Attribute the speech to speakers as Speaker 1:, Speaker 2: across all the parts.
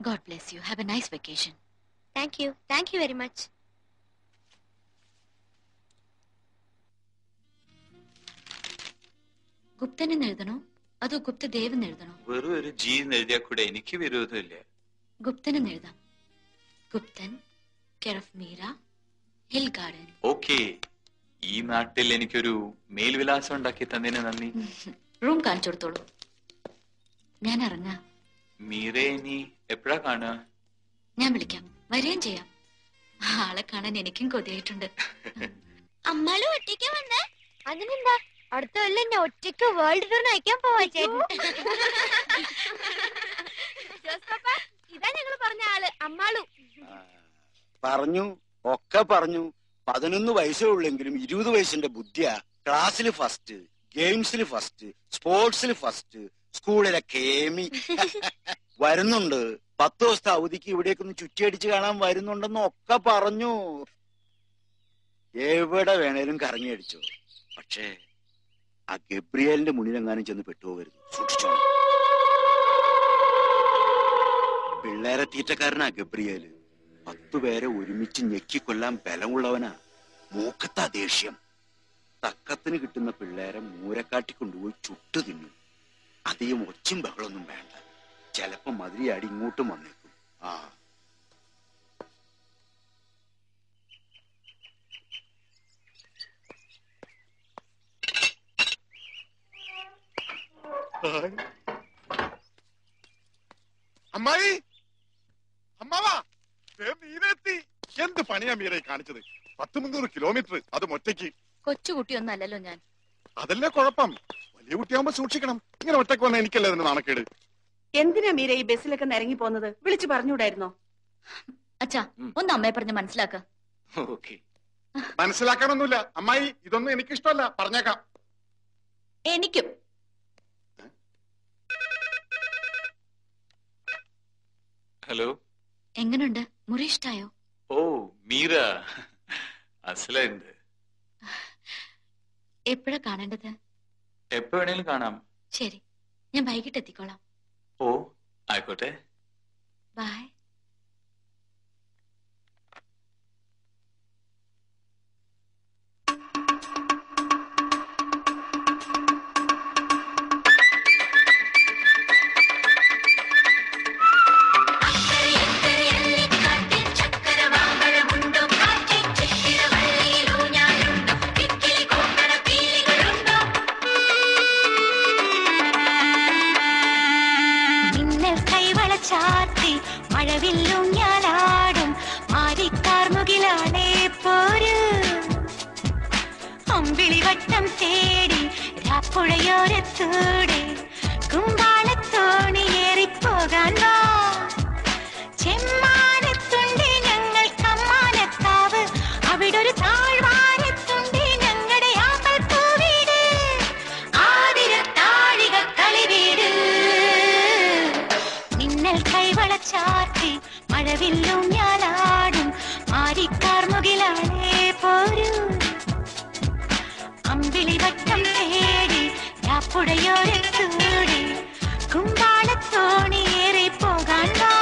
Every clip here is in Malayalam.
Speaker 1: God bless you have a nice vacation
Speaker 2: thank you thank you very much
Speaker 1: Guptan എന്ന് എഴുതണോ അതോ ഗുപ്തദേവ് എന്ന് എഴുതണോ
Speaker 3: വെറും ഒരു ജി എന്ന് എഴുതിയാൽ കൂടെ എനിക്ക് വിരോധമില്ല
Speaker 1: ഗുപ്തൻ എന്ന് എഴുതാം Guptan care of Meera Hill Garden
Speaker 3: okay ഈ നാട്ടിൽ എനിക്കൊരു മേൽവിലാസം ഉണ്ടാക്കി തന്നതിന് നന്ദി
Speaker 1: റൂം കാണിച്ചു കൊടുത്തോളൂ ഞാൻ ഇറങ്ങാം
Speaker 3: മീരെ ഇനി എപ്പോഴാ കാണുക
Speaker 1: ഞാൻ വിളിക്കാം വരികയും ചെയ്യാം ആളെ കാണാൻ എനിക്കും കൊതിയായിട്ടുണ്ട്
Speaker 2: അമ്മാളും ഒറ്റയ്ക്ക് വന്നേ അതിനെന്താ അടുത്ത കൊല്ലം എന്നെ ഒറ്റയ്ക്ക് വേൾഡ് ടൂർ നയിക്കാൻ പോവാ ചേട്ടൻ ഇതാ ഞങ്ങൾ പറഞ്ഞ ആള് അമ്മാളു
Speaker 4: പറഞ്ഞു ഒക്കെ പറഞ്ഞു പതിനൊന്ന് വയസ്സേ ഉള്ളെങ്കിലും ഇരുപത് വയസ്സിന്റെ ബുദ്ധിയാ ക്ലാസ്സിൽ ഫസ്റ്റ് ഗെയിംസിൽ ഫസ്റ്റ് സ്പോർട്സിൽ ഫസ്റ്റ് സ്കൂളിലെ കേമി വരുന്നുണ്ട് പത്ത് ദിവസത്തെ അവധിക്ക് ഇവിടേക്ക് ഒന്ന് ചുറ്റിയടിച്ച് കാണാൻ വരുന്നുണ്ടെന്ന് ഒക്കെ പറഞ്ഞു എവിടെ വേണേലും കറങ്ങി അടിച്ചോ പക്ഷേ ആ ഗബ്രിയലിന്റെ മുന്നിലെങ്ങാനും ചെന്ന് പെട്ടുപോകരുത് സൂക്ഷിച്ചോണം പിള്ളേരെ തീറ്റക്കാരനാ ഗബ്രിയേല് പത്തു പേരെ ഒരുമിച്ച് ഞെക്കിക്കൊല്ലാൻ ബലമുള്ളവനാ മൂക്കത്താ ദേഷ്യം തക്കത്തിന് കിട്ടുന്ന പിള്ളേരെ മൂരക്കാട്ടി കൊണ്ടുപോയി ചുട്ടു തിന്നും അധികം ഒച്ചും ബഹളൊന്നും വേണ്ട ചിലപ്പോ മതിരിയാടി ഇങ്ങോട്ടും വന്നേക്കും ആ
Speaker 5: അമ്മായി അമ്മാവാ ദേ മീനെത്തി എന്ത് പണിയാ മീരെ കാണിച്ചത് പത്ത് മുന്നൂറ് കിലോമീറ്റർ അത് ഒറ്റയ്ക്ക്
Speaker 1: കൊച്ചുകുട്ടിയൊന്നല്ലല്ലോ ഞാൻ
Speaker 5: അതല്ലേ കുഴപ്പം വലിയ കുട്ടിയാകുമ്പോ സൂക്ഷിക്കണം ഇങ്ങനെ ഒറ്റയ്ക്ക് വന്ന എനിക്കല്ലേ അതിന് നാണക്കേട്
Speaker 6: എന്തിനാ മീര ഈ ബസ്സിലൊക്കെ നിരങ്ങി പോകുന്നത് വിളിച്ചു പറഞ്ഞുകൂടായിരുന്നോ
Speaker 1: അച്ഛാ ഒന്ന് അമ്മയെ പറഞ്ഞ് മനസ്സിലാക്ക
Speaker 3: ഓക്കെ
Speaker 5: മനസ്സിലാക്കാനൊന്നുമില്ല അമ്മായി ഇതൊന്നും എനിക്കിഷ്ടമല്ല പറഞ്ഞേക്കാം
Speaker 1: എനിക്കും
Speaker 3: ഹലോ
Speaker 1: എങ്ങനുണ്ട് മുറി ഇഷ്ടായോ
Speaker 3: ഓ മീര അസലുണ്ട്
Speaker 1: എപ്പോഴാ കാണേണ്ടത്
Speaker 3: എപ്പോ വേണേലും കാണാം
Speaker 1: ശരി ഞാൻ വൈകിട്ട് എത്തിക്കോളാം
Speaker 3: ഓ ആയിക്കോട്ടെ
Speaker 1: ബൈ
Speaker 7: മിന്നൽ കൈവള ചാർത്തി മഴവില്ലും ഞാലാടും മാരിക്കാർമുകിലാണേ പോര് അമ്പിളി വട്ടം തേടി രാപ്പുഴയോരത്തൂടെ കുമ്പാളത്തോണിയേറിപ്പോകാൻ വാ ചെമ്മാനത്തുണ്ട് ഞങ്ങൾ കമ്മാനത്താവ് അവിടൊരു താഴ്വാരത്തുണ്ട് ഞങ്ങളുടെ ആമ്പൽ പൂവീട് ആതിര താഴിക കളിവീട് മിന്നൽ കൈവള ചാർത്തി മഴവില്ലും ഞാലാടും മാരിക്കാർമുകിലാണേ പോരൂ അമ്പിളി വട്ടം തേടി രാപ്പുഴയോരത്തൂടെ കുമ്പാളത്തോണിയേറി പോകാൻ വാ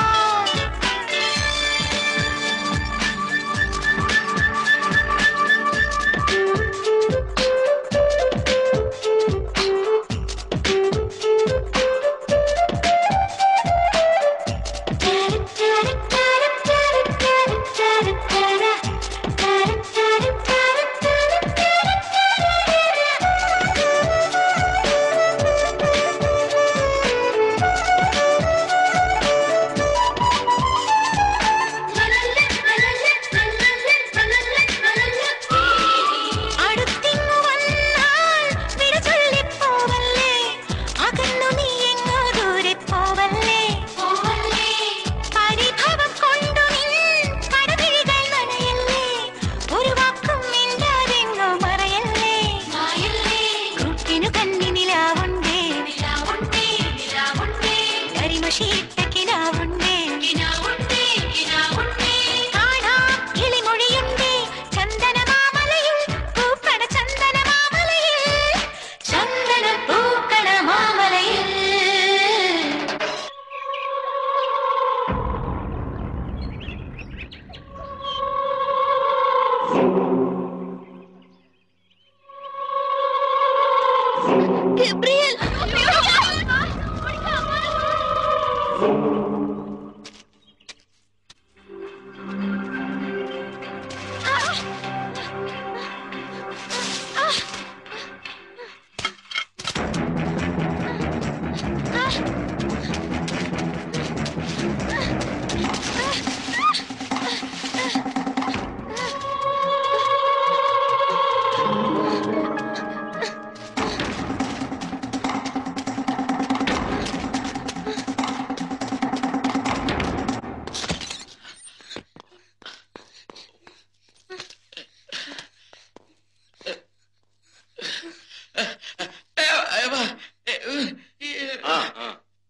Speaker 4: ആ ആ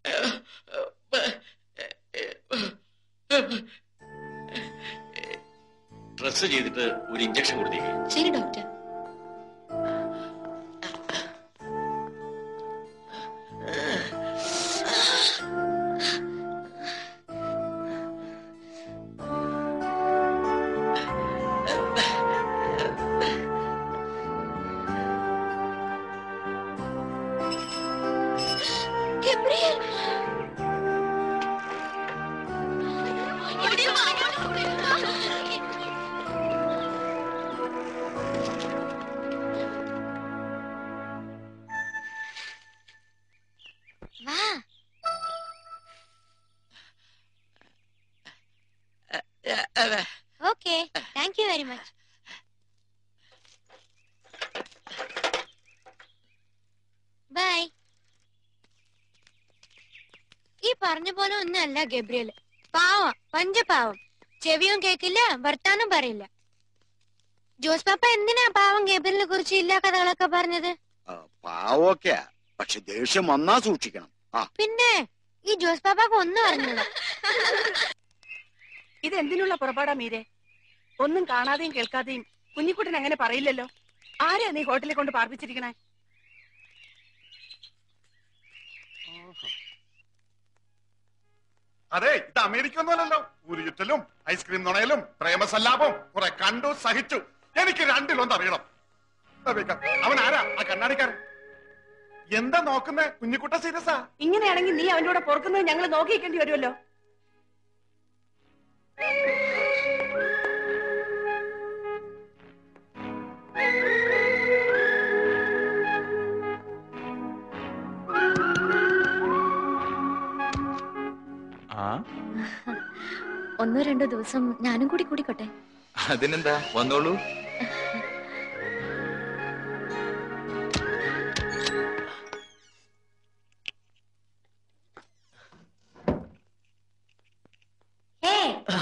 Speaker 8: ഡ്രസ് ചെയ്തിട്ട് ഒരു ഇഞ്ചക്ഷൻ കൊടുത്തേക്ക്
Speaker 1: ശരി ഡോക്ടർ
Speaker 2: ഗബ്രിയേൽ വാ okay thank you very much bye ഈ പറഞ്ഞ പോലെ ഒന്നല്ല ഗബ്രിയല് പാവം പഞ്ചപാവം ചെവിയും കേക്കില്ല വർത്താനം പറയില്ല ജോസ് പാപ്പ എന്തിനാ പാവം ഗബ്രിയലിനെ കുറിച്ച് ഇല്ലാ കഥകളൊക്കെ പറഞ്ഞത്
Speaker 4: ആ, പാവൊക്കെയാ പക്ഷെ ദേഷ്യം വന്നാ സൂക്ഷിക്കണം ആ
Speaker 2: പിന്നെ ഈ ജോസ് പാപ്പാക്ക് ഒന്നും അറിഞ്ഞൂടാ
Speaker 6: ഇത് എന്തിനുള്ള പുറപ്പാടാ മീരെ ഒന്നും കാണാതെയും കേൾക്കാതെയും കുഞ്ഞിക്കുട്ടൻ അങ്ങനെ പറയില്ലല്ലോ ആരെയാ നീ ഹോട്ടലിൽ കൊണ്ട് പാർപ്പിച്ചിരിക്കണേ
Speaker 5: അതെ ഇത് അമേരിക്ക ഒന്നുമല്ലല്ലോ ഉരുചുറ്റലും ഐസ്ക്രീം നുണയലും പ്രേമസല്ലാപം കുറെ കണ്ടു സഹിച്ചു എനിക്ക് രണ്ടിലൊന്ന് അറിയണം ദാ വേഗം. അവൻ ആരാ ആ കണ്ണാടിക്കാരൻ എന്താ നോക്കുന്നേ കുഞ്ഞിക്കുട്ട സീരിയസാ
Speaker 6: ഇങ്ങനെയാണെങ്കിൽ നീ അവന്റെ കൂടെ പൊറുക്കുന്നത് ഞങ്ങൾ നോക്കിക്കേണ്ടി വരുമല്ലോ
Speaker 3: ആ
Speaker 1: ഒന്നോ രണ്ടോ ദിവസം ഞാനും കൂടി കൂടിക്കോട്ടെ
Speaker 3: അതിനെന്താ വന്നോളൂ
Speaker 2: ഹേ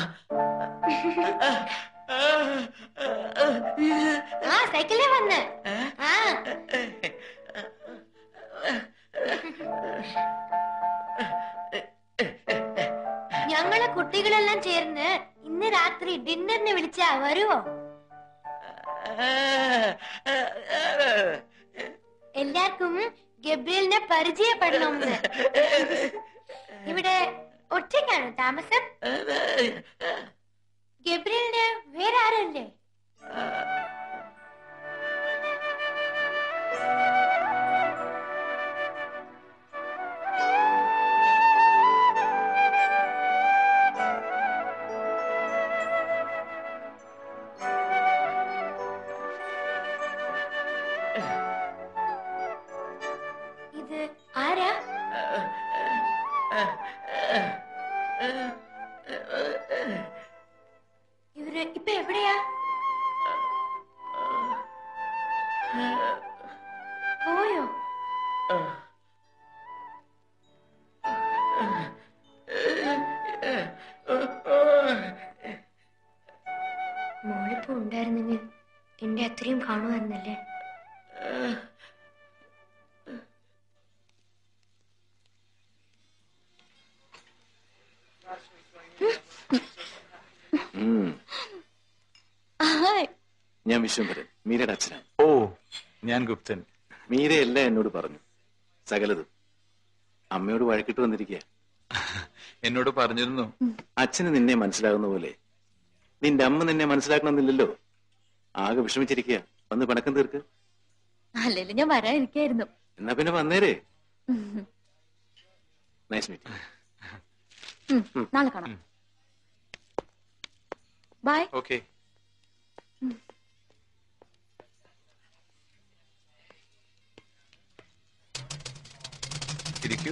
Speaker 2: ആ സൈക്കിളിൽ വന്ന് ആ ഞങ്ങളെ കുട്ടികളെല്ലാം ചേർന്ന് ഇന്ന് രാത്രി ഡിന്നറിന് വിളിച്ചാ വരുവോ എല്ലാവർക്കും ഗബ്രിയലിനെ പരിചയപ്പെടണമെന്ന് ഇവിടെ ഒറ്റയ്ക്കാണോ താമസം ഗബ്രിയലിന് വേറെ ആരല്ലേ ഇത് ആരാ ഇവര് ഇപ്പൊ എവിടെയാ പോയോ മോളിപ്പോ ഉണ്ടായിരുന്നെങ്കിൽ എന്റെ അത്രയും കാണുമായിരുന്നല്ലേ
Speaker 4: ഉം.
Speaker 1: ഹായ്
Speaker 4: ഞാൻ വിശ്വംഭരൻ മീരയുടെ അച്ഛനാണ്
Speaker 3: ഓ ഞാൻ ഗുപ്തൻ
Speaker 4: മീരയെല്ലാം എന്നോട് പറഞ്ഞു സകലതും അമ്മയോട് വഴക്കിട്ട് വന്നിരിക്കുക
Speaker 3: എന്നോട് പറഞ്ഞിരുന്നു
Speaker 4: അച്ഛന് നിന്നെ മനസ്സിലാകുന്ന പോലെ നിന്റെ അമ്മ നിന്നെ മനസ്സിലാക്കണമെന്നില്ലല്ലോ ആകെ വിഷമിച്ചിരിക്കുക വന്ന് പിണക്കം തീർക്ക്
Speaker 1: അല്ലെങ്കിലും ഞാൻ വരാതിരിക്കായിരുന്നു
Speaker 4: എന്നാ പിന്നെ വന്നേരെ
Speaker 8: നൈസ് മീറ്റ്
Speaker 1: ഉം, നാളെ കാണാം ബൈ
Speaker 3: ഓക്കെ
Speaker 9: ഇരിക്കൂ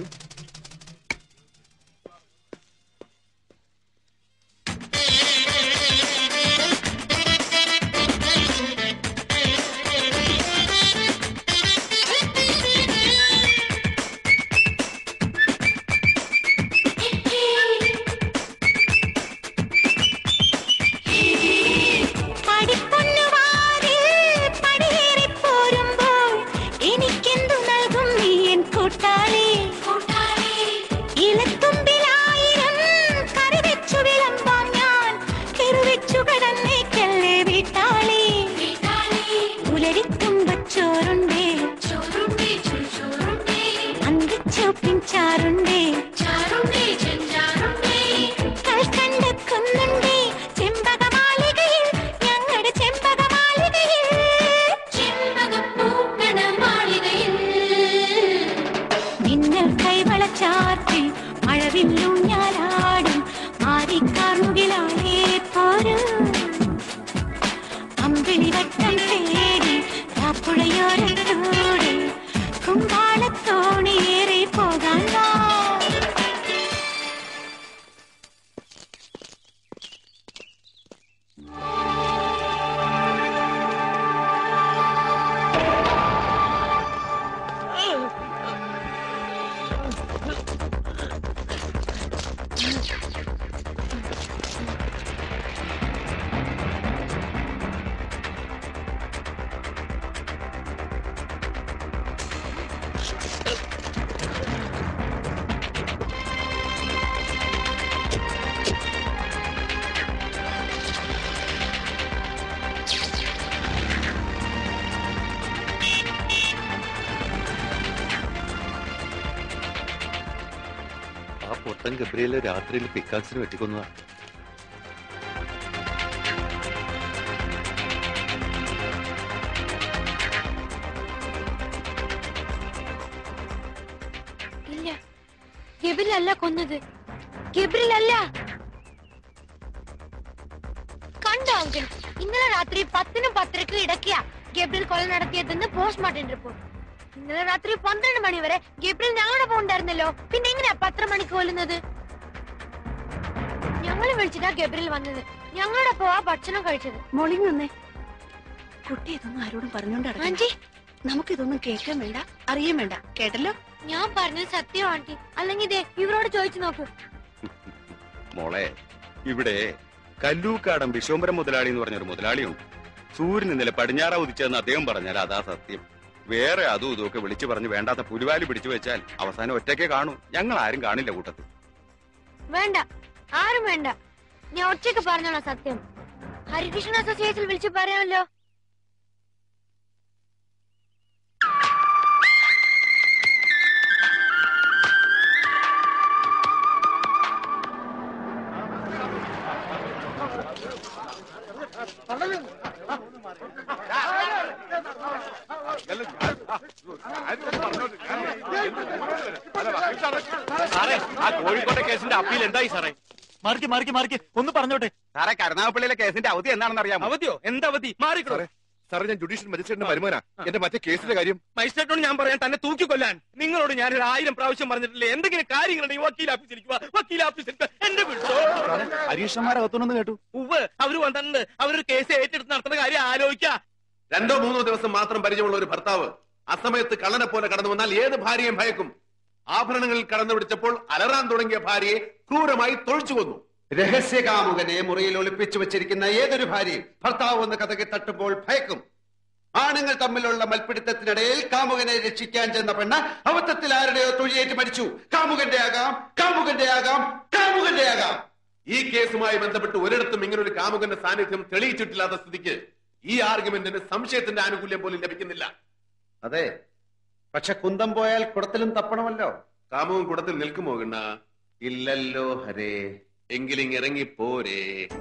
Speaker 7: പടിപ്പൊന്നുവാതിൽ പടിയേറിപ്പോരുമ്പോൾ എനിക്കെന്തു നൽകും നീ എൻ കൂട്ടാളി ഇലത്തുമ്പിലായിരം കറി വെച്ചു വിളമ്പാം ഞാൻ കെറുവെച്ചു കടന്നേക്കല്ലേ വീട്ടാളി ഉലരിത്തുമ്പച്ചോറുണ്ടേ അന്തിച്ചോപ്പിൻ ചാറുണ്ടേ കൽക്കണ്ട കുന്നുണ്ടേ ചെമ്പകമാലികയിൽ ഞങ്ങളുടെ ചെമ്പകമാലികയിൽ മിന്നൽ കൈവളച്ചാർത്തി മഴവില്ലും ഞാലാടും മാറിക്കാർമുകിലാളേ പോരും അമ്പിളി വട്ടം തേടി രാപ്പുഴയോരത്തൂടെ കുമ്പാളത്തോണിയേറി പോകാൻ വാ
Speaker 9: ആ പൊട്ടൻ ഗബ്രിയല് രാത്രിയിൽ പിക്കാക്സിന് വെട്ടിക്കൊന്നതാ
Speaker 2: ഇല്ല ഗബ്രിലല്ല കൊന്നത് ഗബ്രിലല്ല കണ്ടോ അങ്കിൾ ഇന്നലെ രാത്രി പത്തിനും പത്തരക്കും ഇടയ്ക്കാ ഗബ്രിൽ കൊല നടത്തിയതെന്ന് പോസ്റ്റ്മോർട്ടം റിപ്പോർട്ട് ഇന്നലെ രാത്രി പന്ത്രണ്ട് മണി വരെ ഗബ്രിൽ ഞങ്ങളുടെ പോണ്ടായിരുന്നല്ലോ പിന്നെ എങ്ങനെയാ പത്ര മണിക്ക് കൊല്ലുന്നത് ഞങ്ങൾ വിളിച്ചിട്ടാ ഗബ്രിൽ വന്നത് ഞങ്ങളുടെ പോവാ ഭക്ഷണം കഴിച്ചത്
Speaker 6: മോളിങ് വന്നേ കുട്ടി ഇതൊന്നും ആരോടും പറഞ്ഞോണ്ട് നടക്കണ്ട.
Speaker 2: ആന്റി
Speaker 6: നമുക്കിതൊന്നും കേൾക്കാൻ വേണ്ട അറിയാൻ വേണ്ട കേട്ടല്ലോ
Speaker 2: ഞാൻ പറഞ്ഞത് സത്യം ആന്റി അല്ലെങ്കിൽ ദേ ഇവരോട് ചോദിച്ചു നോക്ക്
Speaker 9: മോളെ ഇവിടെ കല്ലൂക്കാടൻ വിശ്വംബരം മുതലാളി എന്ന് പറഞ്ഞൊരു മുതലാളിയുണ്ട് സൂര്യൻ ഇന്നലെ പടിഞ്ഞാറ ഉദിച്ചതെന്ന് അദ്ദേഹം പറഞ്ഞാൽ അതാ സത്യം വേറെ അതും ഇതും ഒക്കെ വിളിച്ചു പറഞ്ഞ് വേണ്ടാത്ത പുലിവാലി പിടിച്ചു വെച്ചാൽ അവസാനം ഒറ്റയ്ക്കേ കാണൂ ഞങ്ങൾ ആരും കാണില്ല കൂട്ടത്തിൽ
Speaker 2: വേണ്ട ആരും വേണ്ട ഞാൻ ഒറ്റയ്ക്ക് പറഞ്ഞോളാം സത്യം ഹരികൃഷ്ണ അസോസിയേഷൻ വിളിച്ചു പറയാമല്ലോ
Speaker 8: സാറേ ആ കോഴിക്കോട്ടെ കേസിന്റെ അപ്പീൽ എന്തായി സാറേ
Speaker 10: മാറിക്ക് മാറിക്ക് മാറിക്ക് ഒന്ന് പറഞ്ഞോട്ടെ
Speaker 9: സാറേ കരുനാഗപ്പള്ളിയിലെ കേസിന്റെ അവധി എന്താണെന്ന് അറിയാമോ
Speaker 8: അവധിയോ എന്താ അവധി മാറിക്കോ
Speaker 5: സാറേ ഞാൻ ജുഡീഷ്യൽ മജിസ്ട്രേറ്റിന്റെ വരുമാനാ എന്റെ മറ്റേ കേസിന്റെ കാര്യം
Speaker 8: മജിസ്ട്രേറ്റോട് ഞാൻ പറയാൻ തന്നെ തൂക്കിക്കൊല്ലാൻ നിങ്ങളോട് ഞാൻ ഒരു ആയിരം പ്രാവശ്യം പറഞ്ഞിട്ടില്ലേ എന്തെങ്കിലും കാര്യങ്ങളുണ്ടെങ്കിൽ വക്കീൽ ഓഫീസിലേക്ക് വക്കീൽ ഓഫീസിലേക്ക് എന്റെ വിളിച്ചോ
Speaker 10: ഹരീഷന്മാരകത്തുനിന്ന് കേട്ടു
Speaker 8: ഉവ് അവര് വന്നിട്ടുണ്ട് അവരൊരു കേസ് ഏറ്റെടുത്ത് നടത്തുന്ന കാര്യം ആലോചിക്ക
Speaker 11: രണ്ടോ മൂന്നോ ദിവസം മാത്രം പരിചയമുള്ള ഒരു ഭർത്താവ് അസമയത്ത് കള്ളനെ പോലെ കടന്നു വന്നാൽ ഏത് ഭാര്യയും ഭയക്കും ആഭരണങ്ങളിൽ കടന്നു പിടിച്ചപ്പോൾ അലറാൻ തുടങ്ങിയ ഭാര്യയെ ക്രൂരമായി തൊഴിച്ചു കൊന്നു
Speaker 4: രഹസ്യകാമുകനെ മുറിയിൽ ഒളിപ്പിച്ചു വെച്ചിരിക്കുന്ന ഏതൊരു ഭാര്യയും ഭർത്താവ് ഒന്ന് കഥകി തട്ടുമ്പോൾ ഭയക്കും ആണുങ്ങൾ തമ്മിലുള്ള മൽപ്പിടുത്തത്തിനിടയിൽ കാമുകനെ രക്ഷിക്കാൻ ചെന്ന പെണ്ണ് അബദ്ധത്തിൽ ആരുടെയോ തൊഴിയേറ്റ് മരിച്ചു കാമുകന്റെ ആകാം കാമുകന്റെ ആകാം കാമുകന്റെ ആകാം
Speaker 11: ഈ കേസുമായി ബന്ധപ്പെട്ട് ഒരിടത്തും ഇങ്ങനൊരു കാമുകന്റെ സാന്നിധ്യം തെളിയിച്ചിട്ടില്ലാത്ത സ്ഥിതിക്ക് ഈ ആർഗ്യുമെന്റിന് സംശയത്തിന്റെ ആനുകൂല്യം പോലും ലഭിക്കുന്നില്ല
Speaker 4: അതെ പക്ഷെ കുന്തം പോയാൽ കുടത്തിലും തപ്പണമല്ലോ
Speaker 11: കാമുകൻ കൂടത്തിൽ നിൽക്കുമോ ഗണ്ണ ഇല്ലല്ലോ ഹരേ എങ്കിലും ഇറങ്ങി പോരേ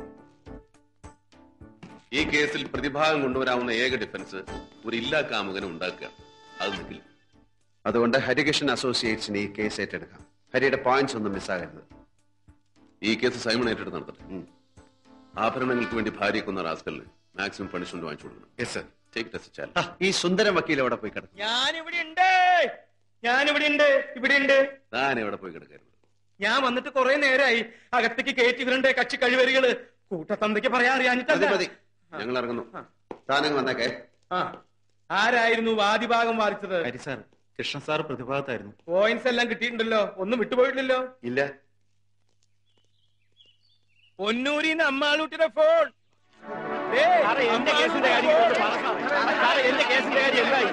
Speaker 11: ഈ കേസിൽ പ്രതിഭാഗം കൊണ്ടുവരാവുന്ന ഏക ഡിഫൻസ് ഒരു ഇല്ലാ കാമുകനെ ഉണ്ടാക്കുക അത് നിൽക്കില്ല
Speaker 12: അതുകൊണ്ട് ഹരികൃഷ്ണൻ അസോസിയേറ്റ്സിന് ഈ കേസ് ഏറ്റെടുക്കാം ഹരിയുടെ പോയിന്റ്സ് ഒന്നും മിസ്സാകരുത്
Speaker 11: ഈ കേസ് സൈമൺ ഏറ്റെടുത്ത് നടത്തട്ടെ ആഭരണങ്ങൾക്ക് വേണ്ടി ഭാര്യയെ കൊന്ന റാസ്കലിന് മാക്സിമം പണിഷ്മെന്റ് വാങ്ങിച്ചു കൊടുക്കണം
Speaker 12: yes sir
Speaker 11: take it challenge
Speaker 12: ആ, ഈ സുന്ദരം വക്കീൽ എവിടെ പോയി കിടക്കും
Speaker 8: ഞാനിവിടെ ഉണ്ട് ഞാനിവിടെ ഉണ്ട് ഇവിടെ ഉണ്ട്
Speaker 11: താൻ എവിടെ പോയി കിടക്കായിരുന്നു
Speaker 8: ഞാൻ വന്നിട്ട് കുറെ നേരമായി അകത്തേക്ക് കയറ്റി വിടണ്ടേ കക്ഷി കഴിവരികള് കൂട്ടത്തന്തയ്ക്ക് പറയാൻ
Speaker 12: മതി
Speaker 8: അറിയാഞ്ഞിട്ടല്ല
Speaker 12: മതി
Speaker 11: ഞങ്ങൾ ഇറങ്ങുന്നു
Speaker 12: താനങ്ങ് വന്നേക്കേ
Speaker 8: ആ ആരായിരുന്നു വാദിഭാഗം വാദിച്ചത്
Speaker 10: ഹരി സാർ കൃഷ്ണ സാർ പ്രതിഭാഗത്തായിരുന്നു
Speaker 8: പോയിന്റ്സ് എല്ലാം കിട്ടിയിട്ടുണ്ടല്ലോ ഒന്നും വിട്ടുപോയിട്ടില്ലല്ലോ
Speaker 12: ഇല്ല
Speaker 8: പൊന്നൂരിന്ന് അമ്മാളൂട്ടിയുടെ ഫോൺ ഏയ്,
Speaker 10: എന്റെ കേസിന്റെ കാര്യം
Speaker 8: അമ്മാളൂട്ടിയുടെ
Speaker 10: ഒന്ന് പറ
Speaker 8: ഫോൺ.
Speaker 10: സാറേ, എന്റെ കേസിന്റെ കാര്യം എന്തായി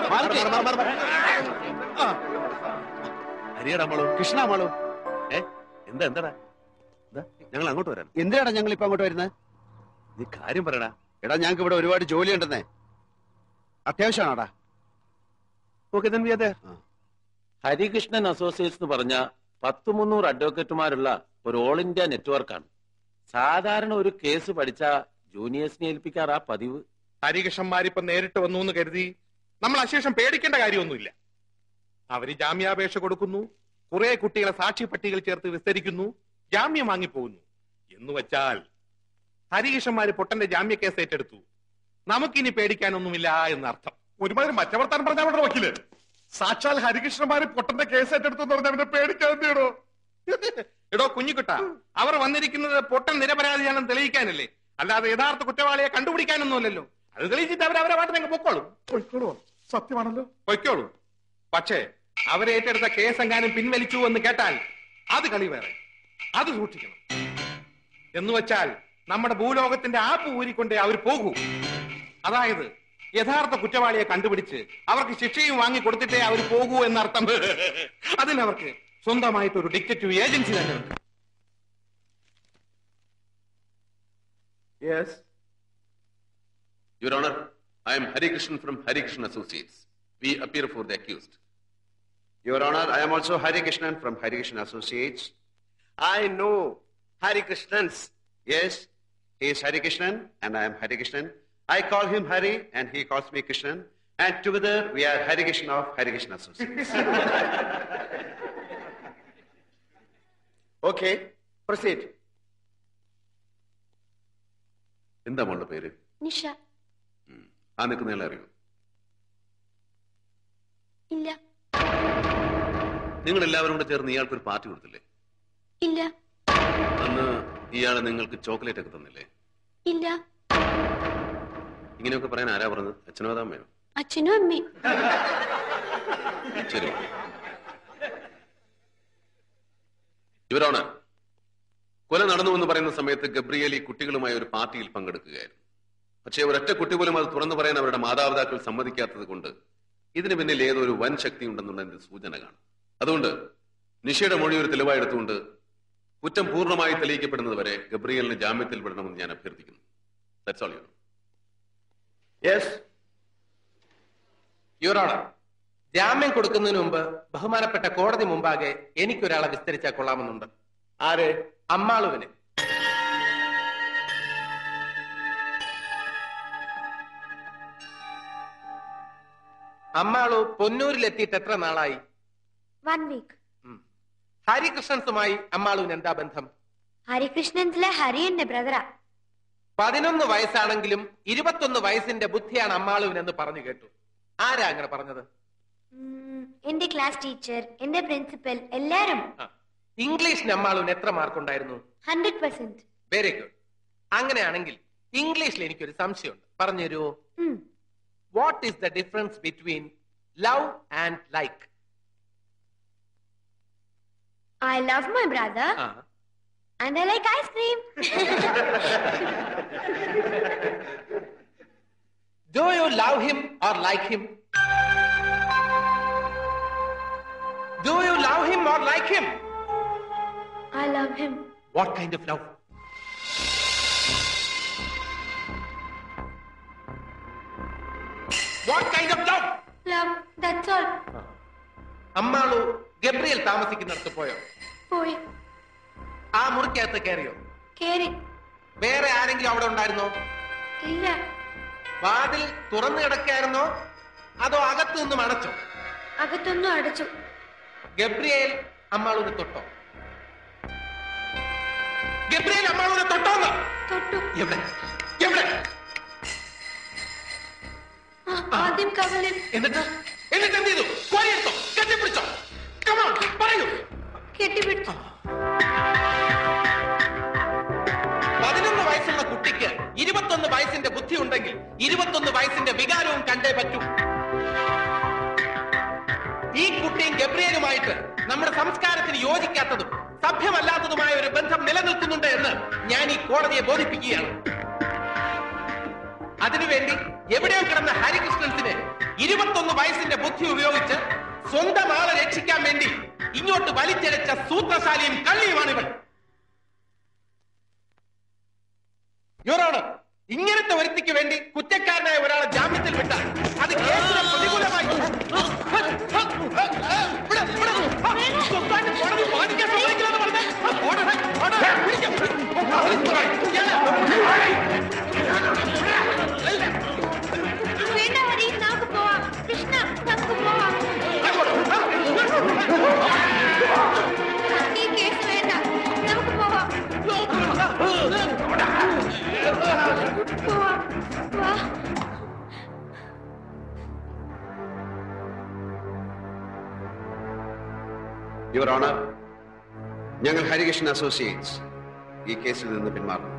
Speaker 8: ആ,
Speaker 11: ഹരിയടാ മോളൂ
Speaker 12: കൃഷ്ണ മോളു
Speaker 11: ഏ എന്താ എന്താടാ ദാ, ഞങ്ങൾ അങ്ങോട്ട് വരാം
Speaker 12: എന്തിനാടാ ഞങ്ങൾ ഇപ്പൊ അങ്ങോട്ട് വരുന്നത്
Speaker 11: നീ കാര്യം പറയടാ
Speaker 12: എടാ ഞങ്ങൾക്ക് ഇവിടെ ഒരുപാട് ജോലി ഉണ്ടെന്നേ അത്യാവശ്യമാണോടാ
Speaker 11: okay then we are there.
Speaker 13: Harikrishnan Associates എന്ന് പറഞ്ഞ പത്ത് മുന്നൂറ് അഡ്വക്കേറ്റുമാരുള്ള ഒരു ഓൾ ഇന്ത്യ നെറ്റ്വർക്കാണ് സാധാരണ ഒരു കേസ് പഠിച്ച ജൂനിയേഴ്സിനെ ഏൽപ്പിക്കാറാ പതിവ്
Speaker 5: ഹരികൃഷ്ണന്മാരിപ്പൊ നേരിട്ട് വന്നു എന്ന് കരുതി നമ്മൾ അശേഷം പേടിക്കേണ്ട കാര്യമൊന്നുമില്ല അവര് ജാമ്യാപേക്ഷ കൊടുക്കുന്നു കുറെ കുട്ടികളെ സാക്ഷി പട്ടികയിൽ ചേർത്ത് വിസ്തരിക്കുന്നു ജാമ്യം വാങ്ങിപ്പോകുന്നു എന്ന് വെച്ചാൽ ഹരികൃഷ്ണന്മാര് പൊട്ടന്റെ ജാമ്യ കേസ് ഏറ്റെടുത്തു നമുക്കിനി പേടിക്കാനൊന്നുമില്ല എന്നർത്ഥം ഒരുമാതിരി മറ്റവർത്താൻ പറഞ്ഞ വക്കീല് സാക്ഷാൽ ഹരികൃഷ്ണന്മാര് പൊട്ടന്റെ കേസ് ഏറ്റെടുത്തു എന്ന് പറഞ്ഞാൽ അവനെ പേടിക്കാൻ എന്തിടോ എടോ കുഞ്ഞുകുട്ട അവർ വന്നിരിക്കുന്നത് പൊട്ടൻ നിരപരാധിയാണെന്ന് തെളിയിക്കാനല്ലേ അല്ലാതെ യഥാർത്ഥ കുറ്റവാളിയെ കണ്ടുപിടിക്കാനൊന്നുമല്ലല്ലോ അത് തെളിയിച്ചിട്ട് അവർ അവരെ പാട്ടിനെ പൊക്കോളും പൊയ്ക്കോളൂ സത്യമാണല്ലോ പൊയ്ക്കോളൂ പക്ഷേ അവരെ ഏറ്റെടുത്ത കേസ് എങ്ങാനും പിൻവലിച്ചു എന്ന് കേട്ടാൽ അത് കളി വേറെ അത് സൂക്ഷിക്കണം എന്ന് വെച്ചാൽ നമ്മുടെ ഭൂലോകത്തിന്റെ ആപ്പ് ഊരിക്കൊണ്ടേ അവർ പോകൂ അതായത് യഥാർത്ഥ കുറ്റവാളിയെ കണ്ടുപിടിച്ച് അവർക്ക് ശിക്ഷയും വാങ്ങി കൊടുത്തിട്ടേ അവർ പോകൂ എന്നർത്ഥം അതിനവർക്ക് സ്വന്തമായിട്ട് ഒരു ഡിറ്റക്റ്റീവ് ഏജൻസി തന്നെ ഉണ്ട്
Speaker 11: Yes. Your Honor, I am Hari Krishnan from Hari Krishnan Associates. We appear for the accused.
Speaker 12: Your honour I am also Harikrishnan from Harikrishnan Associates
Speaker 14: I know Hari Krishnans.
Speaker 12: Yes, he is Hari Krishnan and I am Hari Krishnan. I call him Hari and he calls me Krishnan. And together we are Hari Krishna of Hari Krishna Associates.
Speaker 14: Okay, proceed.
Speaker 11: എന്താ മോളുടെ പേര്
Speaker 2: നിഷ
Speaker 11: ആ നിൽക്കുന്നയാളെ അറിയോ
Speaker 2: ഇല്ല
Speaker 11: നിങ്ങൾ എല്ലാവരും കൂടെ ചേർന്ന് ഇയാൾക്ക് ഒരു പാർട്ടി കൊടുത്തില്ലേ
Speaker 2: ഇല്ല
Speaker 11: അന്ന് ഇയാള് നിങ്ങൾക്ക് ചോക്ലേറ്റ് ഒക്കെ തന്നില്ലേ
Speaker 2: ഇല്ല
Speaker 11: ഇങ്ങനെയൊക്കെ പറയാൻ ആരാ പറഞ്ഞത് അച്ഛനോ അതാമ്മയോ
Speaker 2: അച്ഛനും അമ്മയും
Speaker 11: ശരി ഇവരാണ് കൊല നടന്നു എന്ന് പറയുന്ന സമയത്ത് ഗബ്രിയേൽ ഈ കുട്ടികളുമായി ഒരു പാർട്ടിയിൽ പങ്കെടുക്കുകയായിരുന്നു പക്ഷേ ഒരൊറ്റ കുട്ടി പോലും അത് തുറന്നു പറയാൻ അവരുടെ മാതാപിതാക്കൾ സമ്മതിക്കാത്തത് കൊണ്ട് ഇതിന് പിന്നിൽ ഏതോ ഒരു വൻ ശക്തി ഉണ്ടെന്നുള്ളതിന്റെ സൂചന കാണും അതുകൊണ്ട് നിഷയുടെ മൊഴി ഒരു തെളിവായെടുത്തുകൊണ്ട് കുറ്റം പൂർണ്ണമായി തെളിയിക്കപ്പെടുന്നത് വരെ ഗബ്രിയലിന് ജാമ്യത്തിൽ വിടണമെന്ന് ഞാൻ അഭ്യർത്ഥിക്കുന്നു that's all you
Speaker 14: yes
Speaker 13: your honour ജാമ്യം കൊടുക്കുന്നതിന് മുമ്പ് ബഹുമാനപ്പെട്ട കോടതി മുമ്പാകെ എനിക്കൊരാളെ വിസ്തരിച്ചാൽ കൊള്ളാമെന്നുണ്ട്
Speaker 14: ആര്
Speaker 13: അമ്മാളുവിന് അമ്മാളു പൊന്നൂരിലെത്തിയിട്ട് എത്ര നാളായി
Speaker 2: വൺ വീക്ക്
Speaker 13: ഹരികൃഷ്ണൻസുമായി അമ്മാളുവിന് എന്താ ബന്ധം
Speaker 2: ഹരികൃഷ്ണൻസിലെ ഹരി എന്റെ ബ്രദറാ
Speaker 13: പതിനൊന്ന് വയസ്സാണെങ്കിലും ഇരുപത്തൊന്ന് വയസ്സിന്റെ ബുദ്ധിയാണ് അമ്മാളുവിനെന്ന് പറഞ്ഞു കേട്ടു ആരാ അങ്ങനെ പറഞ്ഞത്
Speaker 2: ഉം, എന്റെ ക്ലാസ് ടീച്ചർ എന്റെ പ്രിൻസിപ്പൽ എല്ലാരും
Speaker 13: ഇംഗ്ലീഷിന് അമ്മാളുവിന് എത്ര മാർക്ക് ഉണ്ടായിരുന്നു
Speaker 2: ഹൺഡ്രഡ് പെർസെന്റ്
Speaker 13: വെരി ഗുഡ് അങ്ങനെയാണെങ്കിൽ ഇംഗ്ലീഷിൽ എനിക്കൊരു സംശയമുണ്ട് പറഞ്ഞു തരുമോ what is the difference between love and like
Speaker 2: I love my brother and I like ice cream
Speaker 13: do you love him or like him do you love him or like him
Speaker 2: I love him
Speaker 13: what kind of love what kind of love
Speaker 2: love that's all
Speaker 13: Ammalu Gabriel താമസിക്കുന്നിടത്ത് പോയോ
Speaker 2: പോയി
Speaker 13: ആ മുറിക്കകത്ത് കയറിയോ
Speaker 2: കേറി
Speaker 13: വേറെ ആരെങ്കിലും അവിടെ ഉണ്ടായിരുന്നോ
Speaker 2: ഇല്ല
Speaker 13: വാതിൽ തുറന്നു കിടക്കായിരുന്നോ അതോ അകത്തു നിന്നും അടച്ചോ
Speaker 2: അകത്തൊന്നും അടച്ചു
Speaker 8: ഗബ്രിയേൽ അമ്മാളൂനെ തൊട്ടോ ഗബ്രിയേൽ അമ്മാളൂനെ തൊട്ടോന്ന്
Speaker 2: തൊട്ടു
Speaker 8: എവിടെ എവിടെ
Speaker 2: ആ, ആദ്യം കവലിൽ
Speaker 8: എന്നിട്ട് എന്നിട്ട് എന്ത് ചെയ്തു കോരിയെടുത്തോ കെട്ടിപ്പിടിച്ചോ കമോൺ പറയൂ
Speaker 2: കെട്ടിപ്പിടിച്ചു
Speaker 8: പതിനൊന്ന് വയസ്സുള്ള കുട്ടിക്ക് ഇരുപത്തൊന്ന് വയസ്സിന്റെ ബുദ്ധി ഉണ്ടെങ്കിൽ ഇരുപത്തൊന്ന് വയസ്സിന്റെ വികാരവും കണ്ടേ പറ്റൂ ഈ കുട്ടിയും ഗബ്രിയലുമായിട്ട് നമ്മുടെ സംസ്കാരത്തിന് യോജിക്കാത്തതും സഭ്യമല്ലാത്തതുമായ ഒരു ബന്ധം നിലനിൽക്കുന്നുണ്ട് എന്ന് ഞാൻ ഈ കോടതിയെ ബോധിപ്പിക്കുകയാണ് അതിനുവേണ്ടി എവിടെയോ കിടന്ന ഹരികൃഷ്ണൻസിന് ഇരുപത്തൊന്ന് വയസ്സിന്റെ ബുദ്ധി ഉപയോഗിച്ച് സ്വന്തം ആളെ രക്ഷിക്കാൻ വേണ്ടി ഇങ്ങോട്ട് വലിച്ചരച്ച സൂത്രശാലിയും കള്ളിയുമാണ് ഇവൻ യുവറാണ് ഇങ്ങനത്തെ ഒരുത്തിക്ക് വേണ്ടി കുറ്റക്കാരനായ ഒരാളെ ജാമ്യത്തിൽ വിട്ടാൽ അത് കേസിന് പ്രതികൂലമായി ഇവിടെ, ഇവിടെ, ആ, സ്വത്തായിട്ട് കോടതി ബാധിക്കാൻ സമ്മതിക്കില്ലെന്ന് പറഞ്ഞ്, ആ, ഓടണം, ഓടണം, പിടിക്കാം.
Speaker 2: വേണ്ട ഹരി നമുക്ക് പോവാം കൃഷ്ണ നമുക്ക് പോവാം ഈ കേസ് വേണ്ട നമുക്ക് പോവാം പോവാം വാ
Speaker 12: യുവർ ഓണർ ഞങ്ങൾ ഹരികൃഷ്ണൻ അസോസിയേറ്റ്സ് ഈ കേസിൽ നിന്ന് പിന്മാറുന്നു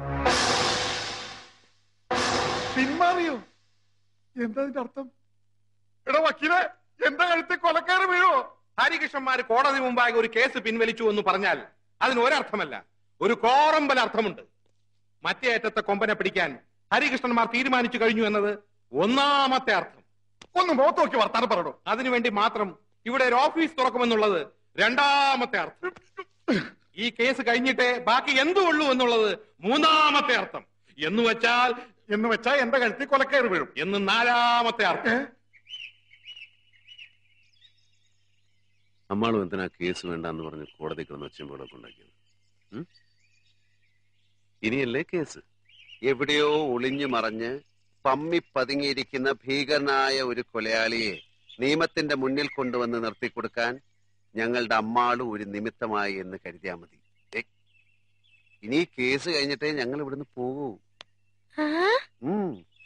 Speaker 5: പിന്മാറിയോ എന്താ ഇതിന്റെ അർത്ഥം എടാ വക്കീലെ എന്റെ കഴുത്തിൽ കൊലക്കാര് വീഴോ
Speaker 8: ഹരികൃഷ്ണന്മാര് കോടതി മുമ്പാകെ ഒരു കേസ് പിൻവലിച്ചു എന്ന് പറഞ്ഞാൽ അതിന് ഒരർത്ഥമല്ല ഒരു കോറമ്പൽ അർത്ഥമുണ്ട് മറ്റേ അറ്റത്തെ കൊമ്പനെ പിടിക്കാൻ ഹരികൃഷ്ണന്മാർ തീരുമാനിച്ചു കഴിഞ്ഞു എന്നത് ഒന്നാമത്തെ അർത്ഥം
Speaker 5: ഒന്ന് മുഖത്ത് നോക്കി വർത്താനം പറയണോ
Speaker 8: അതിനുവേണ്ടി മാത്രം ഇവിടെ ഒരു ഓഫീസ് തുറക്കുമെന്നുള്ളത് രണ്ടാമത്തെ അർത്ഥം ഈ കേസ് കഴിഞ്ഞിട്ടേ ബാക്കി എന്തുള്ളൂ എന്നുള്ളത് മൂന്നാമത്തെ അർത്ഥം എന്ന് വെച്ചാൽ
Speaker 5: എന്ന് വെച്ചാൽ എന്റെ കഴുത്തിൽ കൊലക്കയറി വീഴും
Speaker 8: എന്ന് നാലാമത്തെ അർത്ഥം
Speaker 11: അമ്മാളും എന്തിനാ കേസ് വേണ്ടെന്ന് പറഞ്ഞ് കോടതി കിടന്ന് ഒച്ചമ്പോഴൊക്കെ ഉണ്ടാക്കിയത് ഉം? ഇനിയല്ലേ കേസ്
Speaker 12: എവിടെയോ ഒളിഞ്ഞു മറഞ്ഞ് പമ്മി പതുങ്ങിയിരിക്കുന്ന ഭീകരനായ ഒരു കൊലയാളിയെ നിയമത്തിന്റെ മുന്നിൽ കൊണ്ടുവന്ന് നിർത്തിക്കൊടുക്കാൻ ഞങ്ങളുടെ അമ്മാളും ഒരു നിമിത്തമായി എന്ന് കരുതിയാ മതി ഏ, ഇനി ഈ കേസ് കഴിഞ്ഞിട്ടേ ഞങ്ങൾ ഇവിടുന്ന് പോകൂ ഉം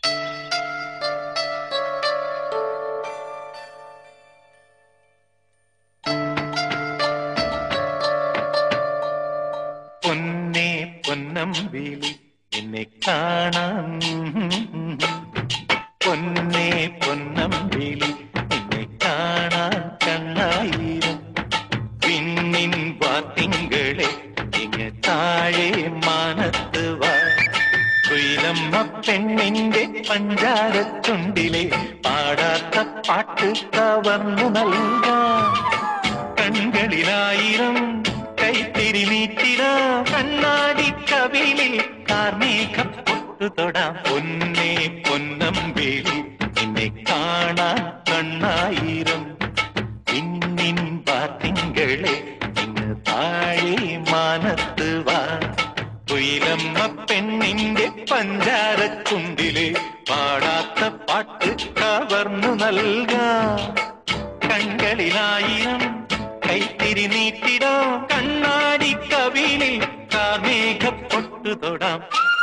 Speaker 15: പൊന്നെ പൊന്നമ്പിളി എന്നെ കാണാൻ പൊന്നെ പൊന്നമ്പിളി എന്നെ കാണാൻ കണ്ണായിരം പിന്നിൻ വാത്തിങ്കളെ ഇങ്ങ് താഴെ മാനത്ത് വാ കുയിലമ്മ പെണ്ണിന്റെ പഞ്ചാരച്ചുണ്ടിലെ പാടാത്ത പാട്ട് കവർന്നു നൽകാം കൺകളിലായിരം കൈത്തിരി നീറ്റിടാ കണ്ണാടി കവിളിൽ കാർമേഘം പൊട്ടു തൊടാം പൊന്നെ പൊന്നമ്പേലി എന്നെ കാണാൻ കണ്ണായിരം പിന്നിൻ പാത്തിങ്കളെ ഇന്ന് താഴെ മാനത്ത് വാ കുയിലമ്മ പെണ്ണിന്റെ പഞ്ചാരക്കുണ്ടിലെ പാടാത്ത പാട്ട് കവർന്നു നൽകാം കൺകളിലായിരം കൈത്തിരി നീട്ടിടാം കണ്ണാടി കവിളിൽ കാർമേഘ പൊട്ടു തൊടാം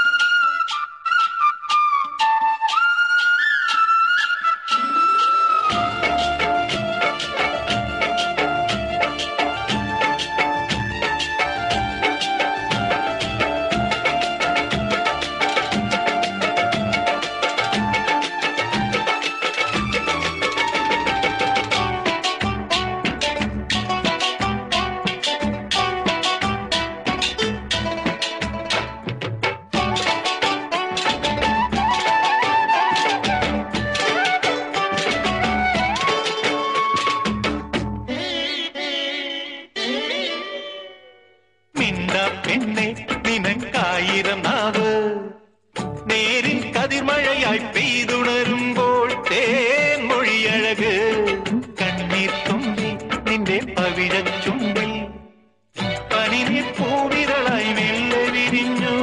Speaker 15: മിണ്ട പെണ്ണെ നിനക്കായിരം നാവ് നേരിൻ കതിർമഴയായി പെയ്തുണരുമ്പോൾ തേൻമൊഴിയഴക് കണ്ണീർ തുമ്പി നിന്റെ പവിഴച്ചുണ്ടിൽ പനിനീർ പൂവിരളായി മെല്ലെ വിരിഞ്ഞു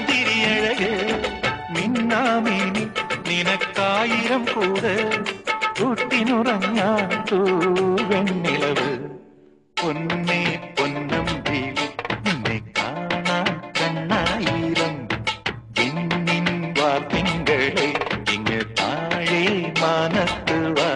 Speaker 15: പൂന്തിരിയഴക് മിന്നാമീനി നിനക്കായിരം കൂട് കൂട്ടിനുറങ്ങാൻ തൂവെണ്ണിളവ് പൊന്നേ പൊന്നമ്പി നിന്നെ കാണാൻ കണ്ണായിരം എണ്ണിൻ വാർത്തിങ്കളെ ഇങ്ങ് താഴെ മാനത്ത് വാ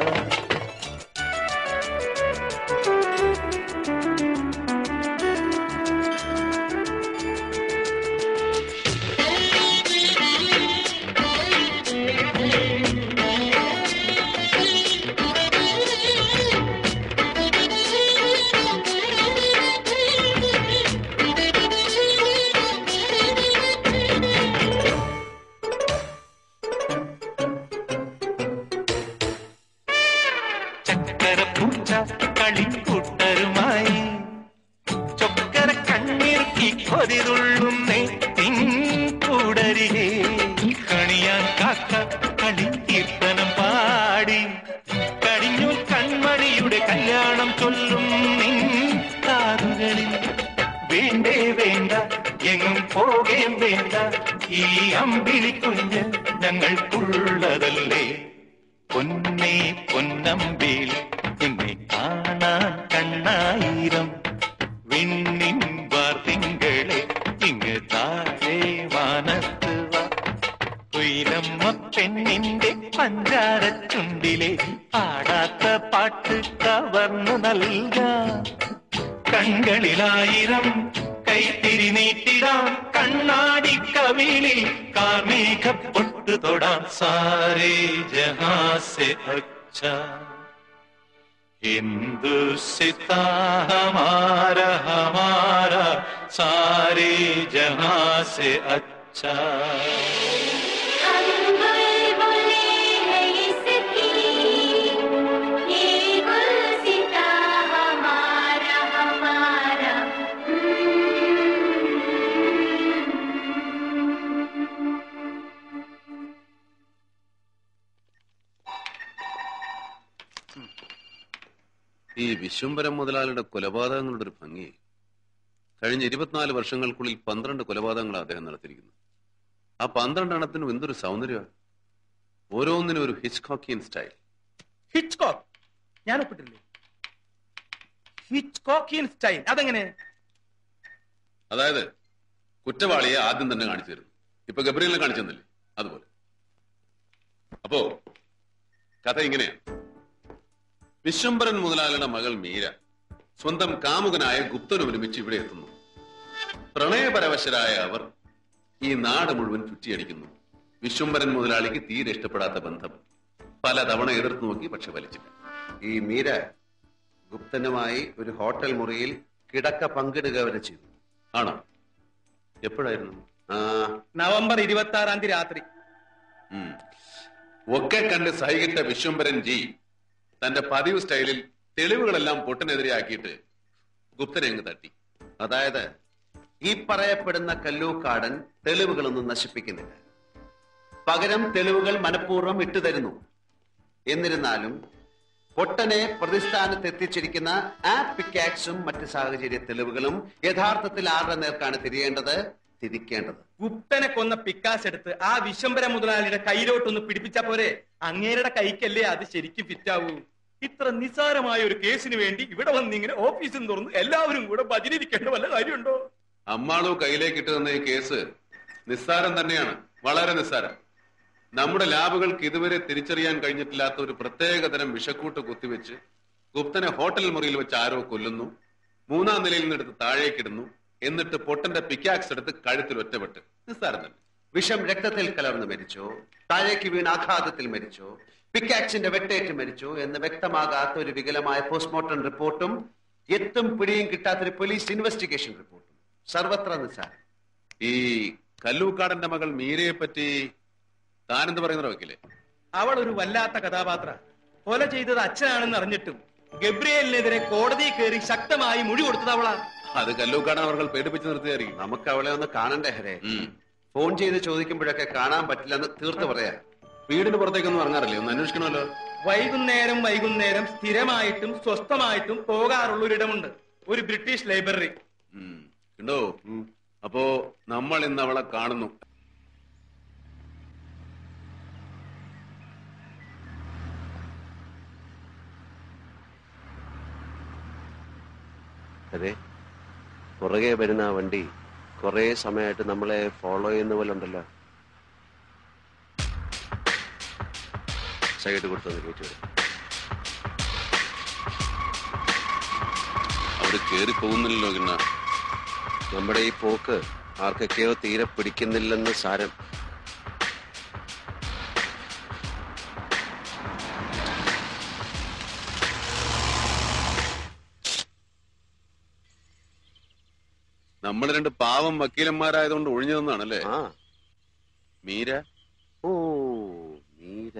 Speaker 15: ചക്കരപ്പൂച്ച കളിക്കൂട്ടരുമായി ചൊക്കര കണ്ണിറുക്കി കൊതിരുള്ളുന്നേ കൂടരികെ കണിയാൻ കാക്ക കളി കീർത്തനം പാടി കടിഞ്ഞു കൺമണിയുടെ കല്യാണം ചൊല്ലും നിൻ കാതുകളിൽ വേണ്ടേ വേണ്ട എങ്ങും പോകേം വേണ്ട ഈ അമ്പിളിക്കുഞ്ഞ് ഞങ്ങൾക്കുള്ളതല്ലേ പൊന്നേ പൊന്നമ്പിൽ എന്നെ കാണാൻ കണ്ണായിരം വിണ്ണിൻ വാർത്തിങ്കളെ ഇങ്ങ് താഴെ വാനത്ത് വാ കുയിലമ്മ പെണ്ണിന്റെ പഞ്ചാരച്ചുണ്ടിലെ പാടാത്ത പാട്ട് കവർന്നു നൽകാം കൺകളിലായിരം കൈത്തിരി നീട്ടിടാം കണ്ണാടി കവിളിൽ കാർമേഘ പൊട്ടു തൊടാം സാരേ ജഹാസെ അച്ഛ ഹിന്ദു സിതാ ഹമാര ഹമാര സാരേ ജഹാസെ അച്ഛ
Speaker 11: ഈ വിശ്വംബരം മുതലാളിയുടെ കൊലപാതകങ്ങളുടെ ഒരു ഭംഗി കഴിഞ്ഞ ഇരുപത്തിനാല് വർഷങ്ങൾക്കുള്ളിൽ പന്ത്രണ്ട് കൊലപാതകങ്ങളാണ് അദ്ദേഹം നടത്തിയിരിക്കുന്നത് ആ പന്ത്രണ്ട് എണ്ണത്തിനും എന്തൊരു സൗന്ദര്യമാണ് ഓരോന്നിനും ഒരു ഹിച്ച്കോക്കിയൻ സ്റ്റൈൽ
Speaker 10: ഹിച്ച്കോക്ക് ഞാൻ ഒപ്പിട്ടില്ലേ ഹിച്ച്കോക്കിയൻ സ്റ്റൈൽ അതെങ്ങനെ
Speaker 11: അതായത് കുറ്റവാളിയെ ആദ്യം തന്നെ കാണിച്ചു തരുന്നു ഇപ്പൊ ഗബ്രിയലിനെ കാണിച്ചു തന്നില്ലേ അതുപോലെ അപ്പോ കഥ ഇങ്ങനെയാണ് വിശ്വംബരൻ മുതലാളിയുടെ മകൾ മീര സ്വന്തം കാമുകനായ ഗുപ്തനും ഒരുമിച്ച് ഇവിടെ എത്തുന്നു പ്രണയപരവശരായ അവർ ഈ നാട് മുഴുവൻ ചുറ്റിയടിക്കുന്നു വിശ്വംബരൻ മുതലാളിക്ക് തീരെ ഇഷ്ടപ്പെടാത്ത ബന്ധം പലതവണ എതിർത്ത് നോക്കി പക്ഷെ വലിച്ചില്ല
Speaker 12: ഈ മീര ഗുപ്തനുമായി ഒരു ഹോട്ടൽ മുറിയിൽ കിടക്ക പങ്കിടുക വരെ ചെയ്തു
Speaker 11: ആണോ എപ്പോഴായിരുന്നു ആ
Speaker 10: നവംബർ ഇരുപത്തി ആറാം തീയതി രാത്രി
Speaker 11: ഉം. ഒക്കെ കണ്ട് സഹികിട്ട വിശ്വംബരൻ ജി തന്റെ പതിവ് സ്റ്റൈലിൽ തെളിവുകളെല്ലാം പൊട്ടിനെതിരെയാക്കിയിട്ട് ഗുപ്തനെ അങ്ങ് തട്ടി
Speaker 12: അതായത് ഈ പറയപ്പെടുന്ന കല്ലൂക്കാടൻ തെളിവുകളൊന്നും നശിപ്പിക്കുന്നില്ല പകരം തെളിവുകൾ മനഃപൂർവ്വം ഇട്ടുതരുന്നു എന്നിരുന്നാലും പൊട്ടനെ പ്രതിസ്ഥാനത്ത് എത്തിച്ചിരിക്കുന്ന ആ പിക്കാക്സും മറ്റ് സാഹചര്യ തെളിവുകളും യഥാർത്ഥത്തിൽ ആരുടെ നേർക്കാണ് തിരിയേണ്ടത് തിരിക്കേണ്ടത്
Speaker 10: ഗുപ്തനെ കൊന്ന പിക്കാസ് എടുത്ത് ആ വിശ്വംബര മുതലാളിയുടെ കയ്യിലോട്ടൊന്ന് പിടിപ്പിച്ച പോരെ അങ്ങേരുടെ കൈക്കല്ലേ അത് ശരിക്കും ഫിറ്റാവൂ ഇത്ര നിസ്സാരമായ ഒരു കേസിന് വേണ്ടി ഇവിടെ വന്ന് ഇങ്ങനെ ഓഫീസും തുറന്ന് എല്ലാവരും കൂടെ ഭജനിരിക്കേണ്ട വല്ല കാര്യമുണ്ടോ
Speaker 11: അമ്മാളു കയ്യിലേക്ക് ഇട്ടു തന്ന ഈ കേസ് നിസ്സാരം തന്നെയാണ് വളരെ നിസ്സാരം നമ്മുടെ ലാബുകൾക്ക് ഇതുവരെ തിരിച്ചറിയാൻ കഴിഞ്ഞിട്ടില്ലാത്ത ഒരു പ്രത്യേക തരം വിഷക്കൂട്ട് കുത്തിവെച്ച് ഗുപ്തനെ ഹോട്ടൽ മുറിയിൽ വെച്ച് ആരോ കൊല്ലുന്നു മൂന്നാം നിലയിൽ നിന്ന് എടുത്ത് താഴേക്കിടുന്നു എന്നിട്ട് പൊട്ടന്റെ പിക്കാക്സ് എടുത്ത് കഴുത്തിൽ ഒറ്റപ്പെട്ട് നിസ്സാരം തന്നെ
Speaker 12: വിഷം രക്തത്തിൽ കലർന്ന് മരിച്ചോ താഴേക്ക് വീണ് ആഘാതത്തിൽ മരിച്ചോ പിക്കാക്സിന്റെ വെട്ടേറ്റ് മരിച്ചോ എന്ന് വ്യക്തമാകാത്ത ഒരു വികലമായ പോസ്റ്റ്മോർട്ടം റിപ്പോർട്ടും എത്തും പിടിയും കിട്ടാത്തൊരു പോലീസ് ഇൻവെസ്റ്റിഗേഷൻ റിപ്പോർട്ടും സർവത്ര നിസ്സാരം
Speaker 11: ഈ കല്ലൂക്കാടന്റെ മകൾ മീരയെ പറ്റി താനെന്ത് പറയുന്ന വയ്ക്കില്ലേ
Speaker 10: അവൾ ഒരു വല്ലാത്ത കഥാപാത്ര കൊല ചെയ്തത് അച്ഛനാണെന്ന് അറിഞ്ഞിട്ടും ഗബ്രിയേലിനെതിരെ കോടതിയിൽ കയറി ശക്തമായി മൊഴി കൊടുത്തത് അവളാ
Speaker 11: അത് കല്ലൂക്കാടൻ അവർ പേടിപ്പിച്ച് നിർത്തിയായിരിക്കും
Speaker 12: നമുക്ക് അവളെ ഒന്ന് കാണണ്ടേ ഹരേ ഫോൺ ചെയ്ത് ചോദിക്കുമ്പോഴൊക്കെ കാണാൻ പറ്റില്ലെന്ന് തീർത്ത് പറയാ
Speaker 11: വീടിന് പുറത്തേക്കൊന്നും ഇറങ്ങാറില്ലേ ഒന്ന് അന്വേഷിക്കണമല്ലോ
Speaker 10: വൈകുന്നേരം വൈകുന്നേരം സ്ഥിരമായിട്ടും സ്വസ്ഥമായിട്ടും പോകാറുള്ള ഒരിടമുണ്ട് ഒരു ബ്രിട്ടീഷ് ലൈബ്രറി
Speaker 11: ഉണ്ടോ അപ്പോ നമ്മൾ ഇന്ന് അവളെ കാണുന്നു
Speaker 12: അതെ പുറകെ വരുന്ന ആ വണ്ടി കുറെ സമയമായിട്ട് നമ്മളെ ഫോളോ ചെയ്യുന്ന പോലെ ഉണ്ടല്ലോ സൈഡ് കൊടുത്തു കയറ്റി വരും
Speaker 11: അവര് കേറി പോകുന്നില്ലല്ലോ കിണ്ണ
Speaker 12: നമ്മുടെ ഈ പോക്ക് ആർക്കൊക്കെയോ തീരെ പിടിക്കുന്നില്ലെന്ന് സാരം
Speaker 11: നമ്മൾ രണ്ട് പാവം വക്കീലന്മാരായതുകൊണ്ട് ഒഴിഞ്ഞു തന്നാണല്ലേ മീര
Speaker 12: ഓ Meera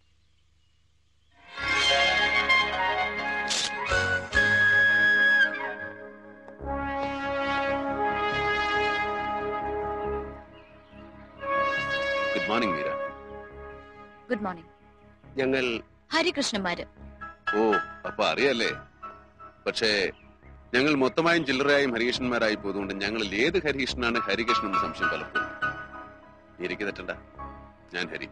Speaker 11: good morning Meera
Speaker 1: good morning
Speaker 12: ഞങ്ങൾ
Speaker 1: ഹരികൃഷ്ണന്മാര്
Speaker 11: ഓ അപ്പൊ അറിയല്ലേ പക്ഷേ ഞങ്ങൾ മൊത്തമായും ചില്ലറയായും ഹരികൃഷ്ണന്മാരായി പോയതുകൊണ്ട് ഞങ്ങളിൽ ഏത് ഹരികൃഷ്ണനാണ് ഹരികൃഷ്ണൻ എന്ന് സംശയം പലപ്പോഴും എനിക്ക് തെറ്റണ്ട ഞാൻ ഹരി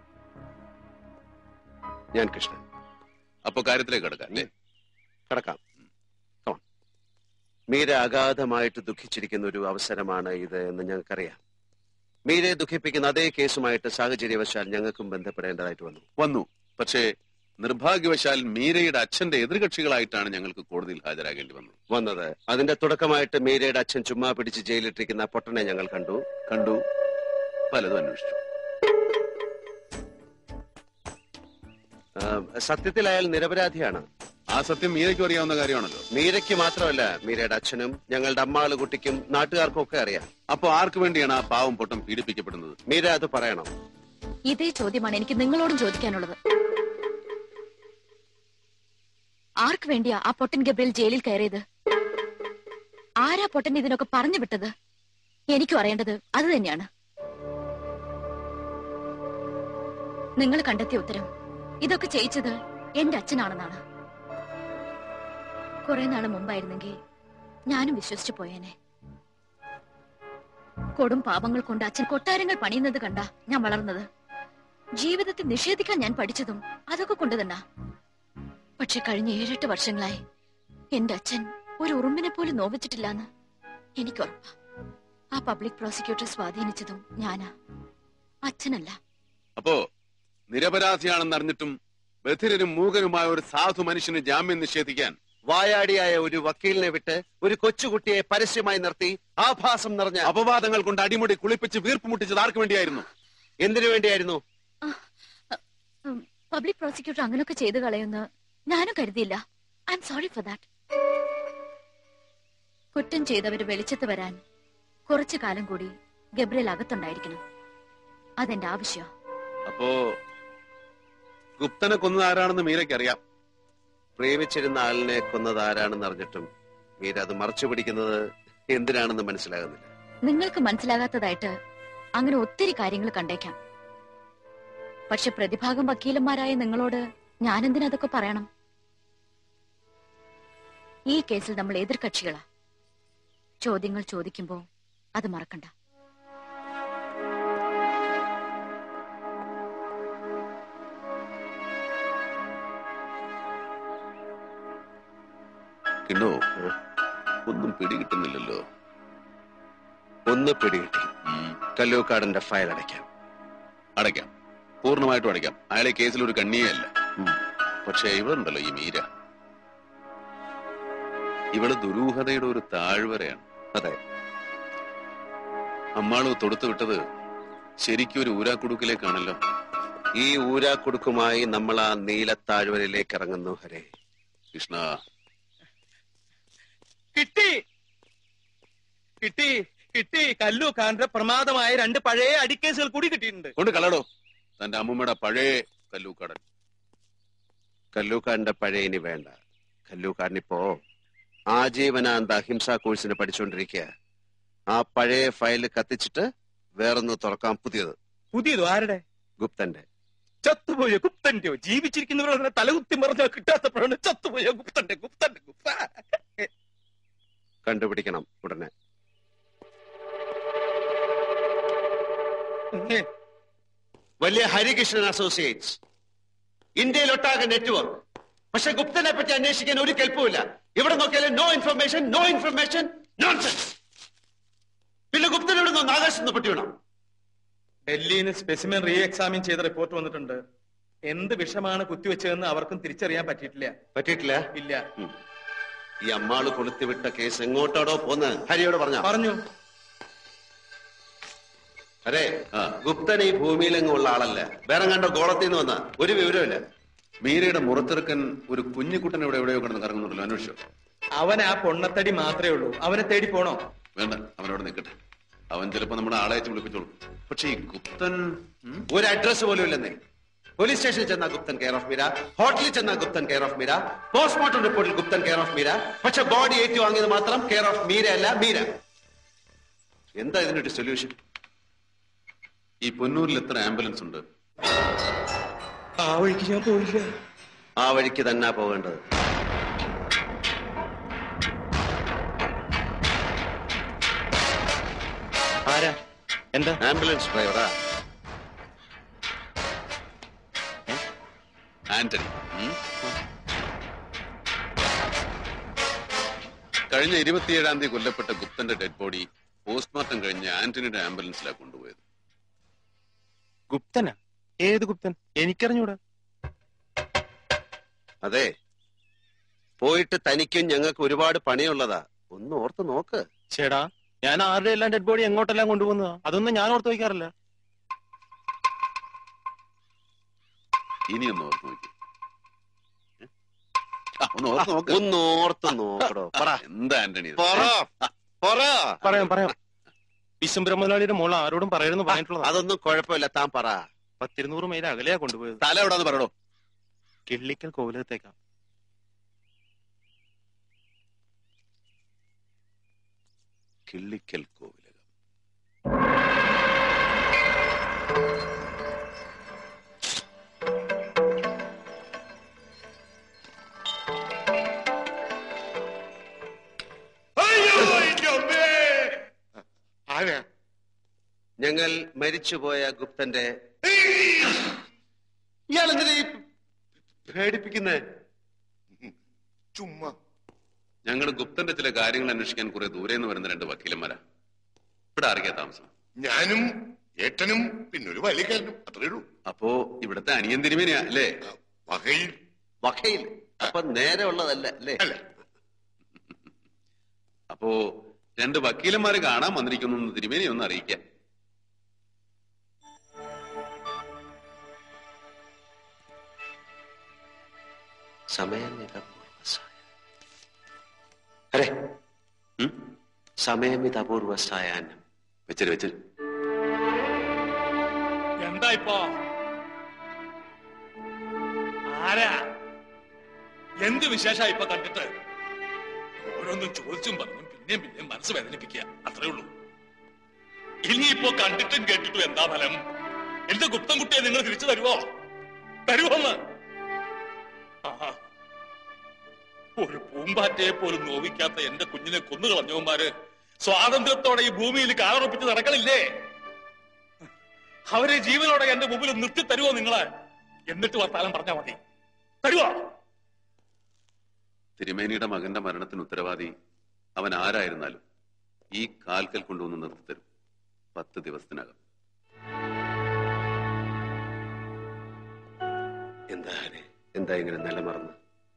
Speaker 12: ഞാൻ കൃഷ്ണൻ
Speaker 11: അപ്പൊ കാര്യത്തിലേക്ക് കിടക്കാം അല്ലേ
Speaker 12: കടക്കാം Come on. മീര അഗാധമായിട്ട് ദുഃഖിച്ചിരിക്കുന്ന ഒരു അവസരമാണ് ഇത് എന്ന് ഞങ്ങൾക്കറിയാം മീരയെ ദുഃഖിപ്പിക്കുന്ന അതേ കേസുമായിട്ട് സാഹചര്യവശാൽ ഞങ്ങൾക്കും ബന്ധപ്പെടേണ്ടതായിട്ട് വന്നു
Speaker 11: വന്നു പക്ഷേ നിർഭാഗ്യവശാൽ മീരയുടെ അച്ഛന്റെ എതിർകക്ഷികളായിട്ടാണ് ഞങ്ങൾക്ക് കോടതിയിൽ ഹാജരാകേണ്ടി വന്നത്
Speaker 12: വന്നത് അതിന്റെ തുടക്കമായിട്ട് മീരയുടെ അച്ഛൻ ചുമ്മാ പിടിച്ച് ജയിലിട്ടിരിക്കുന്ന പൊട്ടനെ ഞങ്ങൾ കണ്ടു
Speaker 11: കണ്ടു പലതും അന്വേഷിച്ചു
Speaker 12: ആ, സത്യത്തിൽ അയാൾ നിരപരാധിയാണ്
Speaker 11: ആ സത്യം മീരയ്ക്കും അറിയാവുന്ന കാര്യമാണല്ലോ
Speaker 12: മീരയ്ക്ക് മാത്രമല്ല മീരയുടെ അച്ഛനും ഞങ്ങളുടെ അമ്മാള് കുട്ടിക്കും നാട്ടുകാർക്കും ഒക്കെ അറിയാം
Speaker 11: അപ്പൊ ആർക്ക് വേണ്ടിയാണ് ആ പാവം പൊട്ടം പീഡിപ്പിക്കപ്പെടുന്നത്
Speaker 12: മീര അത് പറയണം
Speaker 1: ഇതേ ചോദ്യമാണ് എനിക്ക് നിങ്ങളോടും ചോദിക്കാനുള്ളത് ആർക്ക് വേണ്ടിയാ ആ പൊട്ടൻ ഗബ്രിയൽ ജയിലിൽ കയറിയത് ആരാ പൊട്ടൻ ഇതിനൊക്കെ പറഞ്ഞു വിട്ടത് എനിക്കും അറിയേണ്ടത് അത് തന്നെയാണ് നിങ്ങൾ കണ്ടെത്തിയ ഉത്തരം ഇതൊക്കെ ചെയ്യിച്ചത് എന്റെ അച്ഛനാണെന്നാണ് കുറെ നാള് മുമ്പായിരുന്നെങ്കിൽ ഞാനും വിശ്വസിച്ചു പോയേനെ കൊടും പാപങ്ങൾ കൊണ്ട് അച്ഛൻ കൊട്ടാരങ്ങൾ പണിയുന്നത് കണ്ട ഞാൻ വളർന്നത് ജീവിതത്തെ നിഷേധിക്കാൻ ഞാൻ പഠിച്ചതും അതൊക്കെ കൊണ്ട് തന്നെ പക്ഷെ കഴിഞ്ഞ ഏഴെട്ട് വർഷങ്ങളായി എന്റെ അച്ഛൻ ഒരു ഉറുമ്പിനെ പോലും നോവിച്ചിട്ടില്ലാന്ന് എനിക്കുറപ്പാ ആ പബ്ലിക് പ്രോസിക്യൂട്ടർ സ്വാധീനിച്ചതും ഞാനാ അച്ഛനല്ല
Speaker 11: അപ്പോ നിരപരാധിയാണെന്ന് അറിഞ്ഞിട്ടും ബധിരനും മൂകനുമായ ഒരു സാധു മനുഷ്യന് ജാമ്യം നിഷേധിക്കാൻ
Speaker 12: വായാടിയായ ഒരു വക്കീലിനെ വിട്ട് ഒരു കൊച്ചുകുട്ടിയെ പരസ്യമായി നിർത്തി ആഭാസം നിറഞ്ഞ
Speaker 11: അപവാദങ്ങൾ കൊണ്ട് അടിമുടി കുളിപ്പിച്ച് വീർപ്പ് മുട്ടിച്ചത് ആർക്ക് വേണ്ടിയായിരുന്നു
Speaker 12: എന്തിനു വേണ്ടിയായിരുന്നു
Speaker 1: ഉം, പബ്ലിക് പ്രോസിക്യൂട്ടർ അങ്ങനെയൊക്കെ ചെയ്തു കളയുന്ന ഞാനും കരുതിയില്ല I am sorry for that കുറ്റം ചെയ്തവര് വെളിച്ചത്ത് വരാൻ കുറച്ചു കാലം കൂടി ഗബ്രിയൽ അകത്തുണ്ടായിരിക്കണം അതെന്റെ ആവശ്യം
Speaker 11: അപ്പോ ഗുപ്തനെ കൊന്നത് ആരാണെന്ന് മീരയ്ക്ക് അറിയാം
Speaker 12: പ്രേമിച്ചിരുന്ന ആളിനെ കൊന്നത് ആരാണെന്ന് അറിഞ്ഞിട്ടും മീര അത് മറച്ചു പിടിക്കുന്നത് എന്തിനാണെന്ന് മനസ്സിലാകുന്നില്ല
Speaker 1: നിങ്ങൾക്ക് മനസ്സിലാകാത്തതായിട്ട് അങ്ങനെ ഒത്തിരി കാര്യങ്ങൾ കണ്ടേക്കാം പക്ഷെ പ്രതിഭാഗം വക്കീലന്മാരായ നിങ്ങളോട് ഞാനെന്തിനാ അതൊക്കെ പറയണം ഈ കേസിൽ നമ്മൾ എതിർകക്ഷികളാ ചോദ്യങ്ങൾ ചോദിക്കുമ്പോ അത് മറക്കണ്ട
Speaker 11: കിണ്ണോ ഒന്നും പിടികിട്ടുന്നില്ലല്ലോ
Speaker 12: ഒന്ന് പിടികിട്ടി കല്ലൂക്കാടന്റെ ഫയൽ അടയ്ക്കാം
Speaker 11: അടയ്ക്കാം പൂർണ്ണമായിട്ടും അടയ്ക്കാം അയാളെ കേസിൽ ഒരു കണ്ണിയേ അല്ല പക്ഷെ ഇവളുണ്ടല്ലോ ഈ മീര ഇവള് ദുരൂഹതയുടെ ഒരു താഴ്വരയാണ്
Speaker 12: അതെ
Speaker 11: അമ്മാള് തൊടുത്തു വിട്ടത് ശരിക്കും ഒരു ഊരാക്കുടുക്കിലേക്കാണല്ലോ
Speaker 12: ഈ ഊരാക്കുടുക്കുമായി നമ്മൾ ആ നീലത്താഴ്വരയിലേക്ക് ഇറങ്ങുന്നു ഹരേ
Speaker 11: കൃഷ്ണ
Speaker 10: കിട്ടി കിട്ടി കിട്ടി കല്ലു ഖാന്റെ പ്രമാദമായ രണ്ട് പഴയ അടിക്കേസുകൾ കൂടി കിട്ടിയിട്ടുണ്ട്
Speaker 11: കൊണ്ട് കളടോ തന്റെ അമ്മൂമ്മയുടെ പഴയ കല്ലൂക്കടൻ
Speaker 12: കല്ലൂക്കാരന്റെ പഴയ ഇനി വേണ്ട കല്ലൂക്കാരനിപ്പോ ആജീവനാന്ത അഹിംസാ കോഴ്സിന് പഠിച്ചുകൊണ്ടിരിക്കുക ആ പഴയ ഫയൽ കത്തിച്ചിട്ട് വേറൊന്ന് തുറക്കാം പുതിയത്
Speaker 10: പുതിയതോ ആരുടെ
Speaker 12: ഗുപ്തന്റെ
Speaker 10: ചത്തുപോയ ഗുപ്തന്റെയോ ജീവിച്ചിരിക്കുന്നവരുടെ തലകുത്തി മറിഞ്ഞാൽ കിട്ടാത്തപ്പോഴാണ് ചത്തുപോയ ഗുപ്തന്റെ ഗുപ്തന്റെ ഗുപ്ത
Speaker 12: കണ്ടുപിടിക്കണം ഉടനെ വലിയ ഹരികൃഷ്ണൻ അസോസിയേറ്റ്സ് ഇന്ത്യയിലൊട്ടാകെ നെറ്റ്വർക്ക് പക്ഷെ ഗുപ്തനെ പറ്റി അന്വേഷിക്കാൻ ഒരു കെൽപ്പുമില്ല എവിടെ നോക്കിയാലും no information no information nonsense പിന്നെ ഗുപ്തൻ എവിടെ നിന്ന് ആകാശത്ത് നിന്ന് പറ്റി വീണോ
Speaker 10: ഡൽഹിയിൽ നിന്ന് സ്പെസിമെൻ റീ എക്സാമിൻ ചെയ്ത റിപ്പോർട്ട് വന്നിട്ടുണ്ട് എന്ത് വിഷമാണ് കുത്തിവെച്ചതെന്ന് അവർക്കും തിരിച്ചറിയാൻ പറ്റിയിട്ടില്ല
Speaker 12: പറ്റിയിട്ടില്ല
Speaker 10: ഇല്ല
Speaker 12: ഈ അമ്മാള് കൊളുത്തിവിട്ട കേസ് എങ്ങോട്ടാടോ പോന്ന് ഹരിയോട് പറഞ്ഞ
Speaker 10: പറഞ്ഞു
Speaker 12: അരെ ഗുപ്തൻ ഈ ഭൂമിയിലെങ്ങും ഉള്ള ആളല്ല വേറെ കണ്ടോ ഗോളത്തിൽ നിന്ന് വന്ന ഒരു വിവരമില്ല
Speaker 11: മീരയുടെ മുറത്തെറുക്കൻ ഒരു കുഞ്ഞിക്കുട്ടൻ ഇവിടെ എവിടെയോ കിടന്ന് കറങ്ങുന്നുണ്ടല്ലോ അന്വേഷിച്ചോ
Speaker 10: അവൻ ആ പൊണ്ണത്തടി മാത്രമേ ഉള്ളൂ അവനെ തേടി പോണോ
Speaker 11: വേണ്ട അവനവിടെ നിൽക്കട്ടെ അവൻ ചിലപ്പോ നമ്മുടെ ആളയച്ച് വിളിപ്പിച്ചോളൂ പക്ഷെ ഈ ഗുപ്തൻ
Speaker 12: ഒരു അഡ്രസ് പോലും ഇല്ലെന്നേ പോലീസ് സ്റ്റേഷനിൽ ചെന്ന ഗുപ്തൻ കെയർ ഓഫ് മീര ഹോട്ടലിൽ ചെന്ന Guptan care of Meera postmortem റിപ്പോർട്ടിൽ ഗുപ്തൻ കെയർ ഓഫ് മീര പക്ഷെ ബോഡി ഏറ്റുവാങ്ങിയത് മാത്രം കെയർ ഓഫ് മീര അല്ല മീര എന്താ ഇതിനൊരു സൊല്യൂഷൻ
Speaker 11: ഈ പൊന്നൂരിൽ എത്ര ആംബുലൻസ് ഉണ്ട്
Speaker 10: ആ വഴിക്ക് ഞാൻ പോയില്ല
Speaker 12: ആ വഴിക്ക് തന്നെ പോകേണ്ടത്
Speaker 10: ആരാ എന്താ
Speaker 12: ആംബുലൻസ് ഡ്രൈവറാ
Speaker 11: ആന്റണി ഉം? കഴിഞ്ഞ ഇരുപത്തിയേഴാം തീയതി കൊല്ലപ്പെട്ട ഗുപ്തന്റെ ഡെഡ് ബോഡി പോസ്റ്റ്മോർട്ടം കഴിഞ്ഞ് ആന്റണിയുടെ ആംബുലൻസിലാണ് കൊണ്ടുപോയത്
Speaker 16: ഗുപ്തനാ ഏത് ഗുപ്തൻ എനിക്കറിഞ്ഞൂടാ
Speaker 12: അതെ പോയിട്ട് തനിക്കും ഞങ്ങൾക്ക് ഒരുപാട് പണിയുള്ളതാ ഒന്ന് ഓർത്ത് നോക്ക്
Speaker 16: ചേടാ ഞാൻ ആരുടെ എല്ലാം ഡെഡ് ബോഡി എങ്ങോട്ടെല്ലാം കൊണ്ടുപോകുന്നതാ അതൊന്നും ഞാൻ ഓർത്ത് വയ്ക്കാറില്ല
Speaker 11: ഇനി ഒന്ന് ഓർത്ത് നോക്കി ഒന്ന് ഓർത്ത് നോക്ക്
Speaker 12: ഒന്ന് ഓർത്ത് നോക്കടോ പറ
Speaker 11: എന്താ ആന്റണി ഇത്?
Speaker 12: പറ പറ
Speaker 16: പറയാം പറയാം വിശ്വംബര മുതലാളിയുടെ മോൾ ആരോടും പറയരുന്ന് പറഞ്ഞിട്ടുള്ളതാ
Speaker 12: അതൊന്നും കുഴപ്പമില്ല താൻ പറ
Speaker 16: പത്തിരുന്നൂറ് മൈൽ അകലെയാ കൊണ്ടുപോയത്
Speaker 11: തല എവിടാന്ന് പറയടോ
Speaker 16: കിള്ളിക്കൽ കോവിലത്തേക്കാ
Speaker 11: കിള്ളിക്കൽ കോവിലകം
Speaker 5: ആരാ
Speaker 12: ഞങ്ങൾ മരിച്ചുപോയ ഗുപ്തന്റെ ഇയാൾ എന്തിനാ ഈ പേടിപ്പിക്കുന്നേ
Speaker 5: ചുമ്മാ
Speaker 11: ഞങ്ങൾ ഗുപ്തന്റെ ചില കാര്യങ്ങൾ അന്വേഷിക്കാൻ കുറെ ദൂരെ നിന്ന് വരുന്ന രണ്ട് വക്കീലന്മാരാ ഇവിടെ ആരൊക്കെയാ താമസം
Speaker 5: ഞാനും ഏട്ടനും പിന്നെ ഒരു വലിയക്കാരനും അത്രേ ഉള്ളൂ
Speaker 11: അപ്പോ ഇവിടത്തെ അനിയൻ തിരുമേനിയാ അല്ലേ
Speaker 5: വകയിൽ
Speaker 12: വകയിൽ അപ്പൊ നേരെ ഉള്ളതല്ല അല്ലേ
Speaker 11: അപ്പോ രണ്ട് വക്കീലന്മാര് കാണാൻ വന്നിരിക്കുന്നു എന്ന് തിരുമേനി ഒന്ന് അറിയിക്കാം
Speaker 12: സമയമിതപൂർവസായ അരെ സമയമിതപൂർവസായാനം
Speaker 11: വെച്ചര് വെച്ചര്
Speaker 17: എന്താ ഇപ്പോ ആരാ എന്ത് വിശേഷ ഇപ്പൊ കണ്ടിട്ട് ഓരോന്നും ചോദിച്ചും പറഞ്ഞും പിന്നെയും പിന്നെയും മനസ്സ് വേദനിപ്പിക്കുക അത്രേ ഉള്ളൂ ഇനിയിപ്പോ കണ്ടിട്ടും കേട്ടിട്ടും എന്താ ഫലം എന്റെ ഗുപ്തൻകുട്ടിയെ നിങ്ങൾ തിരിച്ചു തരുവോ തരുവോന്ന് ആഹാ. ഒരു പൂമ്പാറ്റയെ പോലും നോവിക്കാത്ത എന്റെ കുഞ്ഞിനെ കൊന്നു കളഞ്ഞവന്മാര് സ്വാതന്ത്ര്യത്തോടെ ഈ ഭൂമിയിൽ കാലുറപ്പിച്ച് നടക്കണില്ലേ അവരെ ജീവനോടെ എന്റെ മുമ്പിൽ നിർത്തി തരുവോ നിങ്ങള് എന്നിട്ട് വർത്താനം പറഞ്ഞാ മതി തരുവോ
Speaker 11: തിരുമേനിയുടെ മകന്റെ മരണത്തിന് ഉത്തരവാദി അവൻ ആരായിരുന്നാലും ഈ കാൽക്കൽ കൊണ്ടുവന്ന് നിർത്തിത്തരും പത്ത് ദിവസത്തിനകം
Speaker 12: എന്താ ഹരെ എന്താ ഇങ്ങനെ നിലമറന്ന്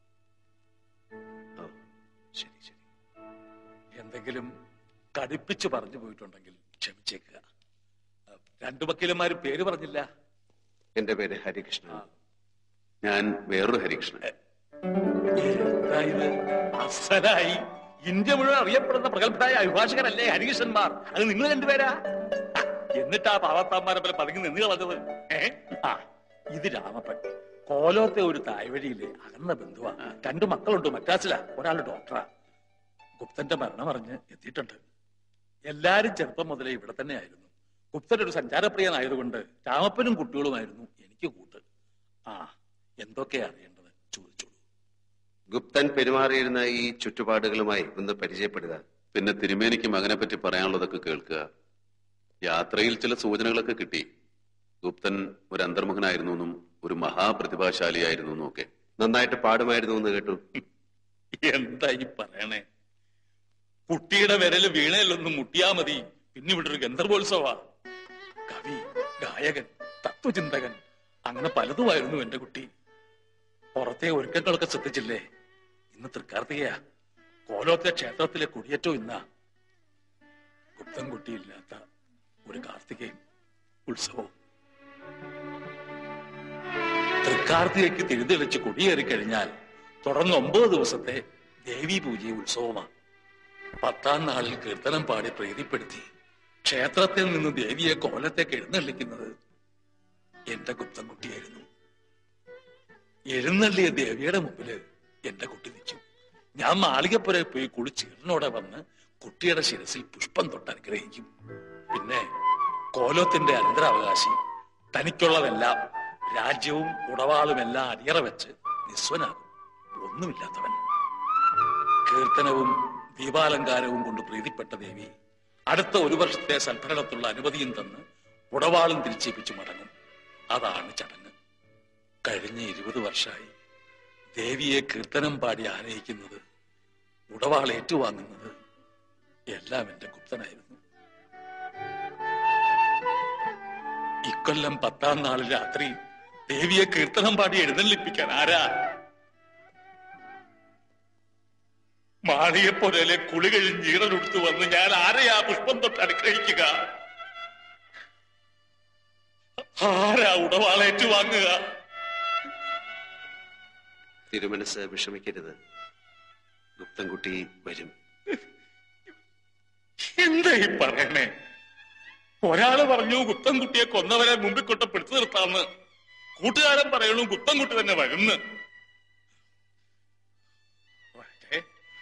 Speaker 12: ഓ ശരി ശരി
Speaker 17: എന്തെങ്കിലും കടുപ്പിച്ച് പറഞ്ഞു പോയിട്ടുണ്ടെങ്കിൽ ക്ഷമിച്ചേക്കുക രണ്ടു വക്കീലന്മാരും പേര് പറഞ്ഞില്ല
Speaker 12: എന്റെ പേര് ഹരികൃഷ്ണൻ
Speaker 11: ഞാൻ വേറൊരു ഹരികൃഷ്ണൻ
Speaker 17: എന്താ ഇത് അസലായി ഇന്ത്യ മുഴുവൻ അറിയപ്പെടുന്ന പ്രഗത്ഭരായ അഭിഭാഷകരല്ലേ ഹരികൃഷ്ണന്മാർ അത് നിങ്ങൾ രണ്ടുപേരാ ആ, എന്നിട്ടാ പാവത്താന്മാരെ പോലെ പതുങ്ങി നിന്ന് കളഞ്ഞത് ഏ ആ ഇത് രാമപ്പൻ കോലോത്തെ ഒരു തായ്വഴിയിലെ അകന്ന ബന്ധുവാ രണ്ടു മക്കളുണ്ട് മദ്രാസിലാ ഒരാൾ ഡോക്ടറാ ഗുപ്തന്റെ മരണം അറിഞ്ഞ് എത്തിയിട്ടുണ്ട് എല്ലാരും ചെറുപ്പം മുതലേ ഇവിടെ തന്നെയായിരുന്നു ഗുപ്തൻ ഒരു സഞ്ചാരപ്രിയനായതുകൊണ്ട് രാമപ്പനും കുട്ടികളുമായിരുന്നു എനിക്ക് കൂട്ട് ആ എന്തൊക്കെയാ അറിയേണ്ടത് ചോദിച്ചോളൂ
Speaker 12: ഗുപ്തൻ പെരുമാറിയിരുന്ന ഈ ചുറ്റുപാടുകളുമായി ഒന്ന് പരിചയപ്പെടുക
Speaker 11: പിന്നെ തിരുമേനിക്ക് മകനെ പറ്റി പറയാനുള്ളതൊക്കെ കേൾക്കുക യാത്രയിൽ ചില സൂചനകളൊക്കെ കിട്ടി ഗുപ്തൻ ഒരു അന്തർമുഖനായിരുന്നു എന്നും ഒരു മഹാപ്രതിഭാശാലിയായിരുന്നു എന്നും ഒക്കെ
Speaker 12: നന്നായിട്ട് പാടുമായിരുന്നു എന്ന് കേട്ടു
Speaker 17: എന്താ ഈ പറയണേ കുട്ടിയുടെ വിരല് വീണയിലൊന്നും മുട്ടിയാ മതി പിന്നെ ഇവിടെ ഒരു ഗന്ധർവോത്സവാ കവി ഗായകൻ തത്വചിന്തകൻ അങ്ങനെ പലതുമായിരുന്നു എന്റെ കുട്ടി പുറത്തെ ഒരുക്കങ്ങളൊക്കെ ശ്രദ്ധിച്ചില്ലേ ഇന്ന് തൃക്കാർത്തികയാ കോലോത്തെ ക്ഷേത്രത്തിലെ കുടിയേറ്റവും ഇന്നാ ഗുപ്തൻ കുട്ടിയില്ലാത്ത ഒരു കാർത്തികയും ഉത്സവവും തൃക്കാർത്തികയ്ക്ക് തിരുതെളിച്ച് കൊടിയേറി കഴിഞ്ഞാൽ തുടർന്ന് ഒമ്പത് ദിവസത്തെ ദേവീ പൂജയും ഉത്സവമാണ് പത്താം നാളിൽ കീർത്തനം പാടി പ്രീതിപ്പെടുത്തി ക്ഷേത്രത്തിൽ നിന്ന് ദേവിയെ കോലത്തേക്ക് എഴുന്നള്ളിക്കുന്നത് എന്റെ ഗുപ്തൻകുട്ടിയായിരുന്നു എഴുന്നള്ളിയ ദേവിയുടെ മുമ്പില് എന്റെ കുട്ടി നിൽക്കും ഞാൻ മാളികപ്പുരയിൽ പോയി കുളിച്ചീറിനോടെ വന്ന് കുട്ടിയുടെ ശിരസിൽ പുഷ്പം തൊട്ട് അനുഗ്രഹിക്കും പിന്നെ കോലത്തിന്റെ അനന്തരാവകാശി തനിക്കുള്ളതെല്ലാം രാജ്യവും ഉടവാളുമെല്ലാം അടിയറ വെച്ച് നിസ്വനാകും ഒന്നുമില്ലാത്തവൻ കീർത്തനവും ദീപാലങ്കാരവും കൊണ്ട് പ്രീതിപ്പെട്ട ദേവി അടുത്ത ഒരു വർഷത്തെ സൽഭരണത്തുള്ള അനുമതിയും തന്ന് ഉടവാളും തിരിച്ചേപ്പിച്ചു മടങ്ങും അതാണ് ചടങ്ങ് കഴിഞ്ഞ ഇരുപത് വർഷമായി ദേവിയെ കീർത്തനം പാടി ആനയിക്കുന്നത് ഉടവാൾ ഏറ്റുവാങ്ങുന്നത് എല്ലാം എന്റെ ഗുപ്തനായിരുന്നു ഇക്കൊല്ലം പത്താം നാളിൽ രാത്രി ദേവിയെ കീർത്തനം പാടി എഴുന്നള്ളിപ്പിക്കാൻ ആരാ മാളികപ്പൊരയിലെ കുളി കഴിഞ്ഞ് ഈറനെടുത്തു വന്ന് ഞാൻ ആരെയാ പുഷ്പം തൊട്ട് അനുഗ്രഹിക്കുക ആരാ ഉടവാളേറ്റു വാങ്ങുക
Speaker 12: തിരുമനസ് വിഷമിക്കരുത് ഗുപ്തൻകുട്ടി വരും
Speaker 17: എന്താ ഈ പറയണേ ഒരാള് പറഞ്ഞു ഗുപ്തൻകുട്ടിയെ കൊന്നവരെ മുമ്പിൽ കൊണ്ട് പിടിച്ചു നിർത്താന്ന് കൂട്ടുകാരൻ പറയണു ഗുപ്തൻകുട്ടി തന്നെ വരുന്ന് വരട്ടെ.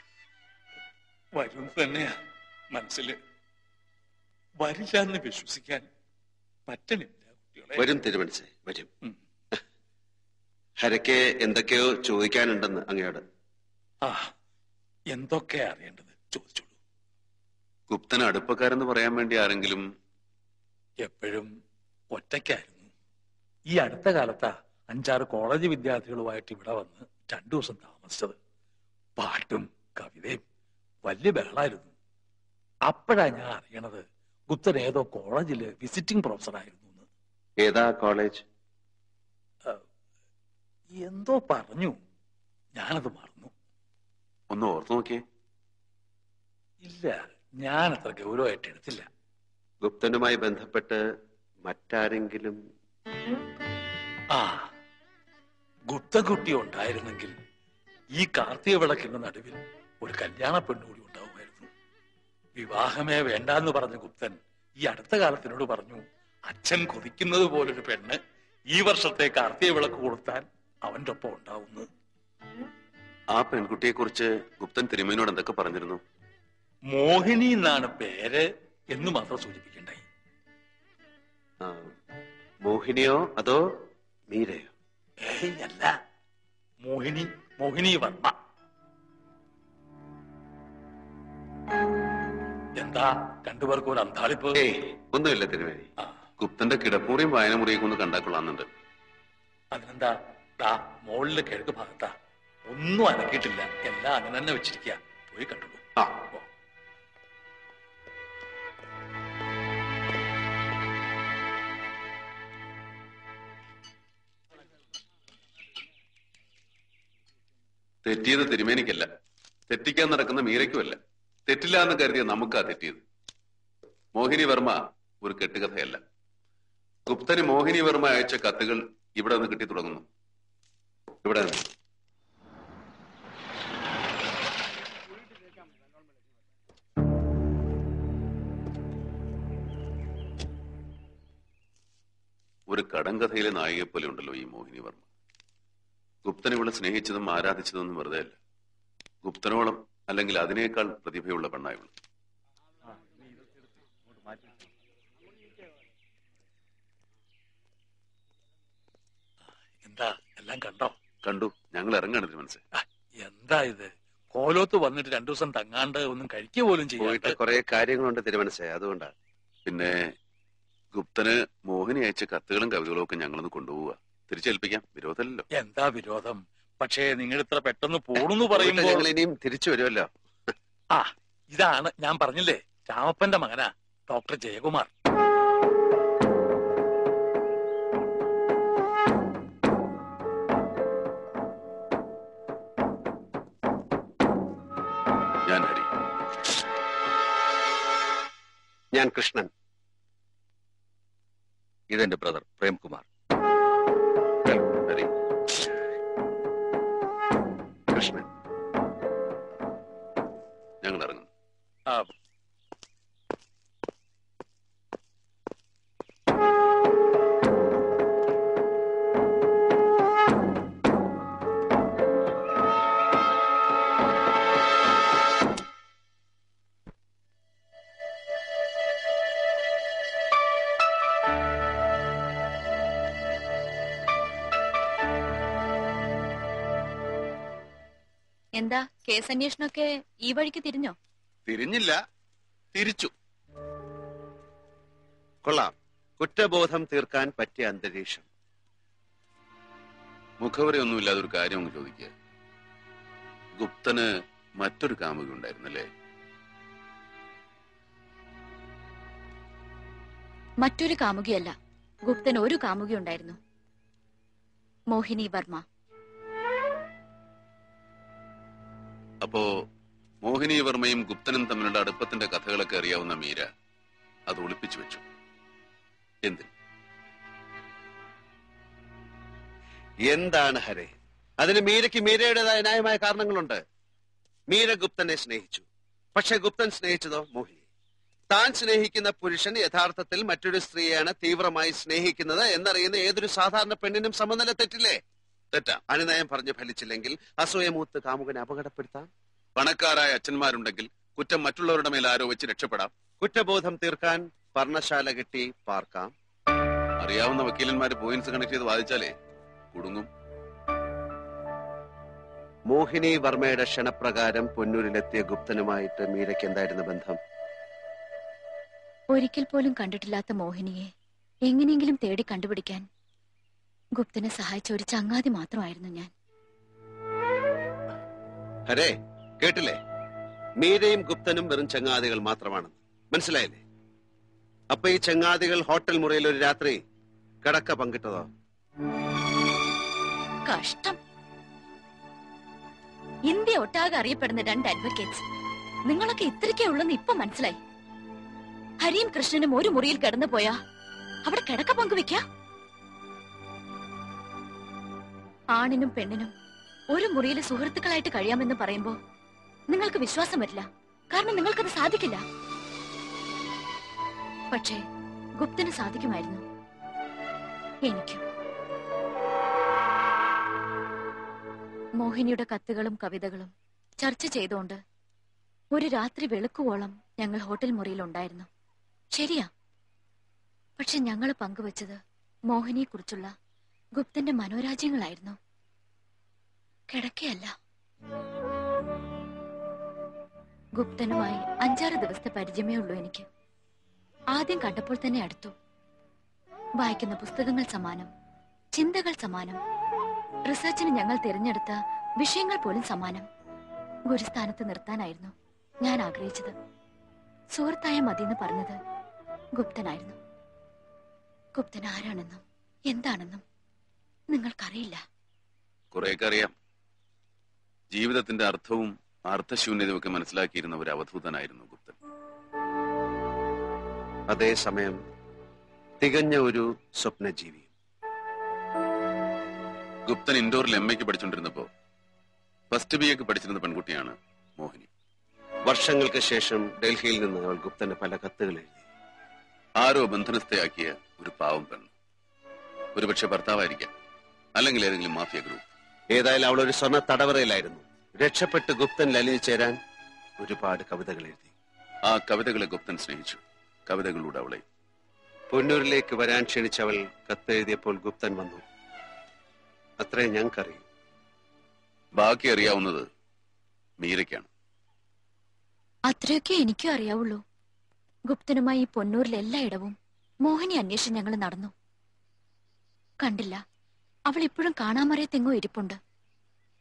Speaker 17: വരും തന്നെയാ മനസ്സില് വരില്ല എന്ന് വിശ്വസിക്കാൻ പറ്റണില്ല കുട്ടികളെ
Speaker 12: വരും തിരുമനസ് വരും ഹരയ്ക്ക് എന്തൊക്കെയോ ചോദിക്കാനുണ്ടെന്ന് അങ്ങയോട്
Speaker 17: ആ എന്തൊക്കെയാ അറിയേണ്ടത് ചോദിച്ചോളൂ
Speaker 12: ഗുപ്തൻ അടുപ്പക്കാരെന്ന് പറയാൻ വേണ്ടി ആരെങ്കിലും
Speaker 17: എപ്പോഴും ഒറ്റയ്ക്കായിരുന്നു ഈ അടുത്ത കാലത്താ അഞ്ചാറ് കോളേജ് വിദ്യാർത്ഥികളുമായിട്ട് ഇവിടെ വന്ന് രണ്ടു ദിവസം താമസിച്ചത് പാട്ടും കവിതയും വലിയ ബഹളായിരുന്നു അപ്പോഴാ ഞാൻ അറിയണത് ഗുപ്തൻ ഏതോ കോളേജില് വിസിറ്റിംഗ് പ്രൊഫസറായിരുന്നു
Speaker 12: ഏതാ കോളേജ്
Speaker 17: എന്തോ പറഞ്ഞു ഞാനത് മറന്നു
Speaker 12: ഒന്ന് ഓർത്തു നോക്കിയേ
Speaker 17: ഇല്ല ഞാൻ അത്ര ഗൗരവമായിട്ട് എടുത്തില്ല
Speaker 12: ഗുപ്തനുമായി ബന്ധപ്പെട്ട് മറ്റാരെങ്കിലും
Speaker 17: ആ ഗുപ്തകുട്ടി ഉണ്ടായിരുന്നെങ്കിൽ ഈ കാർത്തിക വിളക്കിന്റെ നടുവിൽ ഒരു കല്യാണ പെണ്ണുകൂടി ഉണ്ടാവുമായിരുന്നു വിവാഹമേ വേണ്ടാന്ന് പറഞ്ഞ ഗുപ്തൻ ഈ അടുത്ത കാലത്തിനോട് പറഞ്ഞു അച്ഛൻ കൊതിക്കുന്നത് പോലൊരു പെണ്ണ് ഈ വർഷത്തെ കാർത്തിക വിളക്ക് കൊടുത്താൽ അവന്റെ ഒപ്പം ഉണ്ടാവുന്നു
Speaker 12: ആ പെൺകുട്ടിയെ കുറിച്ച് ഗുപ്തൻ തിരുമേനോട് എന്തൊക്കെ പറഞ്ഞിരുന്നു
Speaker 17: മോഹിനി എന്നാണ് പേര് എന്ന് മാത്രം സൂചിപ്പിക്കണ്ടായി
Speaker 12: ആ, മോഹിനിയോ അതോ മീരയോ
Speaker 17: ഏയ് അല്ല മോഹിനി മോഹിനി വർമ്മ എന്താ രണ്ടുപേർക്കും ഒരു അന്താളിപ്പ്
Speaker 12: ഒന്നുമില്ല തിരുമേനി ഗുപ്തന്റെ കിടപ്പൂറിയും വായനമുറിയൊക്കെ ഒന്ന് കണ്ടാക്കൊള്ളാന്നുണ്ട്
Speaker 17: അതിനെന്താ ദാ മുകളില് കിഴക്ക് ഭാഗത്താ ഒന്നും അനക്കിയിട്ടില്ല എല്ലാം അങ്ങനെ തന്നെ വെച്ചിരിക്കുക പോയി കണ്ടോളൂ ഓ.
Speaker 12: തെറ്റിയത് തിരുമേനിക്കല്ല തെറ്റിക്കാൻ നടക്കുന്ന മീരയ്ക്കുമല്ല തെറ്റില്ല എന്ന് കരുതിയ നമുക്കാ തെറ്റിയത് മോഹിനി വർമ്മ ഒരു കെട്ടുകഥയല്ല ഗുപ്തന് മോഹിനി വർമ്മ അയച്ച കത്തുകൾ ഇവിടെ നിന്ന് കിട്ടി തുടങ്ങുന്നു ഇവിടെ നിന്ന് ഒരു കടങ്കഥയിലെ നായികയെ പോലെ ഉണ്ടല്ലോ ഈ മോഹിനി വർമ്മ ഗുപ്തൻ ഇവളെ സ്നേഹിച്ചതും ആരാധിച്ചതൊന്നും വെറുതെ അല്ല ഗുപ്തനോളം അല്ലെങ്കിൽ അതിനേക്കാൾ പ്രതിഭയുള്ള പെണ്ണാ ഇവള്
Speaker 17: എന്താ എല്ലാം കണ്ടോ
Speaker 12: കണ്ടു ഞങ്ങൾ ഇറങ്ങാണ് മനസ്സ്
Speaker 17: എന്താ ഇത് കോലോത്ത് വന്നിട്ട് രണ്ടു ദിവസം തങ്ങാണ്ട് ഒന്നും കഴിക്കുക പോലും
Speaker 12: പോയിട്ട്
Speaker 17: ചെയ്യാണ്ട്
Speaker 12: കുറെ കാര്യങ്ങളുണ്ട് തിരുമനസ്സേ അതുകൊണ്ടാ പിന്നെ ഗുപ്തന് മോഹിനി അയച്ച കത്തുകളും കവിതകളും ഒക്കെ ഞങ്ങളൊന്ന് കൊണ്ടുപോവുക തിരിച്ചേൽപ്പിക്കാം വിരോധമല്ലോ
Speaker 17: എന്താ വിരോധം പക്ഷേ നിങ്ങൾ ഇത്ര പെട്ടെന്ന് പോണെന്ന്
Speaker 12: പോയിട്ട്
Speaker 17: പറയുമ്പോൾ
Speaker 12: ഞങ്ങൾ ഇനിയും തിരിച്ചു വരുമല്ലോ
Speaker 17: ആ ഇതാണ് ഞാൻ പറഞ്ഞില്ലേ രാമപ്പന്റെ മകനാ ഡോക്ടർ ജയകുമാർ
Speaker 12: ഞാൻ ഹരി ഞാൻ കൃഷ്ണൻ
Speaker 9: ഇതെന്റെ ബ്രദർ പ്രേംകുമാർ
Speaker 12: ഹരി കൃഷ്ണൻ ഞങ്ങൾ ഇറങ്ങുന്നു
Speaker 17: ആ
Speaker 1: എന്താ കേസ് അന്വേഷണമൊക്കെ ഈ വഴിക്ക് തിരിഞ്ഞോ
Speaker 12: തിരിഞ്ഞില്ല തിരിച്ചു കൊള്ളാം കുറ്റബോധം തീർക്കാൻ പറ്റിയ അന്തരീക്ഷം
Speaker 11: മുഖവരയൊന്നുമില്ലാതെ ഒരു കാര്യം അങ്ങ് ചോദിക്കുക ഗുപ്തന് മറ്റൊരു കാമുകി ഉണ്ടായിരുന്നല്ലേ
Speaker 1: മറ്റൊരു കാമുകിയല്ല ഗുപ്തൻ ഒരു കാമുകി ഉണ്ടായിരുന്നു മോഹിനി വർമ്മ
Speaker 11: അപ്പോ മോഹിനി വർമ്മയും ഗുപ്തനും തമ്മിലുള്ള അടുപ്പത്തിന്റെ കഥകളൊക്കെ അറിയാവുന്ന മീര അത് ഒളിപ്പിച്ചു വെച്ചു എന്തിന്
Speaker 12: എന്താണ് ഹരെ അതിന് മീരയ്ക്ക് മീരയുടേതായ ന്യായമായ കാരണങ്ങളുണ്ട് മീര ഗുപ്തനെ സ്നേഹിച്ചു പക്ഷെ ഗുപ്തൻ സ്നേഹിച്ചതോ മോഹിനി താൻ സ്നേഹിക്കുന്ന പുരുഷൻ യഥാർത്ഥത്തിൽ മറ്റൊരു സ്ത്രീയാണ് തീവ്രമായി സ്നേഹിക്കുന്നത് എന്നറിയുന്ന ഏതൊരു സാധാരണ പെണ്ണിനും സമനില തെറ്റില്ലേ
Speaker 11: തെറ്റാ
Speaker 12: അനുനയം പറഞ്ഞു ഫലിച്ചില്ലെങ്കിൽ അസൂയമൂത്ത് കാമുകനെ അപകടപ്പെടുത്താം
Speaker 11: പണക്കാരായ അച്ഛന്മാരുണ്ടെങ്കിൽ കുറ്റം മറ്റുള്ളവരുടെ മേൽ ആരോപിച്ച് രക്ഷപ്പെടാം
Speaker 12: കുറ്റബോധം തീർക്കാൻ പർണശാല കെട്ടി പാർക്കാം
Speaker 11: അറിയാവുന്ന വക്കീലന്മാര് പോയിന്റ്സ് കണക്ട് ചെയ്ത് വാദിച്ചാലേ കുടുങ്ങും
Speaker 12: മോഹിനി വർമ്മയുടെ ക്ഷണപ്രകാരം പൊന്നൂരിലെത്തിയ ഗുപ്തനുമായിട്ട് മീരയ്ക്ക് എന്തായിരുന്നു ബന്ധം
Speaker 1: ഒരിക്കൽ പോലും കണ്ടിട്ടില്ലാത്ത മോഹിനിയെ എങ്ങനെയെങ്കിലും തേടി കണ്ടുപിടിക്കാൻ ഗുപ്തനെ സഹായിച്ച ഒരു ചങ്ങാതി മാത്രമായിരുന്നു ഞാൻ
Speaker 12: ഹരേ കേട്ടില്ലേ മീരയും ഗുപ്തനും വെറും ചങ്ങാതികൾ മാത്രമാണെന്ന് മനസ്സിലായില്ലേ അപ്പൊ ഈ ചങ്ങാതികൾ ഹോട്ടൽ മുറിയിൽ ഒരു രാത്രി കിടക്ക പങ്കിട്ടതോ
Speaker 1: കഷ്ടം ഇന്ത്യ ഒട്ടാകെ അറിയപ്പെടുന്ന രണ്ട് അഡ്വക്കേറ്റ്സ് നിങ്ങളൊക്കെ ഇത്രയ്ക്കേ ഉള്ളെന്ന് ഇപ്പൊ മനസ്സിലായി ഹരിയും കൃഷ്ണനും ഒരു മുറിയിൽ കിടന്നു പോയാ അവിടെ കിടക്ക പങ്കുവെക്ക ആണിനും പെണ്ണിനും ഒരു മുറിയിൽ സുഹൃത്തുക്കളായിട്ട് കഴിയാമെന്ന് പറയുമ്പോ നിങ്ങൾക്ക് വിശ്വാസം വരില്ല കാരണം നിങ്ങൾക്കത് സാധിക്കില്ല പക്ഷേ ഗുപ്തന് സാധിക്കുമായിരുന്നു എനിക്കും മോഹിനിയുടെ കത്തുകളും കവിതകളും ചർച്ച ചെയ്തുകൊണ്ട് ഒരു രാത്രി വെളുക്കുവോളം ഞങ്ങൾ ഹോട്ടൽ മുറിയിൽ ഉണ്ടായിരുന്നു ശരിയാ പക്ഷെ ഞങ്ങൾ പങ്കുവച്ചത് മോഹിനിയെ കുറിച്ചുള്ള ഗുപ്തന്റെ മനോരാജ്യങ്ങളായിരുന്നു കിടക്കയല്ല ഗുപ്തനുമായി അഞ്ചാറ് ദിവസത്തെ പരിചയമേ ഉള്ളൂ എനിക്ക് ആദ്യം കണ്ടപ്പോൾ തന്നെ അടുത്തു വായിക്കുന്ന പുസ്തകങ്ങൾ സമാനം ചിന്തകൾ സമാനം റിസർച്ചിന് ഞങ്ങൾ തിരഞ്ഞെടുത്ത വിഷയങ്ങൾ പോലും സമാനം ഗുരുസ്ഥാനത്ത് നിർത്താനായിരുന്നു ഞാൻ ആഗ്രഹിച്ചത് സുഹൃത്തായ മതിയെന്ന് പറഞ്ഞത് ഗുപ്തനായിരുന്നു ഗുപ്തൻ ആരാണെന്നും എന്താണെന്നും നിങ്ങൾക്കറിയില്ല
Speaker 11: കുറെയൊക്കെ അറിയാം ജീവിതത്തിന്റെ അർത്ഥവും അർത്ഥശൂന്യതയും ഒക്കെ മനസ്സിലാക്കിയിരുന്ന ഒരു അവധൂതനായിരുന്നു ഗുപ്തൻ
Speaker 12: അതേസമയം തികഞ്ഞ ഒരു സ്വപ്നജീവി
Speaker 11: ഗുപ്തൻ ഇൻഡോറിൽ എം എക്ക് പഠിച്ചുകൊണ്ടിരുന്നപ്പോ ഫസ്റ്റ് ബി എക്ക് പഠിച്ചിരുന്ന പെൺകുട്ടിയാണ് മോഹിനി
Speaker 12: വർഷങ്ങൾക്ക് ശേഷം ഡൽഹിയിൽ നിന്ന് അവൾ ഗുപ്തന് പല കത്തുകൾ എഴുതി
Speaker 11: ആരോ ബന്ധനസ്ഥയാക്കിയ ഒരു പാവം പെണ്ണ് ഒരുപക്ഷെ ഭർത്താവായിരിക്കാം അല്ലെങ്കിൽ ഏതെങ്കിലും മാഫിയ ഗ്രൂപ്പ്
Speaker 12: ഏതായാലും അവൾ ഒരു സ്വർണ്ണ തടവറയിലായിരുന്നു രക്ഷപ്പെട്ട് ഗുപ്തൻ ലലിന് ചേരാൻ ഒരുപാട് കവിതകൾ എഴുതി
Speaker 11: ആ കവിതകളെ ഗുപ്തൻ സ്നേഹിച്ചു കവിതകളിലൂടെ അവളെ
Speaker 12: പൊന്നൂരിലേക്ക് വരാൻ ക്ഷണിച്ചവൾ കത്തെഴുതിയപ്പോൾ ഗുപ്തൻ വന്നു അത്രേ ഞങ്ങൾക്കറിയും
Speaker 11: ബാക്കി അറിയാവുന്നത് മീരയ്ക്കാണ്
Speaker 1: അത്രയൊക്കെ എനിക്കും അറിയാവുള്ളൂ ഗുപ്തനുമായി ഈ പൊന്നൂരിൽ എല്ലായിടവും മോഹിനി അന്വേഷിച്ച് ഞങ്ങൾ നടന്നു കണ്ടില്ല അവൾ ഇപ്പോഴും കാണാമറിയത്തെങ്ങോ ഇരിപ്പുണ്ട്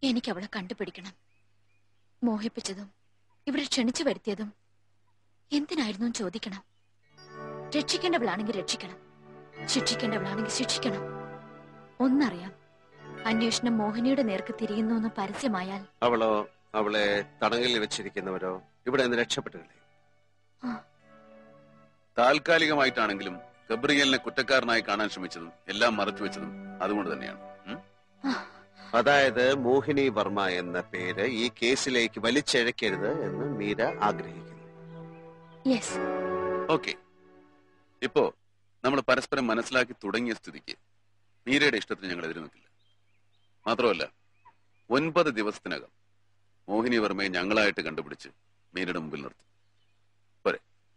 Speaker 1: എനിക്ക് അവളെ കണ്ടുപിടിക്കണം മോഹിപ്പിച്ചതും ഇവിടെ ക്ഷണിച്ചു വരുത്തിയതും എന്തിനായിരുന്നു എന്ന് ചോദിക്കണം രക്ഷിക്കേണ്ടവളാണെങ്കിൽ രക്ഷിക്കണം ശിക്ഷിക്കേണ്ടവളാണെങ്കിൽ ശിക്ഷിക്കണം ഒന്നറിയാം അന്വേഷണം മോഹിനിയുടെ നേർക്ക് തിരിയുന്നു എന്ന് പരസ്യമായാൽ
Speaker 12: അവളോ അവളെ തടങ്കലിൽ വെച്ചിരിക്കുന്നവരോ ഇവിടെ നിന്ന് രക്ഷപ്പെട്ടുകളെ
Speaker 11: താൽക്കാലികമായിട്ടാണെങ്കിലും ഗബ്രിയലിനെ കുറ്റക്കാരനായി കാണാൻ ശ്രമിച്ചതും എല്ലാം മറച്ചു വെച്ചതും അതുകൊണ്ട് തന്നെയാണ് ഉം?
Speaker 12: അതായത് മോഹിനി വർമ്മ എന്ന പേര് ഈ കേസിലേക്ക് വലിച്ചിഴക്കരുത് എന്ന് മീര ആഗ്രഹിക്കുന്നു
Speaker 1: യെസ്
Speaker 11: ഓക്കെ ഇപ്പോ നമ്മൾ പരസ്പരം മനസ്സിലാക്കി തുടങ്ങിയ സ്ഥിതിക്ക് മീരയുടെ ഇഷ്ടത്തിന് ഞങ്ങൾ എതിര് നിൽക്കില്ല മാത്രമല്ല ഒൻപത് ദിവസത്തിനകം മോഹിനി വർമ്മയെ ഞങ്ങളായിട്ട് കണ്ടുപിടിച്ച് മീരയുടെ മുമ്പിൽ നിർത്തും പോരെ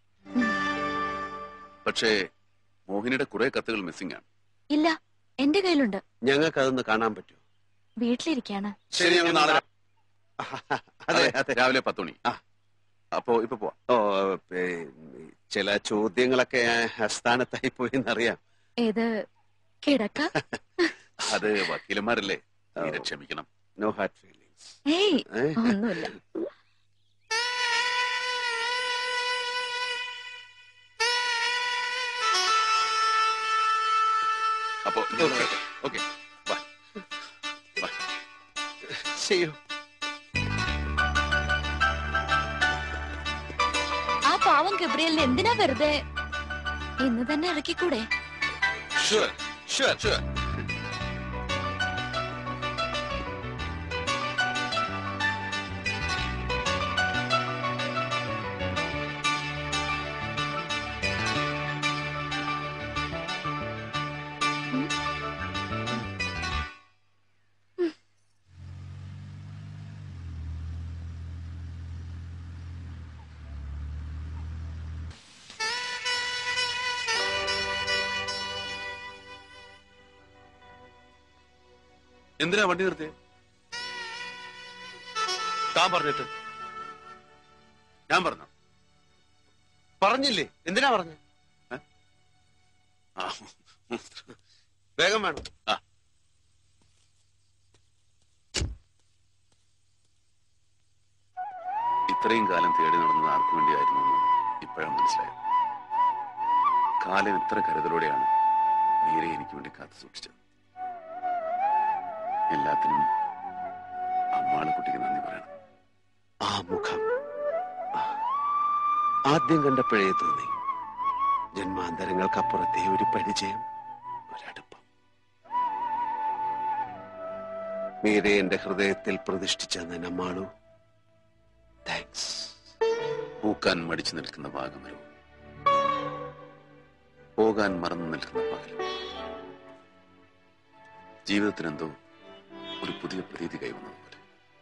Speaker 11: പക്ഷേ മോഹിനിയുടെ കുറെ കത്തുകൾ മിസ്സിംഗ് ആണ്
Speaker 1: ഇല്ല എന്റെ കയ്യിലുണ്ട്
Speaker 12: ഞങ്ങൾക്ക് അതൊന്ന് കാണാൻ പറ്റുമോ
Speaker 1: വീട്ടിലിരിക്കാണ്
Speaker 11: ശരി ഞങ്ങൾ നാളെ രാ-
Speaker 12: അതെ
Speaker 11: അതെ രാവിലെ പത്ത് മണി അപ്പോ ഇപ്പൊ പോവാം
Speaker 12: ഓ ഏ, ചില ചോദ്യങ്ങളൊക്കെ അസ്ഥാനത്തായി പോയി എന്നറിയാം
Speaker 1: ഏത് കിടക്ക
Speaker 11: അത് വക്കീലന്മാരല്ലേ മീര ക്ഷമിക്കണം
Speaker 12: നോ ഹാർട്ട് ഫീലിംഗ്സ്
Speaker 1: ഏയ് ഒന്നുമില്ല
Speaker 11: അപ്പോ ഓക്കെ
Speaker 12: ചെയ്യൂ
Speaker 1: ആ പാവം ഗബ്രിയലിന് എന്തിനാ വെറുതെ ഇന്ന് തന്നെ ഇറക്കിക്കൂടെ
Speaker 11: ഷുവർ ഷുവർ ഷുവർ എന്തിനാ വണ്ടി നിർത്തിയേ
Speaker 12: താൻ പറഞ്ഞിട്ട്
Speaker 11: ഞാൻ പറഞ്ഞു
Speaker 12: പറഞ്ഞില്ലേ എന്തിനാ പറഞ്ഞ വേഗം വേണം
Speaker 11: ഇത്രയും കാലം തേടി നടന്നത് ആർക്കു വേണ്ടിയായിരുന്നു എന്ന് ഇപ്പോഴാണ് മനസ്സിലായത് കാലം ഇത്ര കരുതലോടെയാണ് മീരെ എനിക്ക് വേണ്ടി കാത്തു സൂക്ഷിച്ചത് എല്ലാത്തിനും അമ്മാളെ കുട്ടിക്ക് നന്ദി പറയണം
Speaker 12: ആ മുഖം ആ, ആദ്യം കണ്ടപ്പോഴേ തോന്നി ജന്മാന്തരങ്ങൾക്കപ്പുറത്തെ ഒരു പരിചയം ഒരടുപ്പം മീരെ എന്റെ ഹൃദയത്തിൽ പ്രതിഷ്ഠിച്ച നന്നമ്മാളു താങ്ക്സ്
Speaker 11: പൂക്കാൻ മടിച്ചു നിൽക്കുന്ന ഭാഗമരവും പോകാൻ മറന്നു നിൽക്കുന്ന പകലും ജീവിതത്തിനെന്തോ ഒരു പുതിയ പ്രതീതി കൈവന്നത് പോലെ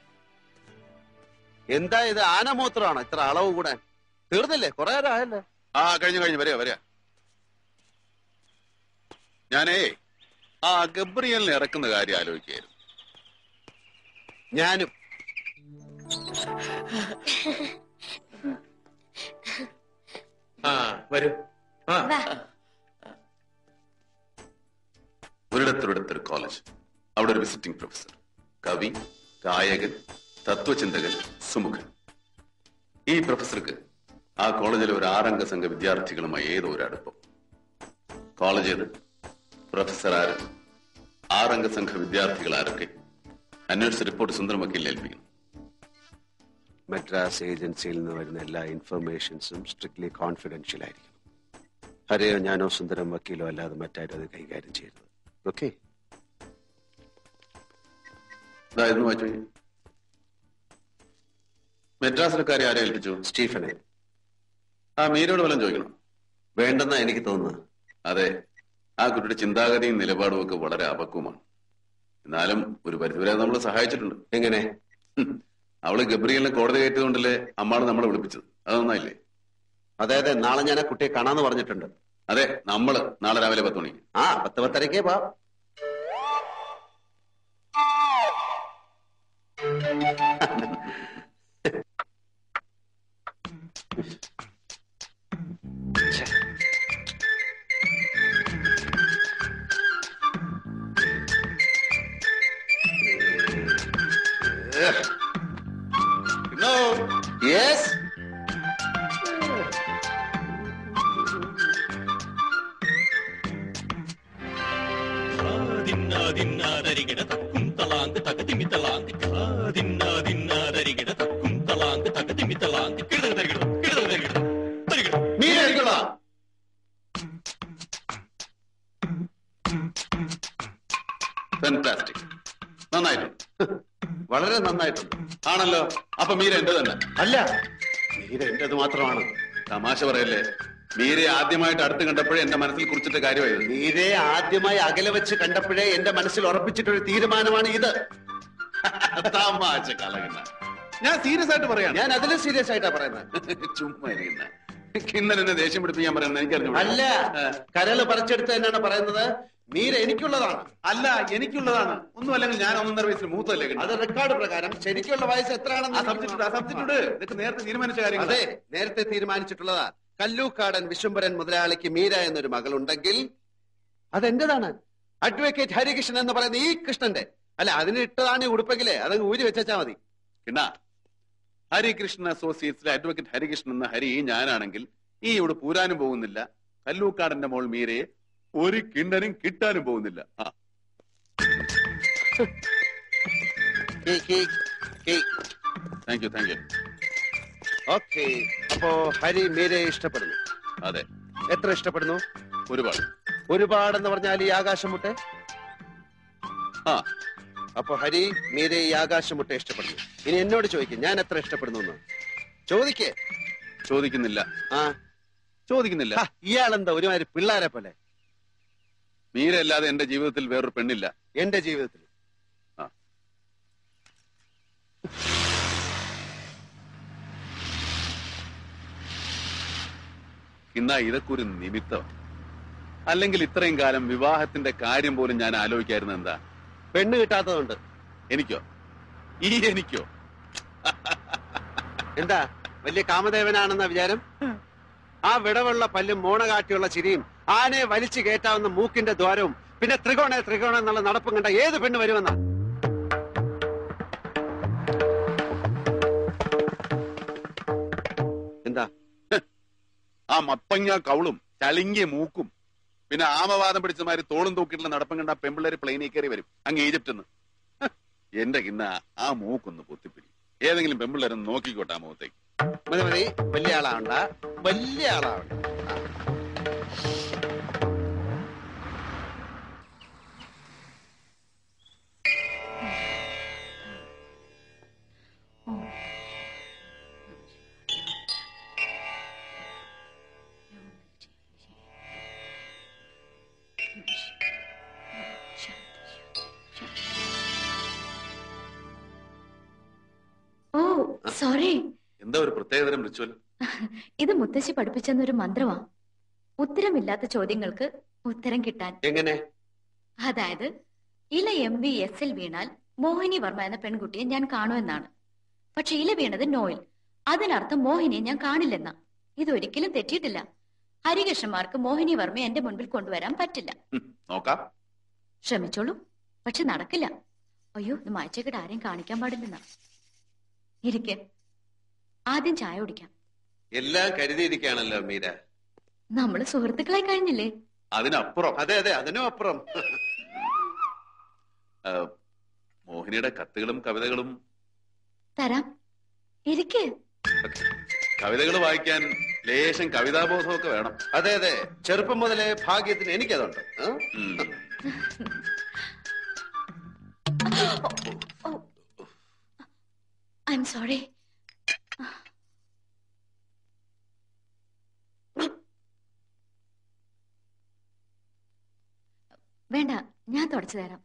Speaker 12: എന്താ ഇത് ആനമൂത്രമാണോ ഇത്ര അളവ് കൂടാൻ തീർന്നില്ലേ കുറെ നേരം ആയല്ലേ
Speaker 11: ആ കഴിഞ്ഞു കഴിഞ്ഞു വരിക വരിക ഞാനേ ആ ഗബ്രിയലിനെ ഇറക്കുന്ന കാര്യം ആലോചിക്കുകയായിരുന്നു
Speaker 12: ഞാനും
Speaker 10: ആ വരൂ ആ
Speaker 11: ഒരിടത്തൊരിടത്തൊരു കോളേജ് അവിടെ ഒരു വിസിറ്റിംഗ് പ്രൊഫസർ കവി ഗായകൻ തത്വചിന്തകൻ സുമുഖൻ ഈ പ്രൊഫസർക്ക് ആ കോളേജിലെ ഒരു ആറംഗ സംഘ വിദ്യാർത്ഥികളുമായി ഏതോ ഒരു അടുപ്പം കോളേജ് ഏത് പ്രൊഫസർ ആര് ആറംഗ സംഘ വിദ്യാർത്ഥികൾ ആരൊക്കെ അന്വേഷിച്ച റിപ്പോർട്ട് സുന്ദരം വക്കീലിനെ ഏൽപ്പിക്കണം
Speaker 12: മദ്രാസ് ഏജൻസിയിൽ നിന്ന് വരുന്ന എല്ലാ ഇൻഫർമേഷൻസും സ്ട്രിക്ട്ലി കോൺഫിഡൻഷ്യൽ ആയിരിക്കണം ഹരയോ ഞാനോ സുന്ദരം വക്കീലോ അല്ലാതെ മറ്റാരും അത് കൈകാര്യം ചെയ്യരുത് ഓക്കെ
Speaker 11: ഇതായിരുന്നു വായിച്ചു മെഡ്രാസിലെ കാര്യം ആരെ ഏൽപ്പിച്ചു
Speaker 12: സ്റ്റീഫനെ
Speaker 11: ആ മീരോട് വല്ലതും ചോദിക്കണം
Speaker 12: വേണ്ടെന്നാ എനിക്ക് തോന്നുന്നത്
Speaker 11: അതെ ആ കുട്ടിയുടെ ചിന്താഗതിയും നിലപാടും ഒക്കെ വളരെ അപക്വമാണ് എന്നാലും ഒരു പരിധിവരെ നമ്മൾ സഹായിച്ചിട്ടുണ്ട്
Speaker 12: എങ്ങനെ
Speaker 11: അവള് ഗബ്രിയലിനെ കോടതി കയറ്റിയതുകൊണ്ടല്ലേ അമ്മാണ് നമ്മളെ വിളിപ്പിച്ചത് അത് നന്നായില്ലേ
Speaker 12: അതെ അതെ നാളെ ഞാൻ ആ കുട്ടിയെ കാണാന്ന് പറഞ്ഞിട്ടുണ്ട്
Speaker 11: അതെ നമ്മള് നാളെ രാവിലെ പത്ത് മണിക്ക്
Speaker 12: ആ പത്ത് പത്തരക്കേ പോവാം യെസ്
Speaker 17: ദിന്നാദിന്നാദരികിട തക്കും തളാങ്ക് തകതിമി തളാങ്ക് ദിന്നാദിന്നാദരികിട തക്കും തളാങ്ക് തകതിമി തളാങ്ക് കിട തരികിട കിട തരികിട തരികിട
Speaker 12: മീര അടിക്കടാ
Speaker 11: ഫാന്റാസ്റ്റിക് നന്നായിട്ടുണ്ട്
Speaker 12: വളരെ നന്നായിട്ടുണ്ട്
Speaker 11: ആണല്ലോ അപ്പൊ മീര എന്റെ തന്നെ
Speaker 12: അല്ല മീര എന്റേത് മാത്രമാണ്
Speaker 11: തമാശ പറയല്ലേ മീരയെ ആദ്യമായിട്ട് അടുത്ത് കണ്ടപ്പോഴേ എന്റെ മനസ്സിൽ കുറിച്ചിട്ട കാര്യമായിരുന്നു
Speaker 12: മീരയെ ആദ്യമായി അകലെ വെച്ച് കണ്ടപ്പോഴേ എന്റെ മനസ്സിൽ ഉറപ്പിച്ചിട്ടൊരു തീരുമാനമാണ് ഇത്
Speaker 11: തമാശ കളകണ്ട ഞാൻ സീരിയസ് ആയിട്ട് പറയാം
Speaker 12: ഞാൻ അതിലും സീരിയസ് ആയിട്ടാ പറയുന്നത്
Speaker 11: ചുമ്മാ ഇരിക്കുന്ന കിന്നൽ എന്നെ ദേഷ്യം പിടിപ്പിക്കാൻ പറയുന്നത് എനിക്കറിഞ്ഞു
Speaker 12: അല്ല കരള് പറിച്ചെടുത്ത് തന്നെയാണ് പറയുന്നത് മീര എനിക്കുള്ളതാണ്
Speaker 11: അല്ല എനിക്കുള്ളതാണ് ഒന്നും അല്ലെങ്കിൽ ഞാൻ ഒന്നര വയസ്സിൽ മൂത്തല്ലേ
Speaker 12: അത് റെക്കോർഡ് പ്രകാരം ശരിക്കുള്ള വയസ്സ് എത്രയാണെന്ന്
Speaker 11: സബ്ജക്റ്റ് സബ്ജക്റ്റ് ഇതൊക്കെ നേരത്തെ തീരുമാനിച്ച കാര്യങ്ങൾ
Speaker 12: അതെ നേരത്തെ തീരുമാനിച്ചിട്ടുള്ളതാ കല്ലൂക്കാടൻ വിശ്വംഭരൻ മുതലാളിക്ക് മീര എന്നൊരു മകളുണ്ടെങ്കിൽ അതെന്റേതാണ് അഡ്വക്കേറ്റ് ഹരികൃഷ്ണൻ എന്ന് പറയുന്ന ഈ കൃഷ്ണന്റെ അല്ല അതിന് ഇട്ടതാണ് ഈ ഉടുപ്പെങ്കിലേ അതങ്ങ് ഊരി വെച്ചാ മതി
Speaker 11: കിണ്ണ ഹരികൃഷ്ണൻ അസോസിയേറ്റ്സിലെ അഡ്വക്കേറ്റ് ഹരികൃഷ്ണൻ എന്ന ഹരി ഞാനാണെങ്കിൽ ഈ ഇവിടെ പൂരാനും പോകുന്നില്ല കല്ലൂക്കാടന്റെ മോൾ മീരയെ ഒരു കിണ്ണനും കിട്ടാനും പോകുന്നില്ല ആ thank you thank you
Speaker 12: okay അപ്പോ ഹരി മീരയെ ഇഷ്ടപ്പെടുന്നു
Speaker 11: അതെ
Speaker 12: എത്ര ഇഷ്ടപ്പെടുന്നു
Speaker 11: ഒരുപാട്
Speaker 12: ഒരുപാടെന്ന് പറഞ്ഞാൽ ഈ ആകാശമുട്ടെ
Speaker 11: ആ
Speaker 12: അപ്പൊ ഹരി മീരെ ഈ ആകാശമുട്ട ഇഷ്ടപ്പെടുന്നു ഇനി എന്നോട് ചോദിക്കും ഞാൻ എത്ര ഇഷ്ടപ്പെടുന്നു എന്ന് ചോദിക്കേ
Speaker 11: ചോദിക്കുന്നില്ല
Speaker 12: ആ
Speaker 11: ചോദിക്കുന്നില്ല
Speaker 12: ഹ, ഇയാളെന്താ ഒരുമാതിരി പിള്ളാരെ പോലെ
Speaker 11: മീര അല്ലാതെ എന്റെ ജീവിതത്തിൽ വേറൊരു പെണ്ണില്ല
Speaker 12: എന്റെ ജീവിതത്തിൽ
Speaker 11: ആ. ഇന്നാ ഇതൊക്കെ ഒരു നിമിത്തം അല്ലെങ്കിൽ ഇത്രയും കാലം വിവാഹത്തിന്റെ കാര്യം പോലും ഞാൻ ആലോചിക്കായിരുന്ന എന്താ
Speaker 12: പെണ്ണ് കിട്ടാത്തതുണ്ട്
Speaker 11: എനിക്കോ ഈ എനിക്കോ
Speaker 12: എന്താ വലിയ കാമദേവനാണെന്ന വിചാരം ആ വിടവുള്ള പല്ലും മോണകാട്ടിയുള്ള ചിരിയും ആനയെ വലിച്ചു കയറ്റാവുന്ന മൂക്കിന്റെ ദ്വാരവും പിന്നെ ത്രികോണ ത്രികോണ എന്നുള്ള നടപ്പും കണ്ട ഏത് പെണ്ണ് വരുമെന്നാ എന്താ
Speaker 11: ആ മത്തങ്ങ കൗളും ചളിങ്ങിയ മൂക്കും പിന്നെ ആമവാദം പിടിച്ച മാതിരി തോളും തൂക്കിയിട്ടുള്ള നടപ്പം കണ്ട പെമ്പിള്ളേര് പ്ലെയിനിൽ കയറി വരും അങ്ങ് ഈജിപ്റ്റ് നിന്ന് എന്റെ കിന്ന ആ മൂക്കൊന്ന് പൊത്തിപ്പിടി ഏതെങ്കിലും പെമ്പിള്ളേരൊന്ന് നോക്കിക്കോട്ടെ ആ മുഖത്തേക്ക്
Speaker 12: മതി മതി വലിയ ആളാവണ്ട വലിയ ആളാവണ്ട ആ.
Speaker 1: ഓ സോറി
Speaker 11: എന്താ ഒരു പ്രത്യേകതരം റിച്വൽ
Speaker 1: ഇത് മുത്തശ്ശി പഠിപ്പിച്ചെന്നൊരു മന്ത്രമാ ഉത്തരമില്ലാത്ത ചോദ്യങ്ങൾക്ക് ഉത്തരം കിട്ടാൻ
Speaker 12: എങ്ങനെ
Speaker 1: അതായത് ഇല എം വി എസിൽ വീണാൽ മോഹിനി വർമ്മ എന്ന പെൺകുട്ടിയെ ഞാൻ കാണുമെന്നാണ് പക്ഷെ ഇല വീണത് നോയിൽ അതിനർത്ഥം മോഹിനിയെ ഞാൻ കാണില്ലെന്നാ ഇതൊരിക്കലും തെറ്റിയിട്ടില്ല ഹരികൃഷ്ണന്മാർക്ക് മോഹിനി വർമ്മയെ എന്റെ മുൻപിൽ കൊണ്ടുവരാൻ പറ്റില്ല
Speaker 11: നോക്കാം
Speaker 1: ശ്രമിച്ചോളൂ പക്ഷെ നടക്കില്ല അയ്യോ ഇത് മായച്ചേക്കിട്ട് ആരെയും കാണിക്കാൻ പാടില്ലെന്നാ ഇരിക്കെ ആദ്യം ചായ കുടിക്കാം
Speaker 12: എല്ലാം കരുതിയിരിക്കുകയാണല്ലോ മീര
Speaker 1: നമ്മള് സുഹൃത്തുക്കളായി കഴിഞ്ഞില്ലേ
Speaker 11: അതിനപ്പുറം
Speaker 12: അതെ അതെ അതിനും അപ്പുറം
Speaker 11: ആ, മോഹിനിയുടെ കത്തുകളും കവിതകളും
Speaker 1: തരാം ഇരിക്കേ
Speaker 11: കവിതകൾ വായിക്കാൻ ലേശം കവിതാബോധമൊക്കെ വേണം
Speaker 12: അതെ അതെ ചെറുപ്പം മുതലേ ഭാഗ്യത്തിന് എനിക്കതുണ്ട് ആ?
Speaker 11: ഉം.
Speaker 1: ഐ എം സോറി വേണ്ട ഞാൻ തുടച്ചു തരാം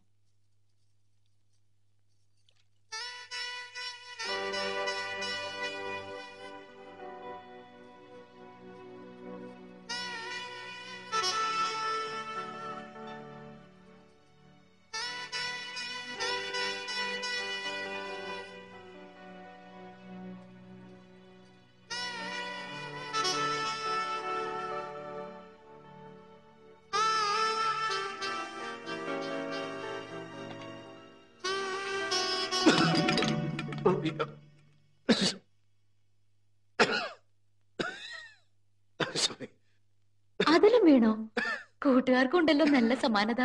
Speaker 12: സോറി
Speaker 1: അതിലും വീണോ കൂട്ടുകാർക്കുണ്ടല്ലോ നല്ല സമാനത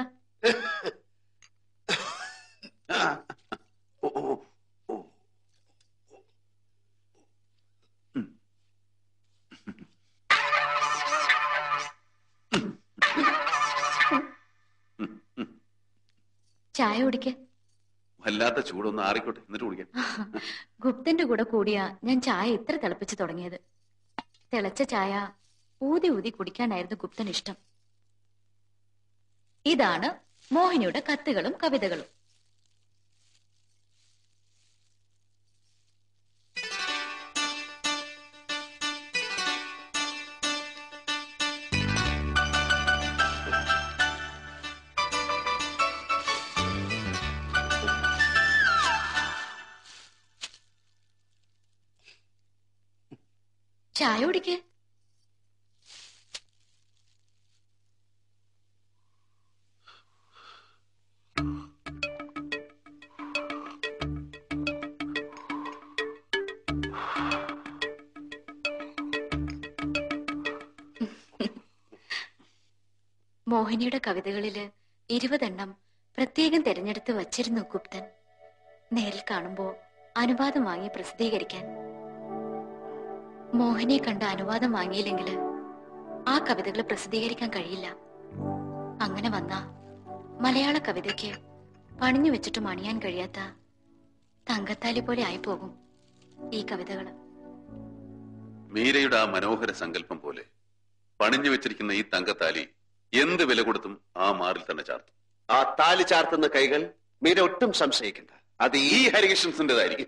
Speaker 1: ചായ കുടിക്ക
Speaker 11: വല്ലാത്ത ചൂടൊന്ന് ആറിക്കോട്ടെ എന്നിട്ട് കുടിക്കാം
Speaker 1: ഗുപ്തന്റെ കൂടെ കൂടിയാ ഞാൻ ചായ ഇത്ര തിളപ്പിച്ചു തുടങ്ങിയത് തിളച്ച ചായ ഊതി ഊതി കുടിക്കാനായിരുന്നു ഗുപ്തൻ ഇഷ്ടം ഇതാണ് മോഹിനിയുടെ കത്തുകളും കവിതകളും ചായ കുടിക്കേ മോഹിനിയുടെ കവിതകളില് ഇരുപതെണ്ണം പ്രത്യേകം തിരഞ്ഞെടുത്ത് വച്ചിരുന്നു ഗുപ്തൻ നേരിൽ കാണുമ്പോ അനുവാദം വാങ്ങി പ്രസിദ്ധീകരിക്കാൻ മോഹിനിയെ കണ്ട അനുവാദം വാങ്ങിയില്ലെങ്കിൽ ആ കവിതകൾ പ്രസിദ്ധീകരിക്കാൻ കഴിയില്ല അങ്ങനെ വന്ന മലയാള കവിതയ്ക്ക് പണിഞ്ഞു വെച്ചിട്ടും അണിയാൻ കഴിയാത്ത തങ്കത്താലി പോലെ ആയിപ്പോകും ഈ കവിതകള്
Speaker 11: മീരയുടെ ആ മനോഹര സങ്കല്പം പോലെ പണിഞ്ഞു വെച്ചിരിക്കുന്ന ഈ തങ്കത്താലി എന്ത് വില കൊടുത്തും ആ മാറിൽ തന്നെ ചാർത്തും
Speaker 12: ആ താലി ചാർത്തുന്ന കൈകൾ മീര ഒട്ടും സംശയിക്കണ്ട അത് ഈ
Speaker 11: ഈ ഹരികൃഷ്ണൻസിന്റേതായിരിക്കും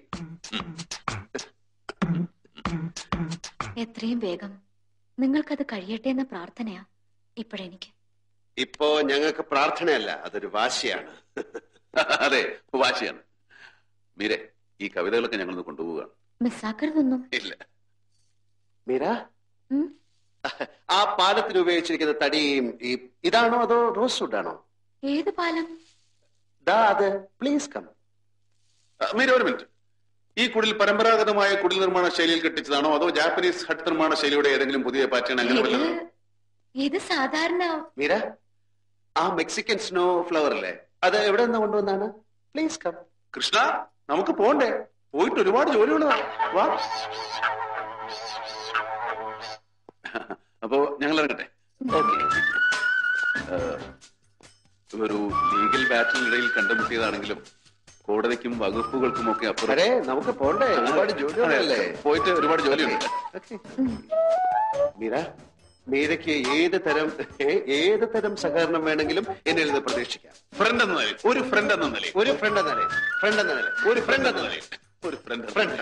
Speaker 1: എത്രയും വേഗം നിങ്ങൾക്കത് കഴിയട്ടെ എന്ന പ്രാർത്ഥനയാ ഇപ്പോഴെനിക്ക്
Speaker 12: ഇപ്പോ ഞങ്ങൾക്ക് പ്രാർത്ഥനയല്ല അതൊരു വാശിയാണ്
Speaker 11: അതെ വാശിയാണ് മീരെ ഈ കവിതകളൊക്കെ ഞങ്ങളൊന്ന് കൊണ്ടുപോവുകയാണ്
Speaker 1: മിസ്സാക്കരുതൊന്നും
Speaker 11: ഇല്ല
Speaker 12: മീര
Speaker 1: ഉം?
Speaker 12: ആ പാലത്തിന് ഉപയോഗിച്ചിരിക്കുന്ന തടിയും ഈ ഇതാണോ അതോ റോസ് വുഡ് ആണോ
Speaker 1: ഏത് പാലം
Speaker 12: ദാ അത് പ്ലീസ് കം
Speaker 11: ആ, മീര ഒരു മിനിറ്റ് ഈ കുടിൽ പരമ്പരാഗതമായ കുടിൽ നിർമ്മാണ ശൈലിയിൽ കെട്ടിച്ചതാണോ അതോ ജാപ്പനീസ് ഹട്ട് നിർമ്മാണ ശൈലിയുടെ ഏതെങ്കിലും പുതിയ പാറ്റേൺ അങ്ങനെ
Speaker 1: ഇത്
Speaker 11: വല്ലതും
Speaker 1: ഇത് സാധാരണ
Speaker 12: മീര ആ മെക്സിക്കൻ സ്നോ ഫ്ലവർ അല്ലേ അത് എവിടെ നിന്ന് കൊണ്ടുവന്നാണ് പ്ലീസ് കം
Speaker 11: കൃഷ്ണ നമുക്ക് പോണ്ടേ പോയിട്ട് ഒരുപാട് ജോലിയുള്ളതാ വാ അപ്പോ ഞങ്ങൾ ഇറങ്ങട്ടെ ഏഹ്, ഒരു ലീഗൽ ബാറ്റിനിടയിൽ കണ്ടുമുട്ടിയതാണെങ്കിലും കോടതിക്കും വകുപ്പുകൾക്കും ഒക്കെ അപ്പുറം
Speaker 12: അരെ നമുക്ക് പോണ്ടേ ഒരുപാട് ജോലിയുള്ളതല്ലേ
Speaker 11: അതെ, പോയിട്ട് ഒരുപാട് ജോലിയുണ്ട്
Speaker 12: മീര മീരയ്ക്ക് ഏത് തരം ഏ- ഏത് തരം സഹകരണം വേണമെങ്കിലും എന്നിൽ നിന്ന് പ്രതീക്ഷിക്കാം
Speaker 11: ഫ്രണ്ട് എന്ന നിലയിൽ ഒരു ഫ്രണ്ട് എന്ന നിലയിൽ
Speaker 12: ഒരു ഫ്രണ്ട് എന്ന നിലയിൽ ഫ്രണ്ട് എന്ന നിലയിൽ ഒരു ഫ്രണ്ട് എന്ന നിലയിൽ
Speaker 11: ഒരു ഫ്രണ്ട്
Speaker 12: ഫ്രണ്ട്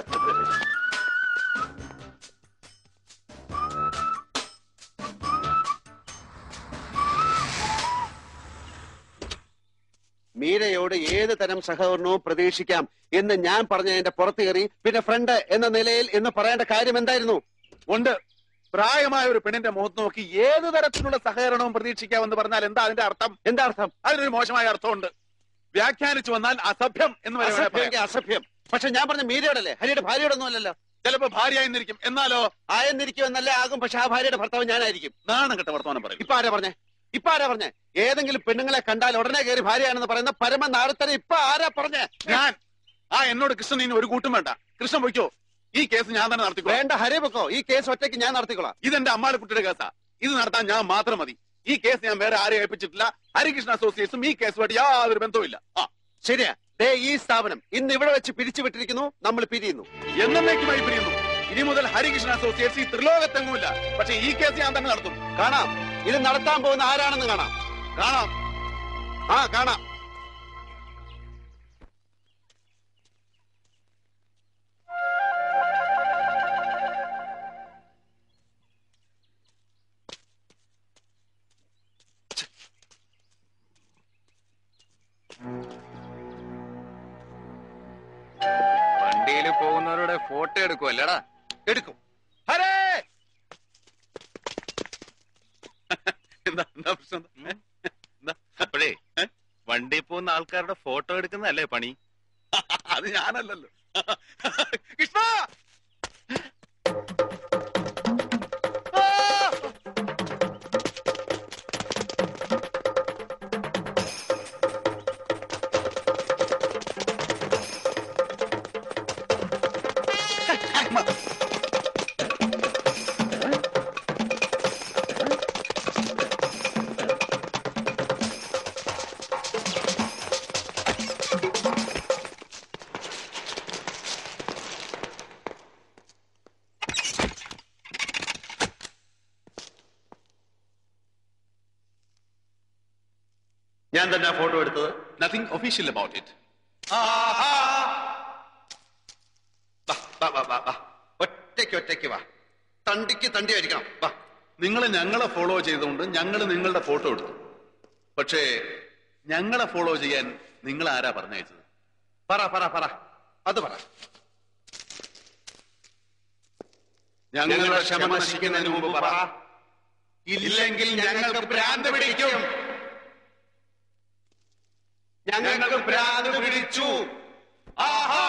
Speaker 12: മീരയോട് ഏത് തരം സഹകരണവും പ്രതീക്ഷിക്കാം എന്ന് ഞാൻ പറഞ്ഞതിന്റെ പുറത്ത് കയറി പിന്നെ ഫ്രണ്ട് എന്ന നിലയിൽ എന്ന് പറയേണ്ട കാര്യം എന്തായിരുന്നു
Speaker 8: ഉണ്ട് പ്രായമായ ഒരു പെണ്ണിന്റെ മുഖത്ത് നോക്കി ഏത് തരത്തിലുള്ള സഹകരണവും പ്രതീക്ഷിക്കാമെന്ന് പറഞ്ഞാൽ എന്താ അതിന്റെ അർത്ഥം
Speaker 12: എന്താ അർത്ഥം
Speaker 8: അതിനൊരു മോശമായ അർത്ഥമുണ്ട് വ്യാഖ്യാനിച്ചു വന്നാൽ അസഭ്യം എന്ന് വരെ വേണേ
Speaker 12: അസഭ്യം
Speaker 8: പറയാം.
Speaker 12: അസഭ്യം പക്ഷെ ഞാൻ പറഞ്ഞ മീരയോടല്ലേ ഹരിയുടെ ഭാര്യയോടൊന്നും അല്ലല്ലോ
Speaker 8: ചിലപ്പോ ഭാര്യയായിരിക്കും എന്നാലോ
Speaker 12: ആയെന്നിരിക്കുമെന്നല്ലേ ആകും പക്ഷെ ആ ഭാര്യയുടെ ഭർത്താവ് ഞാനായിരിക്കും
Speaker 8: നാണം കെട്ട വർത്തമാനം പറയും
Speaker 12: ഇപ്പൊ ആരാ പറഞ്ഞേ ഇപ്പൊ ആരാ പറഞ്ഞേ ഏതെങ്കിലും പെണ്ണുങ്ങളെ കണ്ടാൽ ഉടനെ കയറി ഭാര്യയാണെന്ന് പറയുന്ന പരമ നാടത്തരം ഇപ്പൊ ആരാ പറഞ്ഞേ
Speaker 8: ഞാൻ ആ എന്നോട് കൃഷ്ണൻ ഇനി ഒരു കൂട്ടും വേണ്ട കൃഷ്ണൻ പോയിക്കോ ഈ കേസ് ഞാൻ തന്നെ നടത്തിക്കോ
Speaker 12: വേണ്ട ഹരി പൊക്കോ ഈ കേസ് ഒറ്റയ്ക്ക് ഞാൻ നടത്തിക്കോളാം
Speaker 8: ഇതെന്റെ അമ്മാടെ കുട്ടിയുടെ കേസാ ഇത് നടത്താൻ ഞാൻ മാത്രം മതി ഈ കേസ് ഞാൻ വേറെ ആരെയും ഏൽപ്പിച്ചിട്ടില്ല ഹരികൃഷ്ണ അസോസിയേഷനും ഈ കേസുമായിട്ട് യാതൊരു ബന്ധവുമില്ല ആ
Speaker 12: ശരിയാ ദേ ഈ സ്ഥാപനം ഇന്ന് ഇവിടെ വെച്ച് പിരിച്ചുവിട്ടിരിക്കുന്നു നമ്മൾ പിരിയുന്നു
Speaker 8: എന്നേക്കുമായി പിരിയുന്നു ഇനി മുതൽ ഹരികൃഷ്ണ അസോസിയേഷൻ ഈ ത്രിലോകത്തെങ്ങുമില്ല പക്ഷെ ഈ കേസ് ഞാൻ തന്നെ നടത്തും
Speaker 12: കാണാം ഇത് നടത്താൻ പോകുന്ന ആരാണെന്ന് കാണാം
Speaker 8: കാണാം
Speaker 12: ആ കാണാം
Speaker 9: വണ്ടിയിൽ പോകുന്നവരുടെ ഫോട്ടോ എടുക്കും അല്ലടാ
Speaker 12: എടുക്കും
Speaker 8: ഹരേ എന്താ എന്താ പ്രശ്നം
Speaker 16: അപ്പോഴേ വണ്ടി പോകുന്ന ആൾക്കാരുടെ ഫോട്ടോ എടുക്കുന്നതല്ലേ പണി
Speaker 9: അത് ഞാനല്ലല്ലോ കൃഷ്ണ
Speaker 11: ഞാൻ തന്നെ ഫോട്ടോ എടുത്തത് നത്തിങ് ഒഫീഷ്യൽ അബൌട്ട് ഇറ്റ്
Speaker 12: ഒറ്റയ്ക്ക് ഒറ്റയ്ക്ക് വാ തണ്ടിക്ക് തണ്ടി അടിക്കണം വാ
Speaker 11: നിങ്ങൾ ഞങ്ങളെ ഫോളോ ചെയ്തുകൊണ്ട് ഞങ്ങൾ നിങ്ങളുടെ ഫോട്ടോ എടുത്തു പക്ഷേ ഞങ്ങളെ ഫോളോ ചെയ്യാൻ നിങ്ങൾ ആരാ പറഞ്ഞയച്ചത്
Speaker 12: പറ പറ പറ അത് പറ
Speaker 11: ഞങ്ങളുടെ ക്ഷമ നശിക്കുന്നതിന് മുമ്പ് പറ ഇല്ലെങ്കിൽ ഞങ്ങൾക്ക് ഭ്രാന്ത് പിടിക്കും
Speaker 12: ഞങ്ങൾക്ക് ഭ്രാന്ത് പിടിച്ചു ആഹാ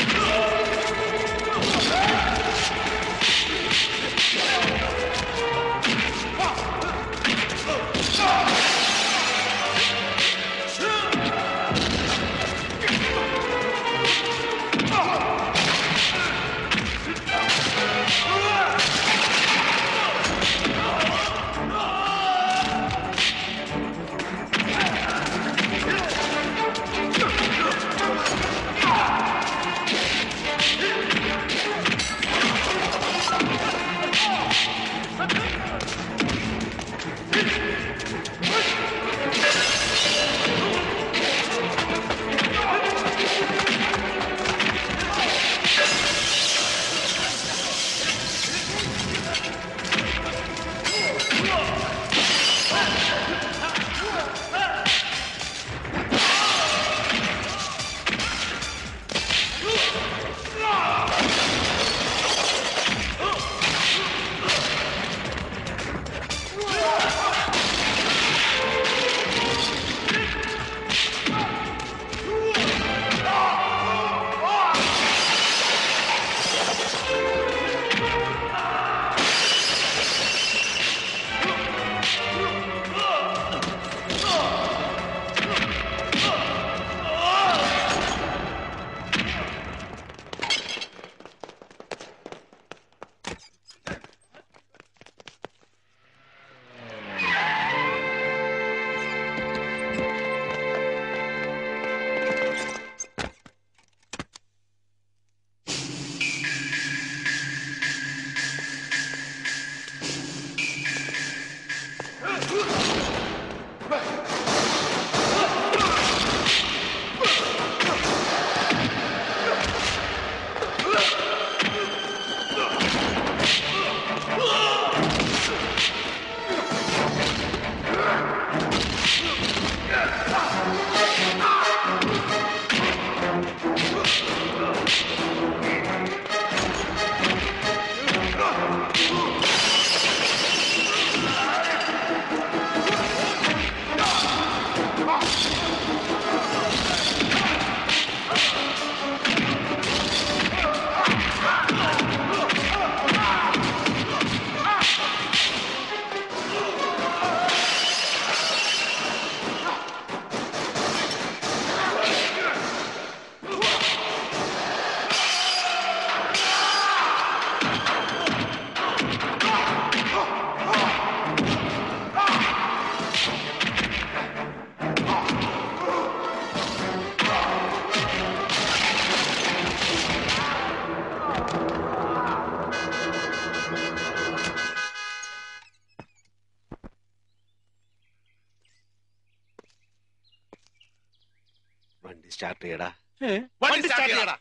Speaker 12: വണ്ടി സ്റ്റാർട്ട് ചെയ്യടാ
Speaker 8: വണ്ടി സ്റ്റാർട്ട് ചെയ്യടാ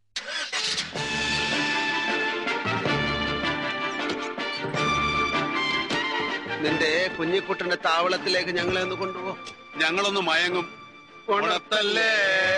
Speaker 12: നിന്റെ കുഞ്ഞിക്കുട്ടന്റെ താവളത്തിലേക്ക് ഞങ്ങളെ ഒന്ന് കൊണ്ടുപോ
Speaker 11: ഞങ്ങളൊന്ന് മയങ്ങും
Speaker 12: ഉണത്തല്ലേ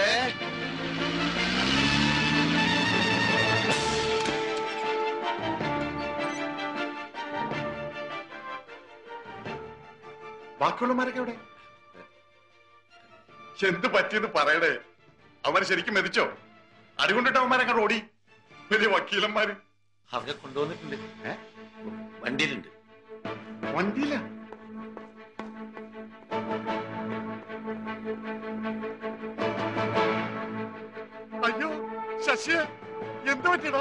Speaker 5: ബാക്കിയുള്ളമാരൊക്കെ എവിടെ എന്ത് പറ്റിയെന്ന് പറയടേ അവര് ശരിക്കും മരിച്ചോ അടികൊണ്ടിട്ട് അവന്മാരൊക്കെ ഓടി വലിയ വക്കീലന്മാര്
Speaker 13: അവരെ കൊണ്ടുവന്നിട്ടുണ്ട് ഏ? വണ്ടിയിലുണ്ട്
Speaker 5: വണ്ടിയില്ല അയ്യോ ശശിയെ എന്ത് പറ്റിയടാ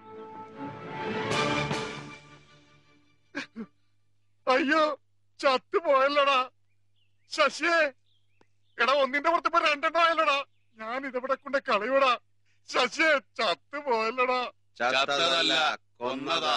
Speaker 5: അയ്യോ ചത്തു പോയല്ലോടാ ശശിയെ എടാ ഒന്നിന്റെ പുറത്ത് ഇപ്പൊ രണ്ടെണ്ണം ആയല്ലോടാ ഞാൻ ഇതെവിടെ കൊണ്ട് കളയൂടാ ശശിയെ ചത്തു പോയല്ലോടാ
Speaker 12: ചത്തതല്ല കൊന്നതാ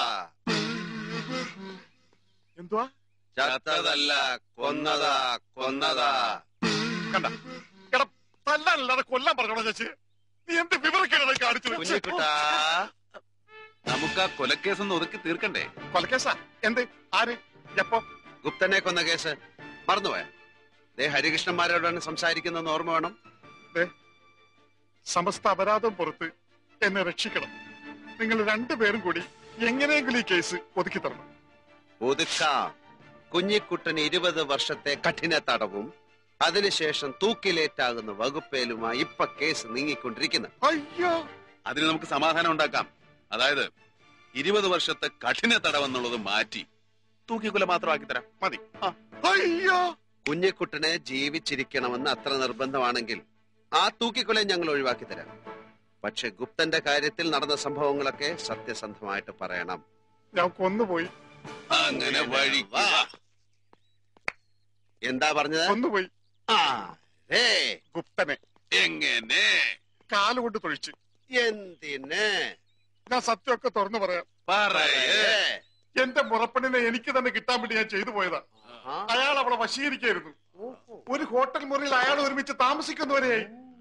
Speaker 5: എന്തുവാ
Speaker 12: ചത്തതല്ല കൊന്നതാ കൊന്നതാ
Speaker 5: കണ്ട എടാ തല്ലാനല്ലാതെ കൊല്ലാൻ പറഞ്ഞോടാ ശശി നീ എന്ത് വിവരക്കേടാ കാണിച്ചത്
Speaker 9: കുഞ്ഞിക്കുട്ടാ നമുക്ക് ആ കൊലക്കേസൊന്ന് ഒതുക്കി തീർക്കണ്ടേ
Speaker 5: കൊലക്കേസാ എന്ത് ആര് എപ്പോ
Speaker 12: ഗുപ്തനെ കൊന്ന കേസ് മറന്നുപോയ ദേ ഹരികൃഷ്ണന്മാരോടാണ് സംസാരിക്കുന്നതെന്ന് ഓർമ്മ വേണം
Speaker 5: ദേ, സമസ്ത അപരാധം പുറത്ത് എന്നെ രക്ഷിക്കണം നിങ്ങൾ രണ്ടുപേരും കൂടി എങ്ങനെയെങ്കിലും ഈ കേസ് ഒതുക്കി തരണം
Speaker 12: ഒതുക്കാം കുഞ്ഞിക്കുട്ടന് ഇരുപത് വർഷത്തെ കഠിന തടവും അതിനുശേഷം തൂക്കിലേറ്റാകുന്ന വകുപ്പേലുമായി ഇപ്പൊ കേസ് നീങ്ങിക്കൊണ്ടിരിക്കുന്നത്
Speaker 5: അയ്യോ
Speaker 9: അതിന് നമുക്ക് സമാധാനം ഉണ്ടാക്കാം അതായത് ഇരുപത് വർഷത്തെ കഠിന തടവെന്നുള്ളത് മാറ്റി തൂക്കിക്കൊല മാത്രമാക്കി തരാം
Speaker 5: മതി അയ്യോ
Speaker 12: കുഞ്ഞിക്കുട്ടനെ ജീവിച്ചിരിക്കണമെന്ന് അത്ര നിർബന്ധമാണെങ്കിൽ ആ തൂക്കിക്കൊല ഞങ്ങൾ ഒഴിവാക്കി തരാം പക്ഷെ ഗുപ്തന്റെ കാര്യത്തിൽ നടന്ന സംഭവങ്ങളൊക്കെ സത്യസന്ധമായിട്ട് പറയണം
Speaker 5: ഞാൻ കൊന്നുപോയി
Speaker 12: അങ്ങനെ വഴി എന്താ പറഞ്ഞത്
Speaker 5: കൊന്നുപോയി ഗുപ്തനെ
Speaker 9: എങ്ങനെ
Speaker 5: കാലുകൊണ്ട് തൊഴിച്ച്
Speaker 12: എന്തിന്
Speaker 5: ഞാൻ സത്യമൊക്കെ തുറന്നു പറയാം
Speaker 9: പറയേ
Speaker 5: എന്റെ മുറപ്പെണ്ണിനെ എനിക്ക് തന്നെ കിട്ടാൻ വേണ്ടി ഞാൻ ചെയ്തു പോയതാ അയാൾ അവളെ വശീകരിക്കായിരുന്നു ഒരു ഹോട്ടൽ മുറിയിൽ അയാൾ ഒരുമിച്ച് താമസിക്കുന്നവരെയായി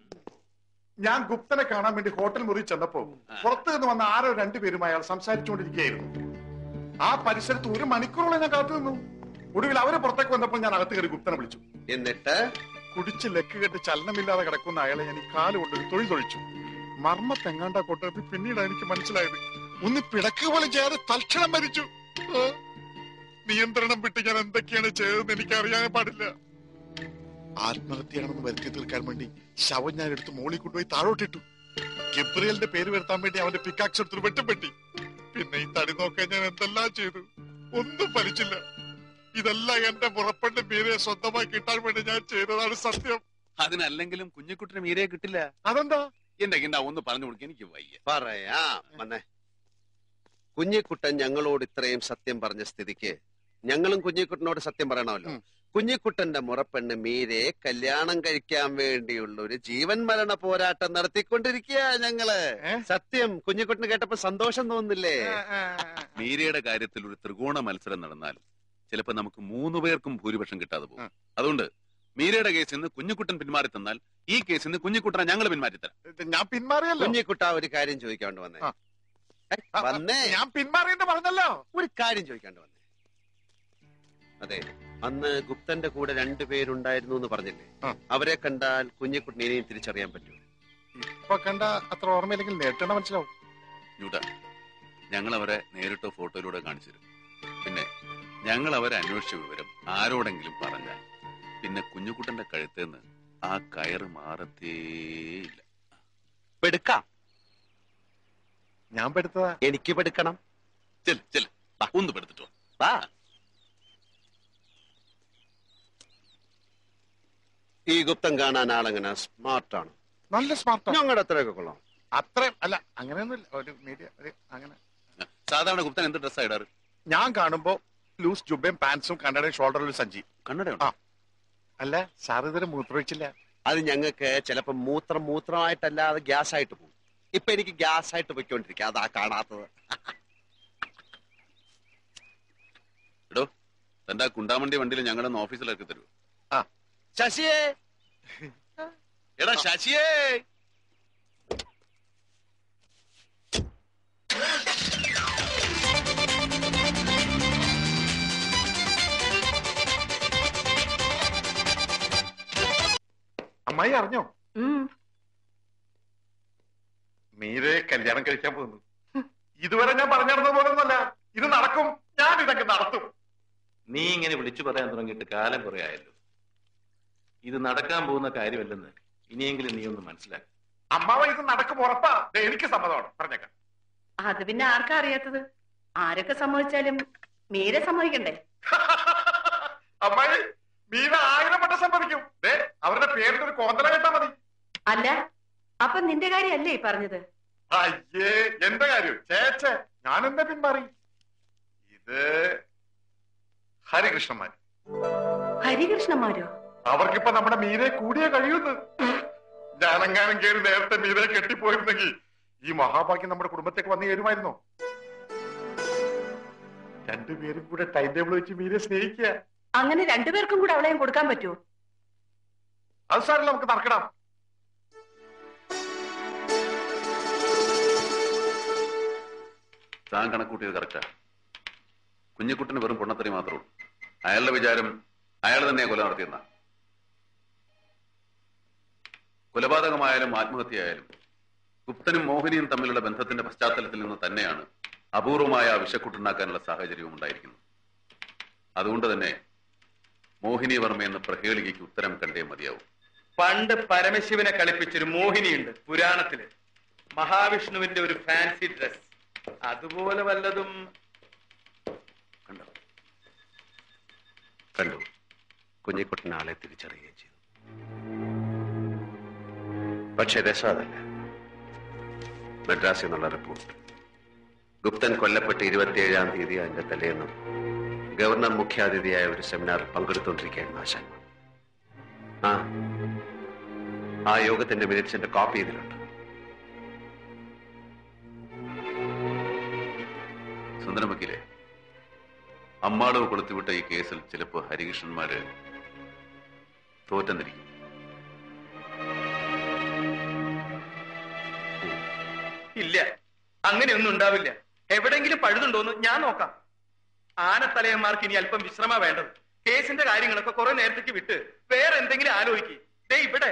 Speaker 5: ഞാൻ ഗുപ്തനെ കാണാൻ വേണ്ടി ഹോട്ടൽ മുറിയിൽ ചെന്നപ്പോ പുറത്തു നിന്ന് വന്ന ആരോ രണ്ടുപേരും അയാൾ സംസാരിച്ചുകൊണ്ടിരിക്കുകയായിരുന്നു ആ പരിസരത്ത് ഒരു മണിക്കൂറോളം ഞാൻ കാത്തു നിന്നു ഒടുവിൽ അവര് പുറത്തേക്ക് വന്നപ്പോൾ ഞാൻ അകത്ത് കയറി ഗുപ്തനെ വിളിച്ചു
Speaker 12: എന്നിട്ട്
Speaker 5: കുടിച്ച് ലെക്ക് കെട്ട് ചലനമില്ലാതെ കിടക്കുന്ന അയാളെ ഞാൻ ഈ കാല് കൊണ്ട് ഒരു തൊഴിൽ തൊഴിച്ചു മർമ്മത്തെങ്ങാണ്ടാ കൊണ്ടത് പിന്നീട് എനിക്ക് മനസ്സിലായത് ഒന്ന് പിടക്ക് പോലും ചെയ്യാതെ തൽക്ഷണം മരിച്ചു ആ, നിയന്ത്രണം വിട്ട് ഞാൻ എന്തൊക്കെയാണ് ചെയ്തതെന്ന് എനിക്ക് അറിയാൻ പാടില്ല ആത്മഹത്യയാണെന്ന് വരുത്തി തീർക്കാൻ വേണ്ടി ശവം ഞാൻ എടുത്ത് മോളിൽ കൊണ്ടുപോയി താഴോട്ടിട്ടു ഗബ്രിയലിന്റെ പേര് വരുത്താൻ വേണ്ടി അവന്റെ പിക്കാക്സ് എടുത്തൊരു വെട്ടുപെട്ടി പിന്നെ ഈ തടി നോക്കാൻ ഞാൻ എന്തെല്ലാം ചെയ്തു ഒന്നും ഫലിച്ചില്ല ഇതെല്ലാം എന്റെ മുറപ്പന്റെ പേര് സ്വന്തമായി കിട്ടാൻ വേണ്ടി ഞാൻ ചെയ്തതാണ് സത്യം
Speaker 9: അതിനല്ലെങ്കിലും കുഞ്ഞിക്കുട്ടിന് മീരയെ കിട്ടില്ല
Speaker 5: അതെന്താ
Speaker 9: എന്റെ കിണ്ട ഒന്ന് പറഞ്ഞു കൊടുക്കാൻ എനിക്ക് വയ്യ
Speaker 12: പറയാം വന്നേ കുഞ്ഞിക്കുട്ടൻ ഞങ്ങളോട് ഇത്രയും സത്യം പറഞ്ഞ സ്ഥിതിക്ക് ഞങ്ങളും കുഞ്ഞിക്കുട്ടനോട് സത്യം പറയണമല്ലോ കുഞ്ഞിക്കുട്ടന്റെ മുറപ്പെണ്ണ് മീരെ കല്യാണം കഴിക്കാൻ വേണ്ടിയുള്ള ഒരു ജീവൻ മരണ പോരാട്ടം നടത്തിക്കൊണ്ടിരിക്കുക ഞങ്ങള് സത്യം കുഞ്ഞിക്കുട്ടന് കേട്ടപ്പോ സന്തോഷം തോന്നുന്നില്ലേ
Speaker 9: മീരയുടെ കാര്യത്തിൽ ഒരു ത്രികോണ മത്സരം നടന്നാൽ ചിലപ്പോ നമുക്ക് മൂന്നു പേർക്കും ഭൂരിപക്ഷം കിട്ടാതെ പോകും അതുകൊണ്ട് മീരയുടെ കേസിൽ നിന്ന് കുഞ്ഞുകുട്ടൻ പിന്മാറി തന്നാൽ ഈ കേസിൽ നിന്ന് കുഞ്ഞുകുട്ടനെ ഞങ്ങൾ പിന്മാറ്റി തരാം
Speaker 5: ഞാൻ പിന്മാറിയല്ലോ
Speaker 12: കുഞ്ഞിക്കുട്ട ഒരു കാര്യം ചോദിക്കാണ്ട് വന്നേ ഏ, വന്നേ
Speaker 5: ഞാൻ പിന്മാറിയെന്ന് പറഞ്ഞല്ലോ
Speaker 12: ഒരു കാര്യം ചോദിക്കാണ്ട് വന്നേ അതെ അന്ന് ഗുപ്തന്റെ കൂടെ രണ്ടുപേരുണ്ടായിരുന്നു എന്ന് പറഞ്ഞില്ലേ അവരെ കണ്ടാൽ കുഞ്ഞിക്കുട്ടിനെ ഇനിയും തിരിച്ചറിയാൻ പറ്റും
Speaker 5: ഇപ്പൊ കണ്ട അത്ര ഓർമ്മയില്ലെങ്കിൽ നേരിട്ടണ മനസ്സിലാവും
Speaker 9: ന്യൂട്ട ഞങ്ങൾ അവരെ നേരിട്ടോ ഫോട്ടോയിലൂടെ കാണിച്ചു തരും പിന്നെ ഞങ്ങൾ അവരെ അന്വേഷിച്ച വിവരം ആരോടെങ്കിലും പറഞ്ഞാൽ പിന്നെ കുഞ്ഞുകുട്ടന്റെ കഴുത്തേന്ന് ആ കയറ് മാറത്തേയില്ല
Speaker 12: പെടുക്കാം
Speaker 5: ഞാൻ പെടുത്തതാ
Speaker 12: എനിക്ക് പെടുക്കണം
Speaker 9: ചെല് ചെല് വാ, ഒന്ന് പെടുത്തിട്ടോ
Speaker 12: വാ ഈ ഗുപ്തൻ കാണാൻ ആളെങ്ങനെ സ്മാർട്ടാണ്
Speaker 5: നല്ല സ്മാർട്ട്
Speaker 12: ഞങ്ങളുടെ അത്രയൊക്കെ കൊള്ളാം
Speaker 5: അത്രയും അല്ല അങ്ങനെയൊന്നുമില്ല ഒരു മീഡിയ ഒരു അങ്ങനെ
Speaker 9: സാധാരണ ഗുപ്തൻ എന്ത് ഡ്രസ്സാ ഇടാറ്
Speaker 5: ഞാൻ കാണുമ്പോ ലൂസ് ജുബയും പാൻസും കണ്ണടയും ഷോൾഡറിൽ ഒരു സഞ്ചി
Speaker 9: കണ്ണടയുണ്ടോ
Speaker 5: അല്ല സാർ ഇതുവരെ മൂത്രമൊഴിച്ചില്ല
Speaker 12: അത് ഞങ്ങൾക്ക് ചിലപ്പോ മൂത്രം മൂത്രമായിട്ടല്ലാതെ ഗ്യാസ് ആയിട്ട് പോകും ഇപ്പൊ എനിക്ക് ഗ്യാസ് ആയിട്ട് പൊയ്ക്കൊണ്ടിരിക്കുക അതാ കാണാത്തത്
Speaker 9: എടോ തന്റെ ആ കുണ്ടാമണ്ടി വണ്ടിയിൽ ഞങ്ങളുടെ ഓഫീസിലിറക്കി തരൂ
Speaker 12: ശശിയേ
Speaker 9: എടാ ശശിയേ
Speaker 5: അമ്മായി അറിഞ്ഞോ മീരെ കല്യാണം കഴിക്കാൻ പോകുന്നു ഇതുവരെ ഞാൻ പറഞ്ഞിരുന്ന പോലൊന്നല്ല ഇത് നടക്കും ഞാൻ ഇതൊക്കെ നടത്തും
Speaker 13: നീ ഇങ്ങനെ വിളിച്ചു പറയാൻ തുടങ്ങിയിട്ട് കാലം കുറെ ആയല്ലോ ഇത് നടക്കാൻ പോകുന്ന കാര്യമല്ലെന്ന് ഇനിയെങ്കിലും നീ ഒന്ന് മനസ്സിലാക്കി
Speaker 5: അമ്മാവ ഇത് നടക്കും ഉറപ്പാ ദേ, എനിക്ക് സമ്മതമാണ് പറഞ്ഞേക്കാം
Speaker 6: അത് പിന്നെ ആർക്കാ അറിയാത്തത് ആരൊക്കെ സമ്മതിച്ചാലും മീരെ സമ്മതിക്കണ്ടേ
Speaker 5: അമ്മായി മീന ആയിരം വട്ടം സമ്മതിക്കും ദേ അവരുടെ പേരിൽ ഒരു കോന്തല കേട്ടാ മതി
Speaker 6: അല്ല അപ്പൊ നിന്റെ കാര്യല്ലേ ഈ പറഞ്ഞത്
Speaker 5: അയ്യേ എന്റെ കാര്യം ചേച്ചേ ഞാൻ എന്താ പിന്മാറി ഇത് ഹരികൃഷ്ണന്മാർ
Speaker 6: ഹരികൃഷ്ണന്മാരോ
Speaker 5: അവർക്കിപ്പോ നമ്മുടെ മീനെ കൂടിയേ കഴിയുന്നു ഞാനെങ്ങാനും കയറി നേരത്തെ മീനെ കെട്ടിപ്പോയിരുന്നെങ്കിൽ ഈ മഹാഭാഗ്യം നമ്മുടെ കുടുംബത്തേക്ക് വന്നു ചേരുമായിരുന്നോ രണ്ടുപേരും കൂടെ ടൈം ടേബിൾ വെച്ച് മീനെ സ്നേഹിക്കുക
Speaker 6: അങ്ങനെ രണ്ടുപേർക്കും കൂടെ അവളെയും കൊടുക്കാൻ പറ്റുമോ
Speaker 5: അത് സാറില്ല നമുക്ക് നടക്കണം
Speaker 11: താൻ കണക്കൂട്ടിയത് കറക്റ്റാ കുഞ്ഞിക്കുട്ടന് വെറും പൊണ്ണത്തറി മാത്രമേ ഉള്ളൂ അയാളുടെ വിചാരം അയാൾ തന്നെയാ കൊല നടത്തിയെന്ന കൊലപാതകമായാലും ആത്മഹത്യയായാലും ഗുപ്തനും മോഹിനിയും തമ്മിലുള്ള ബന്ധത്തിന്റെ പശ്ചാത്തലത്തിൽ നിന്ന് തന്നെയാണ് അപൂർവമായ ആ വിഷക്കുട്ടുണ്ടാക്കാനുള്ള സാഹചര്യവും ഉണ്ടായിരിക്കുന്നത് അതുകൊണ്ട് തന്നെ മോഹിനി വർമ്മ എന്ന പ്രഹേളികയ്ക്ക് ഉത്തരം കണ്ടേ മതിയാവും
Speaker 10: പണ്ട് പരമശിവനെ കളിപ്പിച്ചൊരു മോഹിനിയുണ്ട് പുരാണത്തില് മഹാവിഷ്ണുവിന്റെ ഒരു ഫാൻസി ഡ്രസ് അതുപോലെ വല്ലതും
Speaker 12: കണ്ടു കുഞ്ഞിക്കുട്ടൻ ആളെ തിരിച്ചറിയുകയും ചെയ്തു പക്ഷെ രസം അതല്ല മദ്രാസിൽ നിന്നുള്ള റിപ്പോർട്ട് ഗുപ്തൻ കൊല്ലപ്പെട്ട് ഇരുപത്തിയേഴാം തീയതി അതിന്റെ തലേന്നും ഗവർണർ മുഖ്യാതിഥിയായ ഒരു സെമിനാറിൽ പങ്കെടുത്തുകൊണ്ടിരിക്കുകയായിരുന്നു ആശാൻ ആ ആ യോഗത്തിന്റെ മിനിറ്റ്സിന്റെ കോപ്പി ഇതിലുണ്ട്
Speaker 11: സുന്ദരമക്കിലെ അമ്മാളവ് കൊളുത്തിവിട്ട ഈ കേസിൽ ചിലപ്പോ ഹരികൃഷ്ണന്മാര് തോറ്റെന്നിരിക്കും
Speaker 10: ഇല്ല അങ്ങനെയൊന്നും ഉണ്ടാവില്ല എവിടെങ്കിലും പഴുതുണ്ടോന്ന് ഞാൻ നോക്കാം ആനത്തലയന്മാർക്ക് ഇനി അല്പം വിശ്രമ വേണ്ടത് കേസിന്റെ കാര്യങ്ങളൊക്കെ കുറെ നേരത്തേക്ക് വിട്ട് വേറെ എന്തെങ്കിലും ആലോചിക്ക് ദേ ഇവിടെ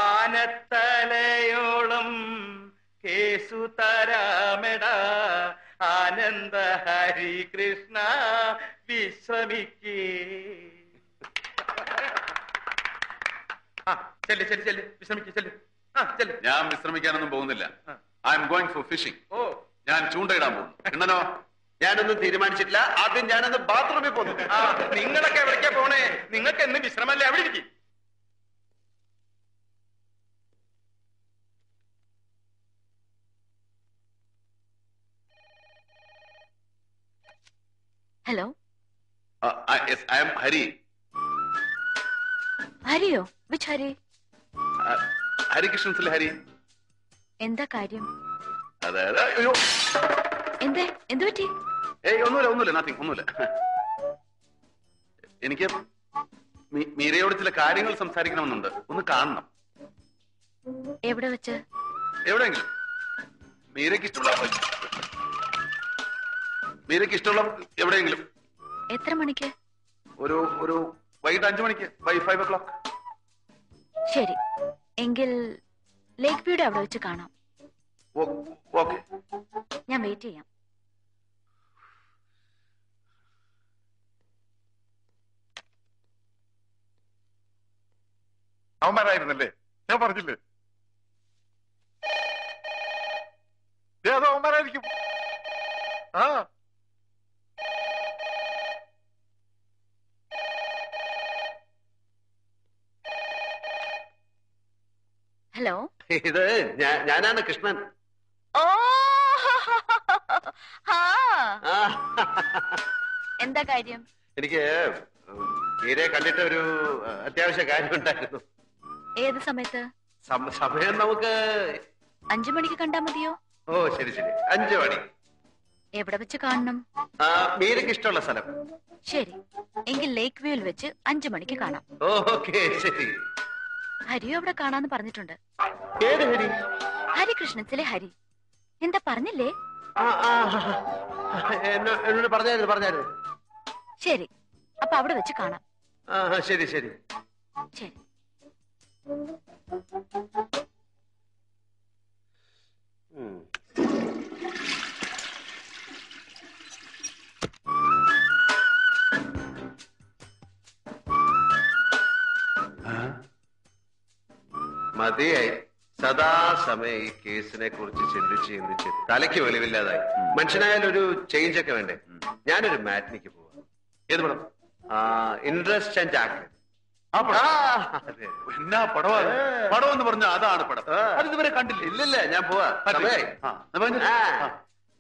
Speaker 10: ആനത്തലയോളം കേസു തരാമെട ആനന്ദ ഹരികൃഷ്ണ വിശ്രമിക്കേ ആ ചെല്ല് ചെല്ല് ചെല്ല് വിശ്രമിക്കേ ചെല്ല് ആ ചെല്ല്
Speaker 11: ഞാൻ വിശ്രമിക്കാനൊന്നും പോകുന്നില്ല I am going for fishing
Speaker 10: ഓ
Speaker 11: ഞാൻ ചൂണ്ടയിടാൻ പോകുന്നു എണ്ണനോ
Speaker 12: ഞാനൊന്നും തീരുമാനിച്ചിട്ടില്ല ആദ്യം ഞാനൊന്ന് ബാത്റൂമിൽ പോകുന്നു
Speaker 10: ആ നിങ്ങളൊക്കെ എവിടേക്കാ പോണേ നിങ്ങൾക്ക് എന്ന് വിശ്രമല്ലേ അവിടെ ഇരിക്കും
Speaker 1: ഹലോ
Speaker 11: ഐ എം ഹരി
Speaker 1: ഹരിയോ വിച്ച് ഹരി
Speaker 11: ഹരികൃഷ്ണൻസിലെ ഹരി
Speaker 1: എന്താ കാര്യം
Speaker 11: അതായത് അയ്യോ
Speaker 1: എന്തേ എന്തു പറ്റി
Speaker 11: ഏയ് ഒന്നുമില്ല ഒന്നുമില്ല നത്തിങ് ഒന്നുമില്ല എനിക്ക് മീ- മീരയോട് ചില കാര്യങ്ങൾ സംസാരിക്കണമെന്നുണ്ട് ഒന്ന് കാണണം
Speaker 1: എവിടെ വെച്ച്
Speaker 11: എവിടെയെങ്കിലും മീരയ്ക്ക് ഇഷ്ടമുള്ള മീരയ്ക്ക് ഇഷ്ടമുള്ള എവിടെയെങ്കിലും
Speaker 1: എത്ര മണിക്ക്
Speaker 11: ഒരു ഒരു വൈകിട്ട് അഞ്ചു മണിക്ക് ബൈ ഫൈവ് ഒ ക്ലോക്ക്
Speaker 1: ശരി എങ്കിൽ ലേക്ക് വ്യൂടെ അവിടെ വെച്ച് കാണാം
Speaker 11: ഓക്കെ
Speaker 1: ഞാൻ വെയിറ്റ് ചെയ്യാം
Speaker 5: അവന്മാരായിരുന്നല്ലേ ഞാൻ പറഞ്ഞില്ലേ ദേ, അത് അവന്മാരായിരിക്കും ആ
Speaker 1: ഹലോ
Speaker 12: ഇത് ഞാ- ഞാനാണ് കൃഷ്ണൻ
Speaker 1: ഓ ആ.
Speaker 12: ആ,
Speaker 1: എന്താ കാര്യം
Speaker 12: എനിക്ക് മീരെ കണ്ടിട്ട് ഒരു അഹ്, അത്യാവശ്യ കാര്യം ഉണ്ടായിരുന്നു
Speaker 1: ഏത് സമയത്ത്
Speaker 12: സം- സമയം നമുക്ക്
Speaker 1: അഞ്ചു മണിക്ക് കണ്ടാ മതിയോ
Speaker 12: ഓ ശരി ശരി അഞ്ചു മണി
Speaker 1: എവിടെ വെച്ച് കാണണം
Speaker 12: ആ മീരയ്ക്ക് ഇഷ്ടമുള്ള സ്ഥലം
Speaker 1: ശരി എങ്കിൽ ലേക്ക് വ്യൂവിൽ വെച്ച് അഞ്ചു മണിക്ക് കാണാം
Speaker 12: ഓ ഓക്കെ ശരി
Speaker 1: ഹരിയോ അവിടെ കാണാന്ന് പറഞ്ഞിട്ടുണ്ട്
Speaker 12: ഏത് ഹരി
Speaker 1: ഹരികൃഷ്ണത്തിലെ ഹരി എന്താ പറഞ്ഞില്ലേ
Speaker 12: ആ ആ എന്നോ- എന്നോട് പറഞ്ഞായിരുന്നു പറഞ്ഞായിരുന്നു
Speaker 1: ശരി അപ്പൊ അവിടെ വെച്ച് കാണാം
Speaker 12: ആ ആ, ശരി ശരി
Speaker 1: ശരി
Speaker 12: ഉം. മതിയായി സദാസമയം ഈ കേസിനെ കുറിച്ച് ചിന്തിച്ച് ചിന്തിച്ച് തലയ്ക്ക് വെളിവില്ലാതായി മനുഷ്യനായാലും ഒരു ചേഞ്ച് ഒക്കെ വേണ്ടേ ഞാനൊരു മാറ്റിനിക്ക് പോവാ
Speaker 11: ഏത് പടം
Speaker 12: ഇൻട്രസ്റ്റ് ആൻഡ് ആക്ട്
Speaker 11: എന്നാ പടവാ അത്? പടം എന്ന് പറഞ്ഞാൽ അതാണ് പടം അത് ഇതുവരെ കണ്ടില്ല
Speaker 12: ഇല്ലില്ല ഞാൻ പോവാ സമയായി
Speaker 11: ആ, എന്നാ പറഞ്ഞോ.
Speaker 12: ആ.
Speaker 11: ആ.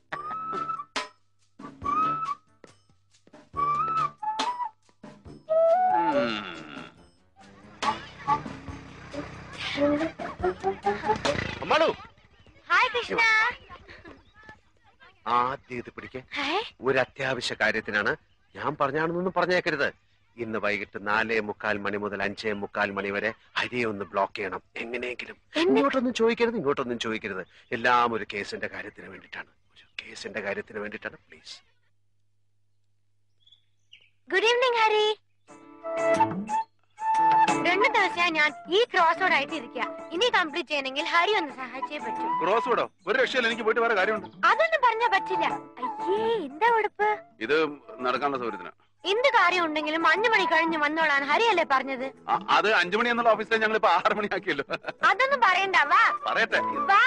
Speaker 12: അമ്മാളു
Speaker 2: ഹായ് കൃഷ്ണ
Speaker 12: ആദ്യം ഇത് പിടിക്കേ
Speaker 2: ഹായ്
Speaker 12: ഒരു അത്യാവശ്യ കാര്യത്തിനാണ് ഞാൻ പറഞ്ഞാണെന്നൊന്നും പറഞ്ഞേക്കരുത് ഇന്ന് വൈകിട്ട് നാലേ മുക്കാൽ മണി മുതൽ അഞ്ചേ മുക്കാൽ മണി വരെ ഹരിയെ ഒന്ന് ബ്ലോക്ക് ചെയ്യണം എങ്ങനെയെങ്കിലും ഇങ്ങോട്ടൊന്നും ചോദിക്കരുത് ഇങ്ങോട്ടൊന്നും ചോദിക്കരുത് എല്ലാം ഒരു കേസിന്റെ കാര്യത്തിന് വേണ്ടിയിട്ടാണ് ഒരു കേസിന്റെ കാര്യത്തിന് വേണ്ടിയിട്ടാണ് പ്ലീസ്
Speaker 2: ഗുഡ് ഈവനിങ് ഹരി രണ്ടു ദിവസമായി ഞാൻ ഈ ക്രോസ് റോഡ് ആയിട്ട് ഇരിക്കുക ഇനി കംപ്ലീറ്റ് ചെയ്യണമെങ്കിൽ ഹരി ഒന്ന് സഹായിച്ചേ പറ്റൂ
Speaker 11: ക്രോസ് വിടോ ഒരു രക്ഷയില്ല എനിക്ക് പോയിട്ട് വേറെ കാര്യമുണ്ട്
Speaker 2: അതൊന്നും പറഞ്ഞാ പറ്റില്ല അയ്യേ എന്താ ഉടുപ്പ്
Speaker 11: ഇത് നടക്കാനുള്ള സൗകര്യത്തിന്
Speaker 2: എന്ത് കാര്യം ഉണ്ടെങ്കിലും അഞ്ചു മണി കഴിഞ്ഞ് വന്നോളാൻ ഹരിയല്ലേ പറഞ്ഞത്
Speaker 11: അത് അഞ്ചു മണി എന്നുള്ള ഓഫീസിലെ ഞങ്ങൾ ഇപ്പൊ ആറ് മണിയാക്കിയല്ലോ
Speaker 2: അതൊന്നും പറയണ്ട വാ
Speaker 11: പറയട്ടെ
Speaker 2: വാ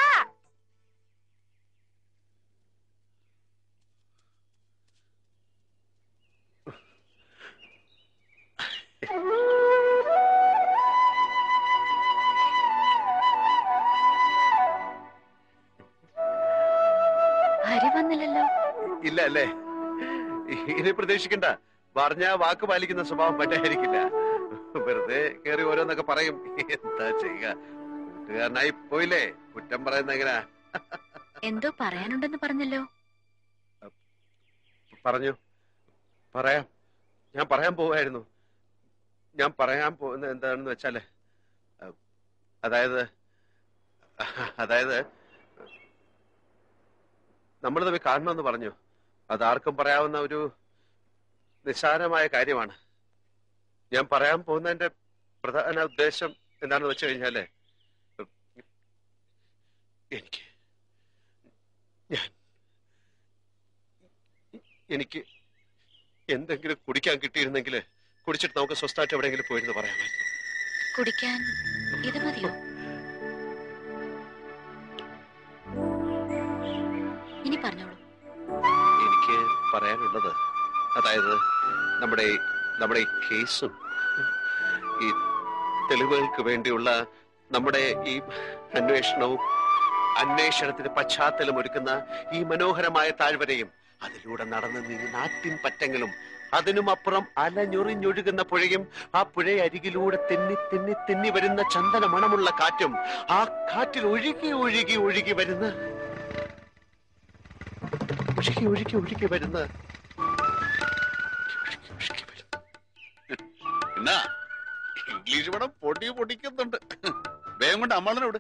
Speaker 1: ഹരി വന്നില്ലല്ലോ
Speaker 12: ഇല്ല അല്ലേ ഇനി പ്രതീക്ഷിക്കണ്ട പറഞ്ഞ വാക്ക് പാലിക്കുന്ന സ്വഭാവം പറ്റായിരിക്കില്ല വെറുതെ കയറി ഓരോന്നൊക്കെ പറയും എന്താ ചെയ്യുക കൂട്ടുകാരനായി പോയില്ലേ കുറ്റം പറയുന്ന എങ്ങനാ
Speaker 1: എന്തോ പറയാനുണ്ടെന്ന് പറഞ്ഞല്ലോ
Speaker 12: പറഞ്ഞു പറയാം ഞാൻ പറയാൻ പോവായിരുന്നു ഞാൻ പറയാൻ പോകുന്നത് എന്താണെന്ന് വെച്ചാല് അഹ് അതായത് അതായത് നമ്മൾ തമ്മിൽ കാണണമെന്ന് പറഞ്ഞു അതാർക്കും പറയാവുന്ന ഒരു നിസ്സാരമായ കാര്യമാണ് ഞാൻ പറയാൻ പോകുന്നതിന്റെ പ്രധാന ഉദ്ദേശം എന്താണെന്ന് വെച്ച് കഴിഞ്ഞാല് എനിക്ക് ഞാൻ എനിക്ക് എന്തെങ്കിലും കുടിക്കാൻ കിട്ടിയിരുന്നെങ്കിൽ കുടിച്ചിട്ട് നമുക്ക് സ്വസ്ഥമായിട്ട് എവിടെയെങ്കിലും പോയിരുന്നു പറയാമായിരുന്നു
Speaker 1: കുടിക്കാൻ ഇത് മതിയോ ഇനി പറഞ്ഞോളൂ
Speaker 12: എനിക്ക് പറയാനുള്ളത് അതായത് നമ്മുടെ ഈ- നമ്മുടെ ഈ കേസും ഈ തെളിവുകൾക്ക് വേണ്ടിയുള്ള നമ്മുടെ ഈ അന്വേഷണവും അന്വേഷണത്തിന് പശ്ചാത്തലം ഒരുക്കുന്ന ഈ മനോഹരമായ താഴ്വരയും അതിലൂടെ നടന്ന് നീ നാട്ടിൻ പറ്റങ്ങളും അതിനുമപ്പുറം അലഞ്ഞൊറിഞ്ഞൊഴുകുന്ന പുഴയും ആ പുഴയരികിലൂടെ തെന്നി തെന്നി തെന്നി വരുന്ന ചന്ദന മണമുള്ള കാറ്റും ആ കാറ്റിൽ ഒഴുകി ഒഴുകി ഒഴുകി വരുന്ന ഒഴുകി ഒഴുകി ഒഴുകി വരുന്ന
Speaker 11: എന്നാ ഇംഗ്ലീഷ് പടം പൊടി പൊടിക്കുന്നുണ്ട് വേഗം കൊണ്ട് അമ്മാളനോട്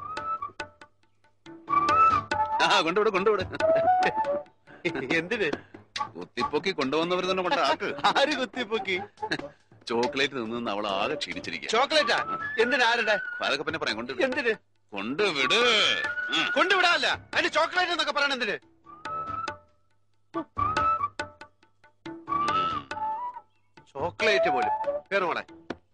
Speaker 11: ആ കൊണ്ടുവിട് കൊണ്ടുവിട്
Speaker 12: എന്തിന്
Speaker 11: കുത്തിപ്പൊക്കി കൊണ്ടുവന്നവർ തന്നെ കൊണ്ട് ആക്ക്
Speaker 12: ആര് കുത്തിപ്പൊക്കി
Speaker 11: ചോക്ലേറ്റ് നിന്ന് അവൾ ആകെ ക്ഷീണിച്ചിരിക്കുക
Speaker 12: ചോക്ലേറ്റാ എന്തിനാ ആരുടെ
Speaker 11: അതൊക്കെ പിന്നെ പറയാം കൊണ്ട്
Speaker 12: എന്തിന്
Speaker 11: കൊണ്ടുവിട് ഉം.
Speaker 12: കൊണ്ടുവിടാല്ല അതിന് ചോക്ലേറ്റ് എന്നൊക്കെ പറയണ എന്തിന് ചോക്ലേറ്റ് പോലും കേറ് മോളെ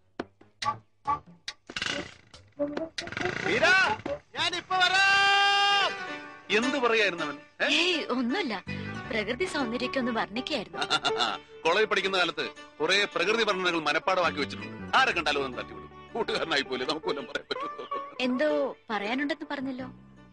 Speaker 12: മീര, ഞാൻ ഇപ്പൊ വരാം
Speaker 11: എന്ത് പറയായിരുന്നു അവൻ
Speaker 1: ഏയ് ഒന്നുമില്ല പ്രകൃതി സൗന്ദര്യമൊക്കെ ഒന്ന് വർണ്ണിക്കായിരുന്നു
Speaker 11: കോളേജിൽ പഠിക്കുന്ന കാലത്ത് കുറെ പ്രകൃതി വർണ്ണനകൾ മനപ്പാടമാക്കി വെച്ചിട്ടുണ്ട് ആരെ കണ്ടാലും ഒന്ന് തട്ടിവിടും കൂട്ടുകാരനായി പോലെ നമുക്ക് വല്ലതും പറയാൻ പറ്റുമോ
Speaker 1: എന്തോ പറയാനുണ്ടെന്ന് പറഞ്ഞല്ലോ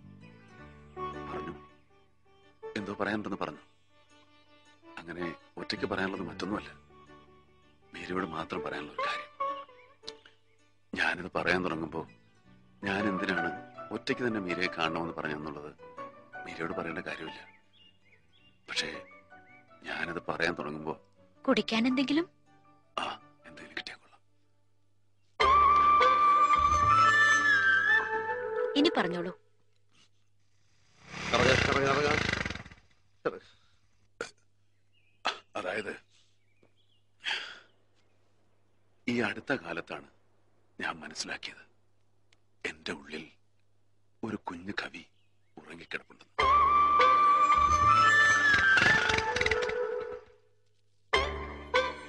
Speaker 11: എന്തോ പറയാനുണ്ടെന്ന് പറഞ്ഞു അങ്ങനെ ഒറ്റയ്ക്ക് പറയാനുള്ളത് മറ്റൊന്നുമല്ല മീരയോട് മാത്രം പറയാനുള്ള ഒരു കാര്യം ഞാനിത് പറയാൻ തുടങ്ങുമ്പോ ഞാൻ എന്തിനാണ് ഒറ്റയ്ക്ക് തന്നെ മീരയെ കാണണമെന്ന് പറഞ്ഞെന്നുള്ളത് മീരയോട് പറയേണ്ട കാര്യമില്ല പക്ഷേ ഞാനത് പറയാൻ തുടങ്ങുമ്പോ
Speaker 1: കുടിക്കാൻ എന്തെങ്കിലും
Speaker 11: എന്തെങ്കിലും കിട്ടിയാൽ കൊള്ളാം
Speaker 1: ഇനി പറഞ്ഞോളൂ
Speaker 12: ഇറങ്ങ്, ഇറങ്ങ്, ഇറങ്ങ്.
Speaker 11: അതായത് ഈ അടുത്ത കാലത്താണ് ഞാൻ മനസ്സിലാക്കിയത് എന്റെ ഉള്ളിൽ ഒരു കുഞ്ഞു കവി ഉറങ്ങിക്കിടപ്പുണ്ടെന്ന്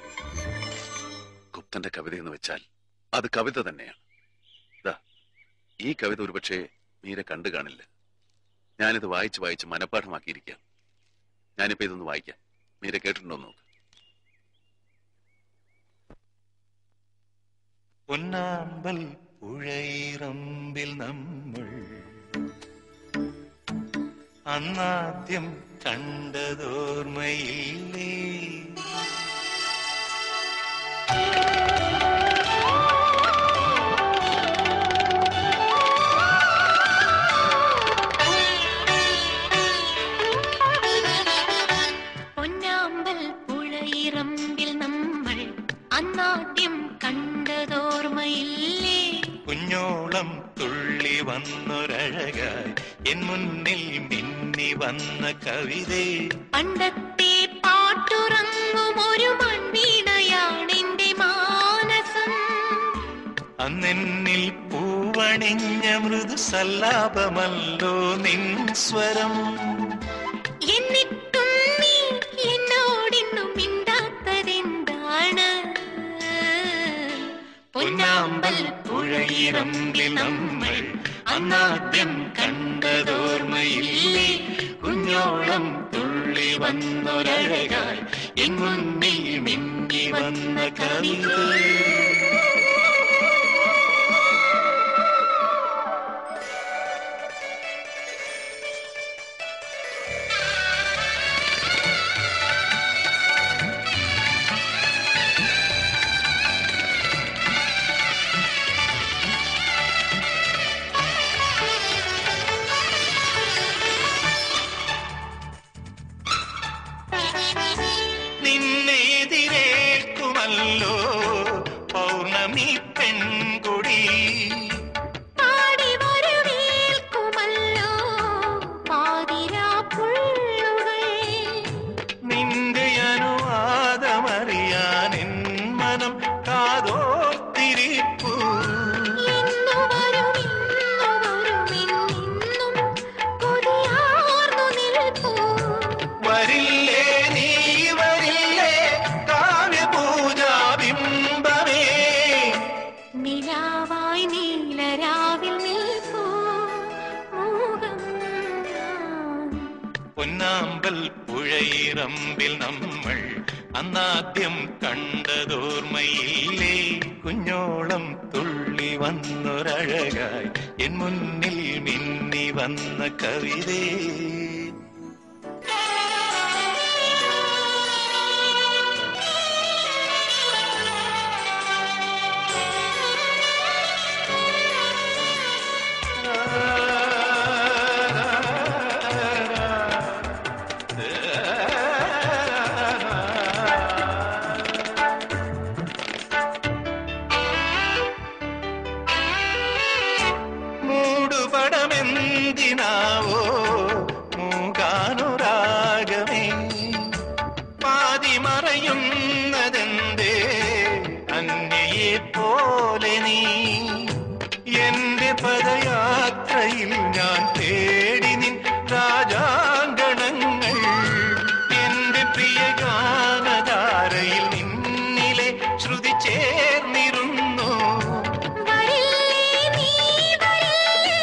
Speaker 11: ഗുപ്തന്റെ കവിത എന്ന് വെച്ചാൽ അത് കവിത തന്നെയാണ് ദാ, ഈ കവിത ഒരുപക്ഷെ മീര കണ്ടു കാണില്ല ഞാനിത് വായിച്ച് വായിച്ച് മനഃപ്പാഠമാക്കിയിരിക്കാം ഞാനിപ്പോ ഇതൊന്ന് വായിക്കാം മീര കേട്ടിട്ടുണ്ടോ എന്ന് നോക്ക്
Speaker 15: പൊന്നാമ്പൽ പുഴയിറമ്പിൽ നമ്മൾ അന്നാദ്യം കണ്ടതോർമ്മയില്ലേ
Speaker 7: പൊന്നാമ്പൽ പുഴയിറമ്പിൽ നമ്മൾ അന്നാദ്യം കണ്ടതോർമ്മയില്ലേ
Speaker 15: കുഞ്ഞോളം തുള്ളി വന്നൊരഴകായി എൻ മുന്നിൽ മിന്നി വന്ന കവിതേ
Speaker 7: പണ്ടത്തെ പാട്ടുറങ്ങും ഒരു മൺവീണയാണെന്റെ മാനസം
Speaker 15: അന്നെന്നിൽ പൂവണിഞ്ഞ മൃദു സല്ലാപമല്ലോ നിൻ സ്വരം
Speaker 7: എന്നിട്ടും നീ എന്നോടിന്നും മിണ്ടാത്തതെന്താണ്
Speaker 15: പൊന്നാമ്പൽ പുഴയിറമ്പിൽ നമ്മൾ അന്നാദ്യം കണ്ടതോർമ്മയില്ലേ കുഞ്ഞോളം തുള്ളി വന്നൊരഴകായി എൻ മുന്നിൽ മിന്നി വന്ന കവിത നിന്നെതിരേൽക്കുമല്ലോ പൗർണമി പെൺകുടി
Speaker 7: പാടി വരവേൽക്കുമല്ലോ പാതിരാ പുള്ളുകൾ
Speaker 15: നിന്റെ അനുവാദമറിയാൻ എൻ മനം കാതോർത്തിരിപ്പു
Speaker 7: ഇന്നു വരും ഇന്നു വരും ഇന്നും കൊതിയാർന്നു നിൽപ്പൂ
Speaker 15: വരില്ലേ നീ വരില്ലേ കാവ്യപൂജാബിംബമേ
Speaker 7: നിലാവായി നീലരാവിൽ നിൽപ്പൂ മൂകം
Speaker 15: പൊന്നാമ്പൽ പുഴയിറമ്പിൽ നമ്മൾ അന്നാദ്യം കണ്ടതോർമ്മയില്ലേ കുഞ്ഞോളം തുള്ളി വന്നൊരഴകായി എൻ മുന്നിൽ മിന്നി വന്ന കവിതേ മൂടുപടമെന്തിനാവോ മൂകാനുരാഗമേ പാതി മറയുന്നതെന്തേ അന്യയെ പോലെ നീ എന്റെ പദയാത്രയിൽ ഞാൻ തേടി നിൻ രാജാങ്കണങ്ങൾ എന്റെ പ്രിയ ഗാനധാരയിൽ നിന്നിലെ ശ്രുതി ചേർന്നിരുന്നു
Speaker 7: വരില്ലേ നീ വരില്ലേ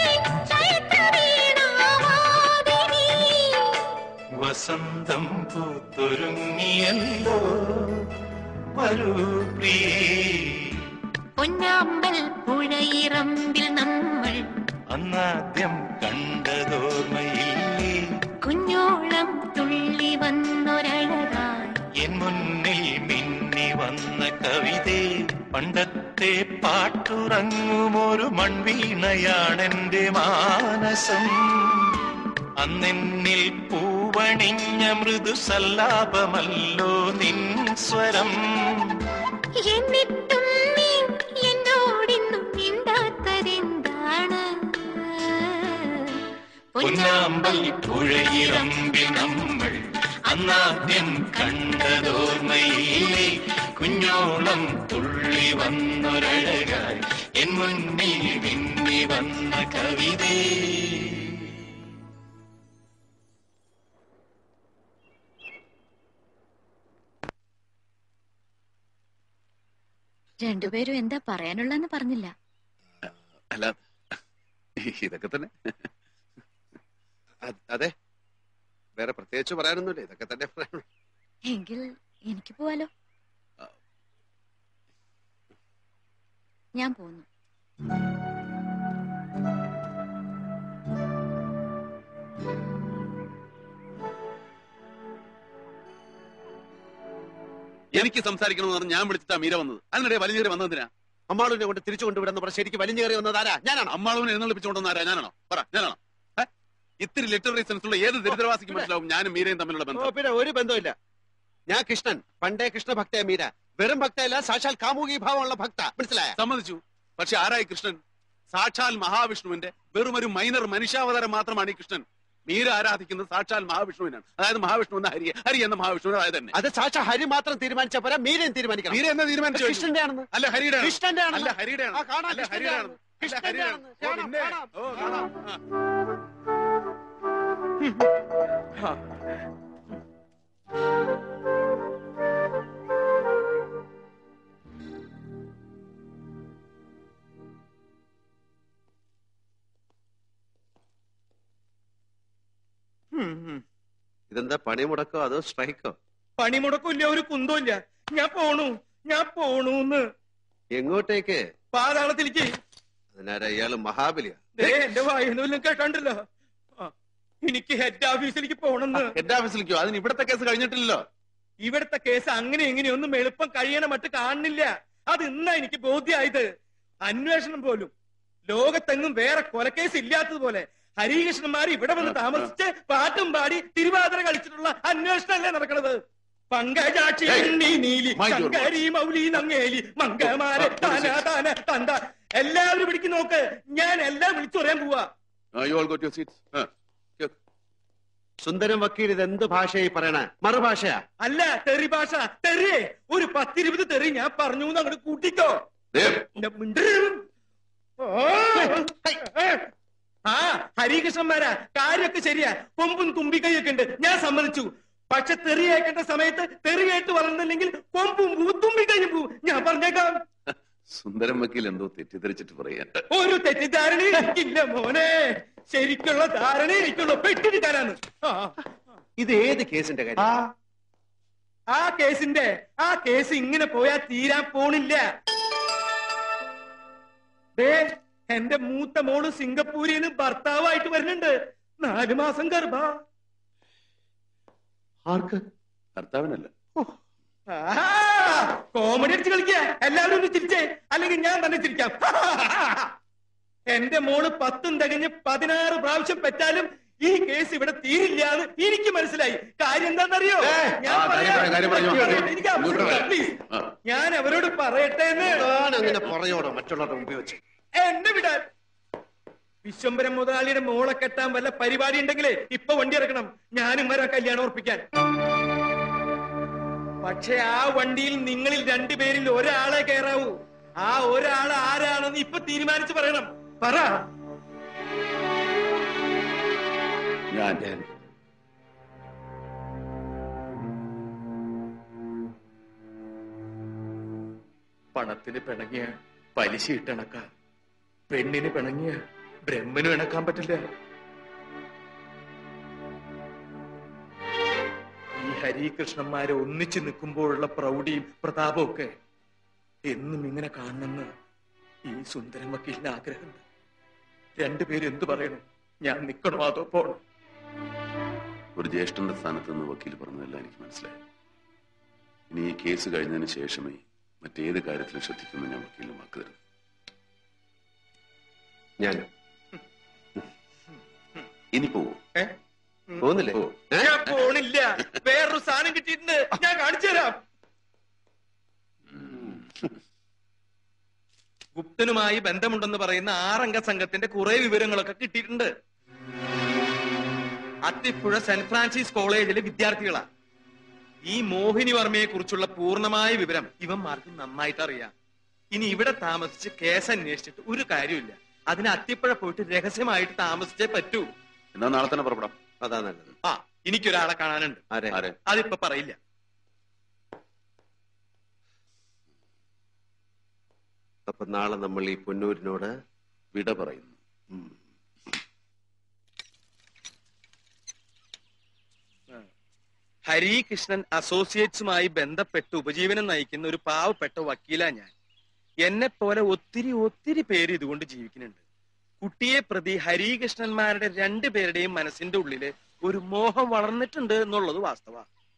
Speaker 7: ചൈത്രവീണാവാദിനി
Speaker 15: വസന്തം പൂത്തൊരുങ്ങിയല്ലോ വരൂ പ്രിയേ
Speaker 7: പൊന്നാമ്പൽ പുഴയിറമ്പിൽ നമ്മൾ
Speaker 15: അന്നാദ്യം കണ്ടതോർമ്മയില്ലേ
Speaker 7: കുഞ്ഞോളം തുള്ളി വന്നൊരഴകായി
Speaker 15: എൻ മുന്നിൽ മിന്നി വന്ന കവിതേ പണ്ടത്തെ പാട്ടുറങ്ങുമൊരു മൺവീണയാണെന്റെ മാനസം അന്നെന്നിൽ പൂവണിഞ്ഞ മൃദു സല്ലാപമല്ലോ നിൻ സ്വരം
Speaker 7: എന്നിട്ടും നീ എന്നോടിന്നും മിണ്ടാത്തതെന്താണ്
Speaker 15: പൊന്നാമ്പൽ പുഴയിറമ്പിൽ നമ്മൾ അന്നാദ്യം കണ്ടതോർമ്മയില്ലേ കുഞ്ഞോളം തുള്ളി വന്നൊരഴകായി എൻ മുന്നിൽ മിന്നി വന്ന കവിതേ
Speaker 1: രണ്ടുപേരും എന്താ പറയാനുള്ളതെന്ന് പറഞ്ഞില്ല
Speaker 11: അല്ല
Speaker 12: ഇതൊക്കെ തന്നെ അ- അതെ വേറെ പ്രത്യേകിച്ച് പറയാനൊന്നുമില്ല ഇതൊക്കെ തന്നെ പറയാനുള്ളൂ
Speaker 1: എങ്കിൽ എനിക്ക് പോവാലോ ഞാൻ പോന്നു
Speaker 9: എനിക്ക് സംസാരിക്കണമെന്ന് പറഞ്ഞ് ഞാൻ വിളിച്ചിട്ടാ മീര വന്നത് അതിനിടെ വലിഞ്ഞേറി വന്നതിനാ
Speaker 12: അമ്മാളുവിനെ കൊണ്ട് തിരിച്ചു കൊണ്ടുവിടുന്ന പറഞ്ഞ ശരിക്കും വലിഞ്ഞു കയറി വന്നത് ആരാ ഞാനാണോ
Speaker 9: അമ്മാളവിനെ എഴുന്നള്ളിപ്പിച്ചുകൊണ്ടെന്ന് ആരാ ഞാനാണോ പറ ഞാനാണോ ഏ? ഇത്തിരി ലിറ്റററി സെൻസുള്ള ഏത് ദരിദ്രവാസിക്ക് മനസ്സിലാവും ഞാനും മീരയും തമ്മിലുള്ള
Speaker 12: ഓ
Speaker 9: ബന്ധം
Speaker 12: പിന്നെ ഒരു ബന്ധമില്ല ഞാൻ കൃഷ്ണൻ പണ്ടേ കൃഷ്ണ ഭക്തയ മീര വെറും ഭക്തയല്ല സാക്ഷാൽ കാമുകി ഭാവമുള്ള ഭക്ത മനസ്സിലായ
Speaker 9: സമ്മതിച്ചു പക്ഷെ ആരായി കൃഷ്ണൻ സാക്ഷാൽ മഹാവിഷ്ണുവിന്റെ വെറും ഒരു മൈനർ മനുഷ്യാവതാരം മാത്രമാണ് ഈ കൃഷ്ണൻ മീര ആരാധിക്കുന്നത് സാക്ഷാൽ മഹാവിഷ്ണുവിനാണ് അതായത് മഹാവിഷ്ണു എന്ന ഹരി ഹരി എന്ന മഹാവിഷ്ണു അതായത് തന്നെ
Speaker 12: അത് സാക്ഷാ ഹരി മാത്രം തീരുമാനിച്ച പോരാ മീരയും തീരുമാനിക്കണം
Speaker 9: മീര എന്ന് തീരുമാനിച്ചു കഴിഞ്ഞു.
Speaker 12: കൃഷ്ണന്റെ ആണെന്ന്
Speaker 9: അല്ല ഹരിയുടെ ആണ്.
Speaker 12: കൃഷ്ണന്റെ ആണെന്ന്.
Speaker 9: അല്ല ഹരിയുടെ ആണ്.
Speaker 12: ആ, കാണാം,
Speaker 9: അല്ല
Speaker 12: കൃഷ്ണന്റെ
Speaker 9: ഹരിയുടെ
Speaker 12: ആണെന്ന്.
Speaker 9: ആണ്. അല്ല
Speaker 12: കൃഷ്ണന്റെ
Speaker 9: ഹരിയുടെ ആണ്.
Speaker 12: ആണെന്ന്.
Speaker 9: ഓ,
Speaker 12: കാണാം,
Speaker 9: പിന്നെ.
Speaker 12: കാണാം.
Speaker 9: ഓ, കാണാം. ആ.
Speaker 12: ഇതെന്താ പണി മുടക്കോ അതോ സ്ട്രൈക്കോ
Speaker 10: പണിമുടക്കില്ല ഒരു കുന്തമില്ല ഞാൻ പോണു ഞാൻ പോണൂന്ന്
Speaker 12: എങ്ങോട്ടേക്ക്
Speaker 10: പാതാളത്തിലേക്ക്
Speaker 12: അതിനാരാ ഇയാള് മഹാബലിയാ
Speaker 10: ദേ എന്റെ വായനൊന്നും കേട്ടണ്ടല്ലോ ആ, എനിക്ക് ഹെഡ് ഓഫീസിലേക്ക് പോണെന്ന്
Speaker 9: ഹെഡ് ഓഫീസിലേക്കോ അതിന് ഇവിടത്തെ കേസ് കഴിഞ്ഞിട്ടില്ലല്ലോ
Speaker 10: ഇവിടുത്തെ കേസ് അങ്ങനെ ഇങ്ങനെയൊന്നും എളുപ്പം കഴിയണ മട്ട് കാണുന്നില്ല അത് ഇന്നാ എനിക്ക് ബോധ്യമായത് അന്വേഷണം പോലും ലോകത്തെങ്ങും വേറെ കൊലക്കേസ് ഇല്ലാത്തതുപോലെ ഹരികൃഷ്ണന്മാർ ഇവിടെ വന്ന് താമസിച്ച് പാട്ടും പാടി തിരുവാതിര കളിച്ചിട്ടുള്ള അന്വേഷണമല്ലേ നടക്കണത് പങ്കജാക്ഷി ഉണ്ണി നീലി
Speaker 9: mind your
Speaker 10: ശങ്കരി മൗലി നങ്ങേലി മങ്കമാരെ താന താന തന്ത എല്ലാവരും പിടിക്ക് നോക്ക് ഞാൻ എല്ലാം വിളിച്ചു പറയാൻ പോവാ
Speaker 9: you all got your seats
Speaker 12: Sundaram വക്കീൽ ഇത് എന്ത് ഭാഷയായി പറയണ മറുഭാഷയാ
Speaker 10: അല്ല തെറി ഭാഷ തെറിയേ ഒരു പത്തിരുപത് തെറി ഞാൻ പറഞ്ഞു അങ്ങോട്ട് കൂട്ടിക്കോ എന്റെ മിണ്ടരുത്. ഓ. ആ ഹരികൃഷ്ണന്മാരാ കാര്യമൊക്കെ ശരിയാ കൊമ്പും തുമ്പിക്കൈയൊക്കെ ഉണ്ട് ഞാൻ സമ്മതിച്ചു പക്ഷെ തെറി കേൾക്കേണ്ട സമയത്ത് തെറി കേട്ട് വളർന്നില്ലെങ്കിൽ കൊമ്പും പൂ തുമ്പിക്കൈയും പൂ ഞാൻ പറഞ്ഞേക്കാം
Speaker 11: സുന്ദരം വക്കീൽ എന്തോ തെറ്റിദ്ധരിച്ചിട്ട് പറയാ
Speaker 10: ഒരു തെറ്റിദ്ധാരണ എനിക്കില്ല മോനെ ശരിക്കുള്ള ധാരണ എനിക്കുള്ള പെട്ടിരിക്കാനാണ് ആ
Speaker 12: ഇത് ഏത് കേസിന്റെ കാര്യം
Speaker 10: ആ കേസിന്റെ ആ കേസ് ഇങ്ങനെ പോയാൽ തീരാൻ പോണില്ല ദേ എന്റെ മൂത്ത മോള് സിംഗപ്പൂരിന്ന് ഭർത്താവായിട്ട് വരുന്നുണ്ട് നാലു മാസം ഗർഭ
Speaker 12: ആർക്ക്
Speaker 11: ഭർത്താവിനല്ല
Speaker 10: കോമഡി അടിച്ച് കളിക്ക എല്ലാവരും ഒന്ന് ചിരിച്ചേ അല്ലെങ്കിൽ ഞാൻ തന്നെ ചിരിക്കാം എന്റെ മോള് പത്തും തികഞ്ഞ് പതിനാറ് പ്രാവശ്യം പെറ്റാലും ഈ കേസ് ഇവിടെ തീരില്ല എന്ന് എനിക്ക് മനസ്സിലായി കാര്യം എന്താണെന്നറിയോ ഞാൻ
Speaker 11: ആ, കാര്യം
Speaker 10: പറയാം.
Speaker 11: പറ, കാര്യം പറഞ്ഞോ.
Speaker 10: എനിക്ക്
Speaker 11: ഇങ്ങോട്ട്
Speaker 10: അവസരം
Speaker 11: വരാം.
Speaker 10: താ, please.
Speaker 11: ആ.
Speaker 10: ഞാൻ അവരോട് പറയട്ടെ എന്ന്
Speaker 12: ഞാൻ അങ്ങനെ പറയോടോ മറ്റുള്ളവരുടെ മുമ്പിൽ വെച്ച്
Speaker 10: എന്നെ വിടാൻ വിശ്വംബരം മുതലാളിയുടെ മോളെ കെട്ടാൻ വല്ല പരിപാടി ഉണ്ടെങ്കിലേ ഇപ്പൊ വണ്ടി ഇറക്കണം ഞാനും വരാം കല്യാണം ഉറപ്പിക്കാൻ പക്ഷെ ആ വണ്ടിയിൽ നിങ്ങളിൽ രണ്ടുപേരിൽ ഒരാളെ കയറാവൂ ആ ഒരാൾ ആരാണെന്ന് ഇപ്പൊ തീരുമാനിച്ചു പറയണം പറ
Speaker 11: ഞാൻ
Speaker 17: പണത്തിന് പിണങ്ങിയ പലിശ ഇട്ടിണക്കാം പെണ്ണിന് പിണങ്ങിയ ബ്രഹ്മനും ഇണക്കാൻ പറ്റില്ല ഈ ഹരികൃഷ്ണന്മാരെ ഒന്നിച്ചു നിൽക്കുമ്പോഴുള്ള പ്രൗഢിയും പ്രതാപവും ഒക്കെ എന്നും ഇങ്ങനെ കാണണമെന്ന് ഈ സുന്ദരൻ വക്കീലിന് ആഗ്രഹമുണ്ട് രണ്ടുപേരും എന്തു പറയണം ഞാൻ നിൽക്കണോ അതോ പോണോ
Speaker 11: ഒരു ജ്യേഷ്ഠന്റെ സ്ഥാനത്ത് നിന്ന് വക്കീൽ പറഞ്ഞതെല്ലാം എനിക്ക് മനസ്സിലായി ഇനി ഈ കേസ് കഴിഞ്ഞതിന് ശേഷമേ മറ്റേത് കാര്യത്തിലും ശ്രദ്ധിക്കുമെന്ന് ഞാൻ വക്കീലിന് വാക്ക് തരുന്നു
Speaker 12: ഞാൻ
Speaker 11: ഇനി പോവൂ
Speaker 12: പോകുന്നില്ലേ
Speaker 10: ഞാൻ പോണില്ല വേറൊരു സാധനം കിട്ടിയിട്ടുണ്ട് ഞാൻ കാണിച്ചു തരാം ഗുപ്തനുമായി ബന്ധമുണ്ടെന്ന് പറയുന്ന ആറംഗ സംഘത്തിന്റെ കുറെ വിവരങ്ങളൊക്കെ കിട്ടിയിട്ടുണ്ട് അത്തിപ്പുഴ സെന്റ് ഫ്രാൻസിസ് കോളേജിലെ വിദ്യാർത്ഥികളാ ഈ മോഹിനി വർമ്മയെ കുറിച്ചുള്ള പൂർണ്ണമായ വിവരം ഇവന്മാർക്ക് നന്നായിട്ട് അറിയാം ഇനി ഇവിടെ താമസിച്ച് കേസ് അന്വേഷിച്ചിട്ട് ഒരു കാര്യമില്ല അതിന് അത്തിപ്പുഴ പോയിട്ട് രഹസ്യമായിട്ട് താമസിച്ചേ പറ്റൂ
Speaker 11: എന്നാ നാളെ തന്നെ പുറപ്പെടാം
Speaker 12: അതാ നല്ലത്
Speaker 10: ആ എനിക്കൊരാളെ കാണാനുണ്ട്
Speaker 12: ആരെ
Speaker 11: ആരെ
Speaker 10: അതിപ്പോ പറയില്ല
Speaker 12: അപ്പൊ നാളെ നമ്മൾ ഈ പൊന്നൂരിനോട്
Speaker 11: വിട പറയുന്നു
Speaker 12: ഉം.
Speaker 10: ഹരികൃഷ്ണൻ അസോസിയേറ്റ്സുമായി ബന്ധപ്പെട്ട് ഉപജീവനം നയിക്കുന്ന ഒരു പാവപ്പെട്ട വക്കീലാ ഞാൻ എന്നെ പോലെ ഒത്തിരി ഒത്തിരി പേര് ഇതുകൊണ്ട് ജീവിക്കുന്നുണ്ട് കുട്ടിയെ പ്രതി ഹരികൃഷ്ണന്മാരുടെ രണ്ടു പേരുടെയും മനസ്സിന്റെ ഉള്ളില് ഒരു മോഹം വളർന്നിട്ടുണ്ട് എന്നുള്ളത് വാസ്തവ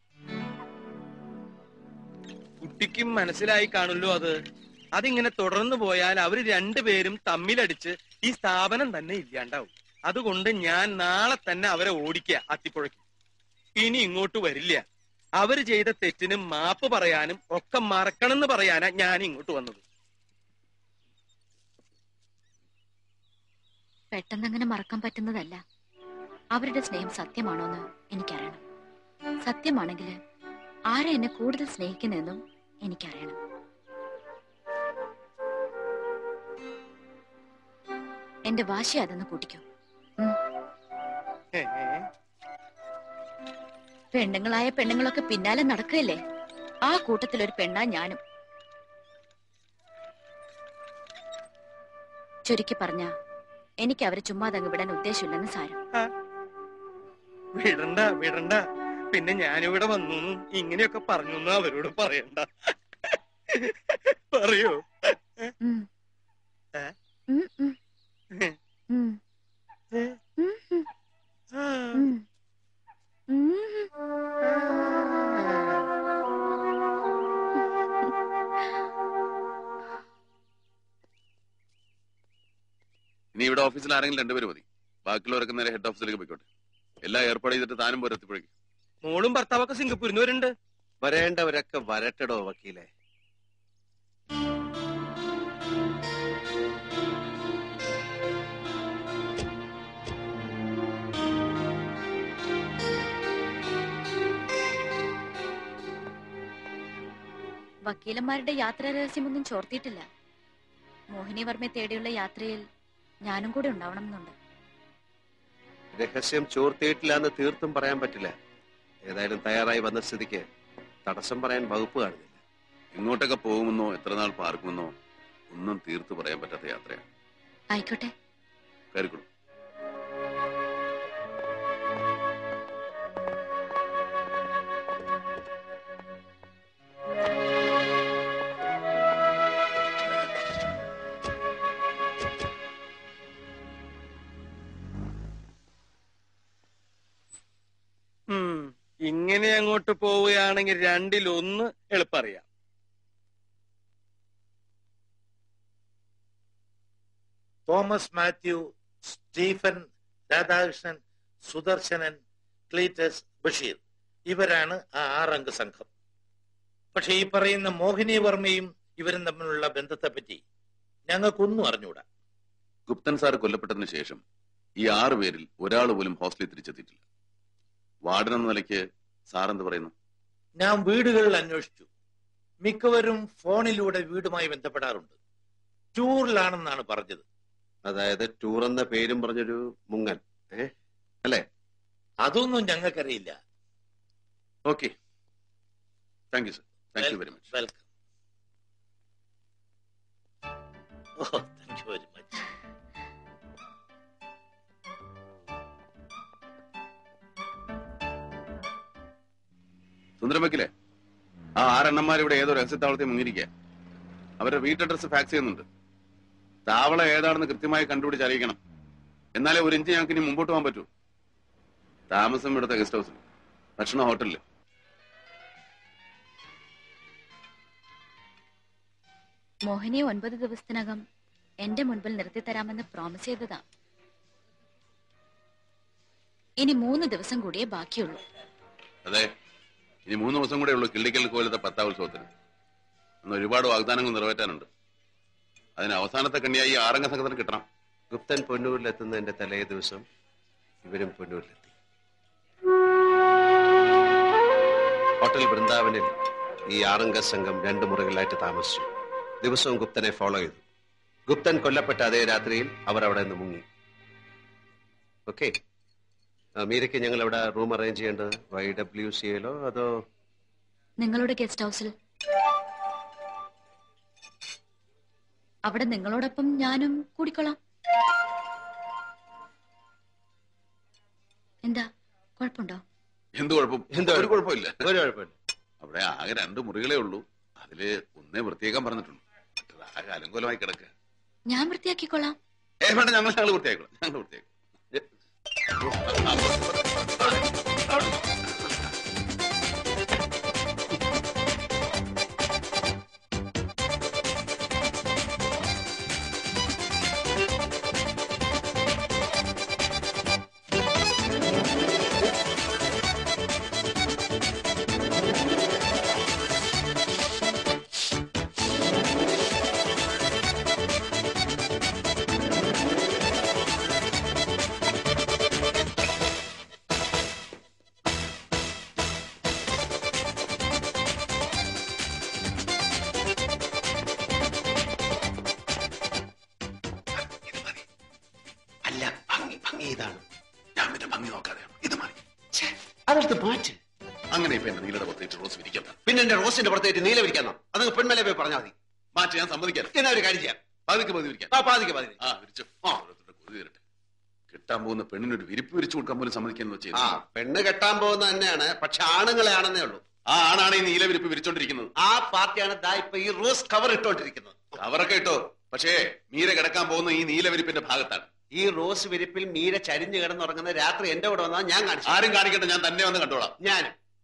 Speaker 10: കുട്ടിക്കും മനസ്സിലായി കാണുമല്ലോ അത് അതിങ്ങനെ തുടർന്നു പോയാൽ അവര് രണ്ടുപേരും തമ്മിലടിച്ച് ഈ സ്ഥാപനം തന്നെ ഇല്ലാണ്ടാവും അതുകൊണ്ട് ഞാൻ നാളെ തന്നെ അവരെ ഓടിക്കുക അത്തിപ്പുഴയ്ക്ക് ഇനി ഇങ്ങോട്ട് വരില്ല അവര് ചെയ്ത തെറ്റിന് മാപ്പ് പറയാനും ഒക്കെ മറക്കണമെന്ന് പറയാനാ ഞാൻ ഇങ്ങോട്ട് വന്നത്
Speaker 1: പെട്ടെന്നങ്ങനെ മറക്കാൻ പറ്റുന്നതല്ല അവരുടെ സ്നേഹം സത്യമാണോന്ന് എനിക്കറിയണം സത്യമാണെങ്കിൽ ആരാ എന്നെ കൂടുതൽ സ്നേഹിക്കുന്നതെന്നും എനിക്കറിയണം എന്റെ വാശി അതെന്ന് കൂട്ടിക്കോ ഉം. പെണ്ണുങ്ങളായ പെണ്ണുങ്ങളൊക്കെ പിന്നാലെ നടക്കുകയല്ലേ ആ കൂട്ടത്തിലൊരു പെണ്ണാ ഞാനും ചുരുക്കി പറഞ്ഞ എനിക്ക് അവരെ ചുമ്മാതങ്ങ് വിടാൻ ഉദ്ദേശമില്ലെന്ന് സാരം
Speaker 10: വിടണ്ട വിടണ്ട പിന്നെ ഞാനിവിടെ വന്നു ഇങ്ങനെയൊക്കെ പറഞ്ഞു എന്ന് അവരോട് പറയണ്ട പറയോ
Speaker 1: ഉം.
Speaker 10: ഏ?
Speaker 1: ഉം, ഉം. ഉം. ഉം, ഉം. ഉം.
Speaker 11: ഇനി ഇവിടെ ഓഫീസിൽ ആരെങ്കിലും രണ്ടുപേര് മതി ബാക്കിയുള്ളവരൊക്കെ നേരെ ഹെഡ് ഓഫീസിലേക്ക് പോയിക്കോട്ടെ എല്ലാം ഏർപ്പാട് ചെയ്തിട്ട് താനും പോരെത്തിപ്പോഴേക്കും
Speaker 10: മോളും ഭർത്താവൊക്കെ സിംഗപ്പൂരിൽ വരുന്നുണ്ട്
Speaker 12: വരേണ്ടവരൊക്കെ വരട്ടടോ വക്കീലെ
Speaker 1: വക്കീലന്മാരുടെ യാത്രാ രഹസ്യമൊന്നും ചോർത്തിയിട്ടില്ല മോഹിനി വർമ്മയെ തേടിയുള്ള യാത്രയിൽ ഞാനും കൂടെ ഉണ്ടാവണം എന്നുണ്ട്
Speaker 12: രഹസ്യം ചോർത്തിയിട്ടില്ല എന്ന് തീർത്തും പറയാൻ പറ്റില്ല ഏതായാലും തയ്യാറായി വന്ന സ്ഥിതിക്ക് തടസ്സം പറയാൻ വകുപ്പ് കാണുന്നില്ല
Speaker 11: എങ്ങോട്ടൊക്കെ പോകുമെന്നോ എത്ര നാൾ പാർക്കുമെന്നോ ഒന്നും തീർത്തു പറയാൻ പറ്റാത്ത യാത്രയാണ്
Speaker 1: ആയിക്കോട്ടെ
Speaker 11: കയറിക്കൊള്ളു
Speaker 10: ഉം. ഇങ്ങനെ അങ്ങോട്ട് പോവുകയാണെങ്കിൽ രണ്ടിലൊന്ന് എളുപ്പറിയാം
Speaker 18: തോമസ് മാത്യു സ്റ്റീഫൻ രാധാകൃഷ്ണൻ സുദർശനൻ ക്ലീറ്റസ് ബഷീർ ഇവരാണ് ആ ആറംഗ സംഘം പക്ഷെ ഈ പറയുന്ന മോഹിനി വർമ്മയും ഇവരും തമ്മിലുള്ള ബന്ധത്തെപ്പറ്റി ഞങ്ങൾക്കൊന്നും അറിഞ്ഞൂടാ
Speaker 11: ഗുപ്തൻ സാർ കൊല്ലപ്പെട്ടതിന് ശേഷം ഈ ആറ് പേരിൽ ഒരാൾ പോലും ഹോസ്റ്റലിൽ തിരിച്ചെത്തിയിട്ടില്ല വാർഡൻ എന്ന നിലയ്ക്ക് സാർ എന്ത് പറയുന്നു
Speaker 18: ഞാൻ വീടുകളിൽ അന്വേഷിച്ചു മിക്കവരും ഫോണിലൂടെ വീടുമായി ബന്ധപ്പെടാറുണ്ട് ടൂറിലാണെന്നാണ് പറഞ്ഞത്
Speaker 12: അതായത് ടൂർ എന്ന പേരും പറഞ്ഞൊരു മുങ്ങൻ ഏ അല്ലേ
Speaker 18: അതൊന്നും ഞങ്ങൾക്കറിയില്ല
Speaker 11: okay thank you sir thank you very much
Speaker 18: welcome ഓ thank you very much
Speaker 11: Sundaram വെക്കില്ലേ ആ ആറെണ്ണന്മാർ ഇവിടെ ഏതോ രഹസ്യത്താവളത്തിൽ മുങ്ങിരിക്കുക അവരുടെ വീട്ടഡ്രസ് ഫാക്സ് ചെയ്യുന്നുണ്ട് താവളം ഏതാണെന്ന് കൃത്യമായി കണ്ടുപിടിച്ച് അറിയിക്കണം എന്നാലേ ഒരു ഇഞ്ച് ഞങ്ങൾക്ക് ഇനി മുമ്പോട്ട് പോകാൻ പറ്റൂ താമസം ഇവിടുത്തെ ഗസ്റ്റ് ഹൗസിൽ ഭക്ഷണ ഹോട്ടലിൽ
Speaker 1: മോഹിനിയെ ഒൻപത് ദിവസത്തിനകം എന്റെ മുൻപിൽ നിർത്തിത്തരാമെന്ന് പ്രോമിസ് ചെയ്തതാ ഇനി മൂന്ന് ദിവസം കൂടിയേ ബാക്കിയുള്ളൂ
Speaker 11: അതെ ഇനി മൂന്ന് ദിവസം കൂടെ ഉള്ളൂ കിള്ളിക്കൽ കോലത്തെ പത്താം ഉത്സവത്തിന് അന്ന് ഒരുപാട് വാഗ്ദാനങ്ങൾ നിറവേറ്റാനുണ്ട് അതിന് അവസാനത്തെ കണ്ണിയായി ഈ ആറംഗ സംഘത്തിന് കിട്ടണം
Speaker 12: ഗുപ്തൻ പൊന്നൂരിലെത്തുന്നതിന്റെ തലേ ദിവസം ഇവരും പൊന്നൂരിലെത്തി ഹോട്ടൽ വൃന്ദാവനിൽ ഈ ആറംഗ സംഘം രണ്ട് മുറികളായിട്ട് താമസിച്ചു ദിവസവും ഗുപ്തനെ ഫോളോ ചെയ്തു ഗുപ്തൻ കൊല്ലപ്പെട്ട അതേ രാത്രിയിൽ അവർ അവിടെ നിന്ന് മുങ്ങി ഓക്കെ മീരയ്ക്ക് ഞങ്ങൾ അവിടെ റൂം അറേഞ്ച് ചെയ്യേണ്ടത് വൈ ഡബ്ല്യു സിയിലോ അതോ
Speaker 1: നിങ്ങളുടെ ഗസ്റ്റ് ഹൗസിൽ അവിടെ നിങ്ങളോടൊപ്പം ഞാനും കൂടിക്കൊള്ളാം എന്താ കുഴപ്പമുണ്ടോ
Speaker 11: എന്ത് കുഴപ്പം
Speaker 12: എന്ത്
Speaker 11: ഒരു കുഴപ്പമില്ല
Speaker 12: ഒരു കുഴപ്പമില്ല
Speaker 11: അവിടെ ആകെ രണ്ട് മുറികളേ ഉള്ളൂ അതില് ഒന്നേ വൃത്തിയാക്കാൻ പറഞ്ഞിട്ടുള്ളൂ മറ്റേത് ആകെ അലങ്കോലമായി കിടക്കുക
Speaker 1: ഞാൻ വൃത്തിയാക്കിക്കൊള്ളാം
Speaker 11: ഏ വേണ്ട ഞങ്ങൾ ഞങ്ങൾ വൃത്തിയാക്കണം ഞങ്ങൾ വൃത്തിയാക്കണം
Speaker 12: അല്ല ഭംഗി ഭംഗി ഇതാണ്
Speaker 11: ഞാൻ പിന്നെ ഭംഗി നോക്കാതെ ഇത് മതി
Speaker 12: അതെടുത്ത് മാറ്റ്
Speaker 11: അങ്ങനെ ഇപ്പൊ എന്റെ നീലയുടെ പുറത്തേറ്റ് റോസ് വിരിക്കണ്ട
Speaker 12: പിന്നെ എന്റെ റോസിന്റെ പുറത്തേറ്റ് നീല വിരിക്കാന്നോ അത് പെൺമല പോയി പറഞ്ഞാൽ മതി
Speaker 11: മാറ്റി ഞാൻ സമ്മതിക്കാം
Speaker 12: എന്നാ ഒരു കാര്യം ചെയ്യാം
Speaker 11: പതുക്കെ പതി വിരിക്കാം
Speaker 12: ആ പാതിക്ക് പാതി
Speaker 11: ആ വിരിച്ചു ഓരോരുത്തരുടെ കൊതി തരട്ടെ കിട്ടാൻ പോകുന്ന പെണ്ണിനൊരു വിരിപ്പ് വിരിച്ചു കൊടുക്കാൻ പോലും സമ്മതിക്കാൻ
Speaker 12: ആ
Speaker 11: ചെയ്യുന്നു
Speaker 12: പെണ്ണ് കെട്ടാൻ പോകുന്ന തന്നെയാണ് പക്ഷെ ആണുങ്ങളെ ആണെന്നേ ഉള്ളൂ
Speaker 11: ആ ആണാണ് ഈ നീല വിരിപ്പ് വിരിച്ചോണ്ടിരിക്കുന്നത്
Speaker 12: ആ പാർട്ടിയാണ് ദാ ഇപ്പൊ ഈ റോസ് കവർ ഇട്ടോണ്ടിരിക്കുന്നത്
Speaker 11: അവരൊക്കെ ഇട്ടോ പക്ഷേ മീര കിടക്കാൻ പോകുന്ന ഈ നീല വിരിപ്പിന്റെ ഭാഗത്താണ്
Speaker 12: ഈ റോസ് വിരിപ്പിൽ മീര ചരിഞ്ഞു കിടന്നുറങ്ങുന്ന രാത്രി എന്റെ കൂടെ വന്നാൽ ഞാൻ കാണിച്ചു
Speaker 11: ആരും കാണിക്കട്ടെ ഞാൻ തന്നെ വന്ന് കണ്ടോളാം
Speaker 12: ഞാൻ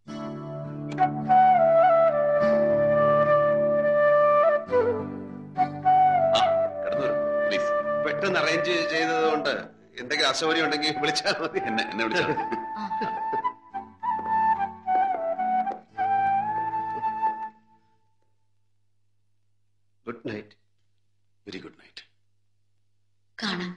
Speaker 11: കിടന്നു പ്ലീസ്
Speaker 12: പെട്ടെന്ന് അറേഞ്ച് ചെയ്തത് കൊണ്ട് എന്തെങ്കിലും അസൗകര്യം ഉണ്ടെങ്കിൽ വിളിച്ചാൽ മതി
Speaker 11: എന്നെ എന്നെ വിളിച്ചാൽ മതി.
Speaker 12: Good night
Speaker 11: very good night
Speaker 1: കാണാം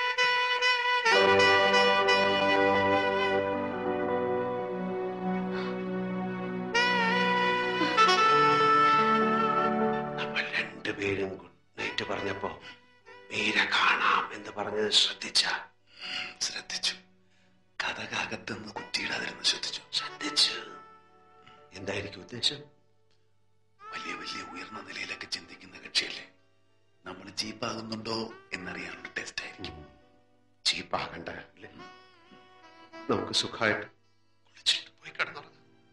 Speaker 12: നമ്മൾ രണ്ടുപേരും ഗുഡ് നൈറ്റ് പറഞ്ഞപ്പോ മീര കാണാം എന്ന് പറഞ്ഞത് ശ്രദ്ധിച്ച
Speaker 11: ശ്രദ്ധിച്ചു കഥകകത്തെന്ന് കുറ്റിയിടാതിരുന്ന് ശ്രദ്ധിച്ചു
Speaker 12: ശ്രദ്ധിച്ചു എന്തായിരിക്കും ഉദ്ദേശം
Speaker 11: വലിയ വലിയ ഉയർന്ന നിലയിലൊക്കെ ചിന്തിക്കുന്ന കക്ഷിയല്ലേ നമ്മൾ ചീപ്പാകുന്നുണ്ടോ എന്നറിയാനുള്ള ടെസ്റ്റ് ആയിരിക്കും
Speaker 12: ചീപ്പാകണ്ട അല്ലേ നമുക്ക് സുഖമായിട്ട് കുളിച്ചിട്ട് പോയി കിടന്നുറങ്ങാം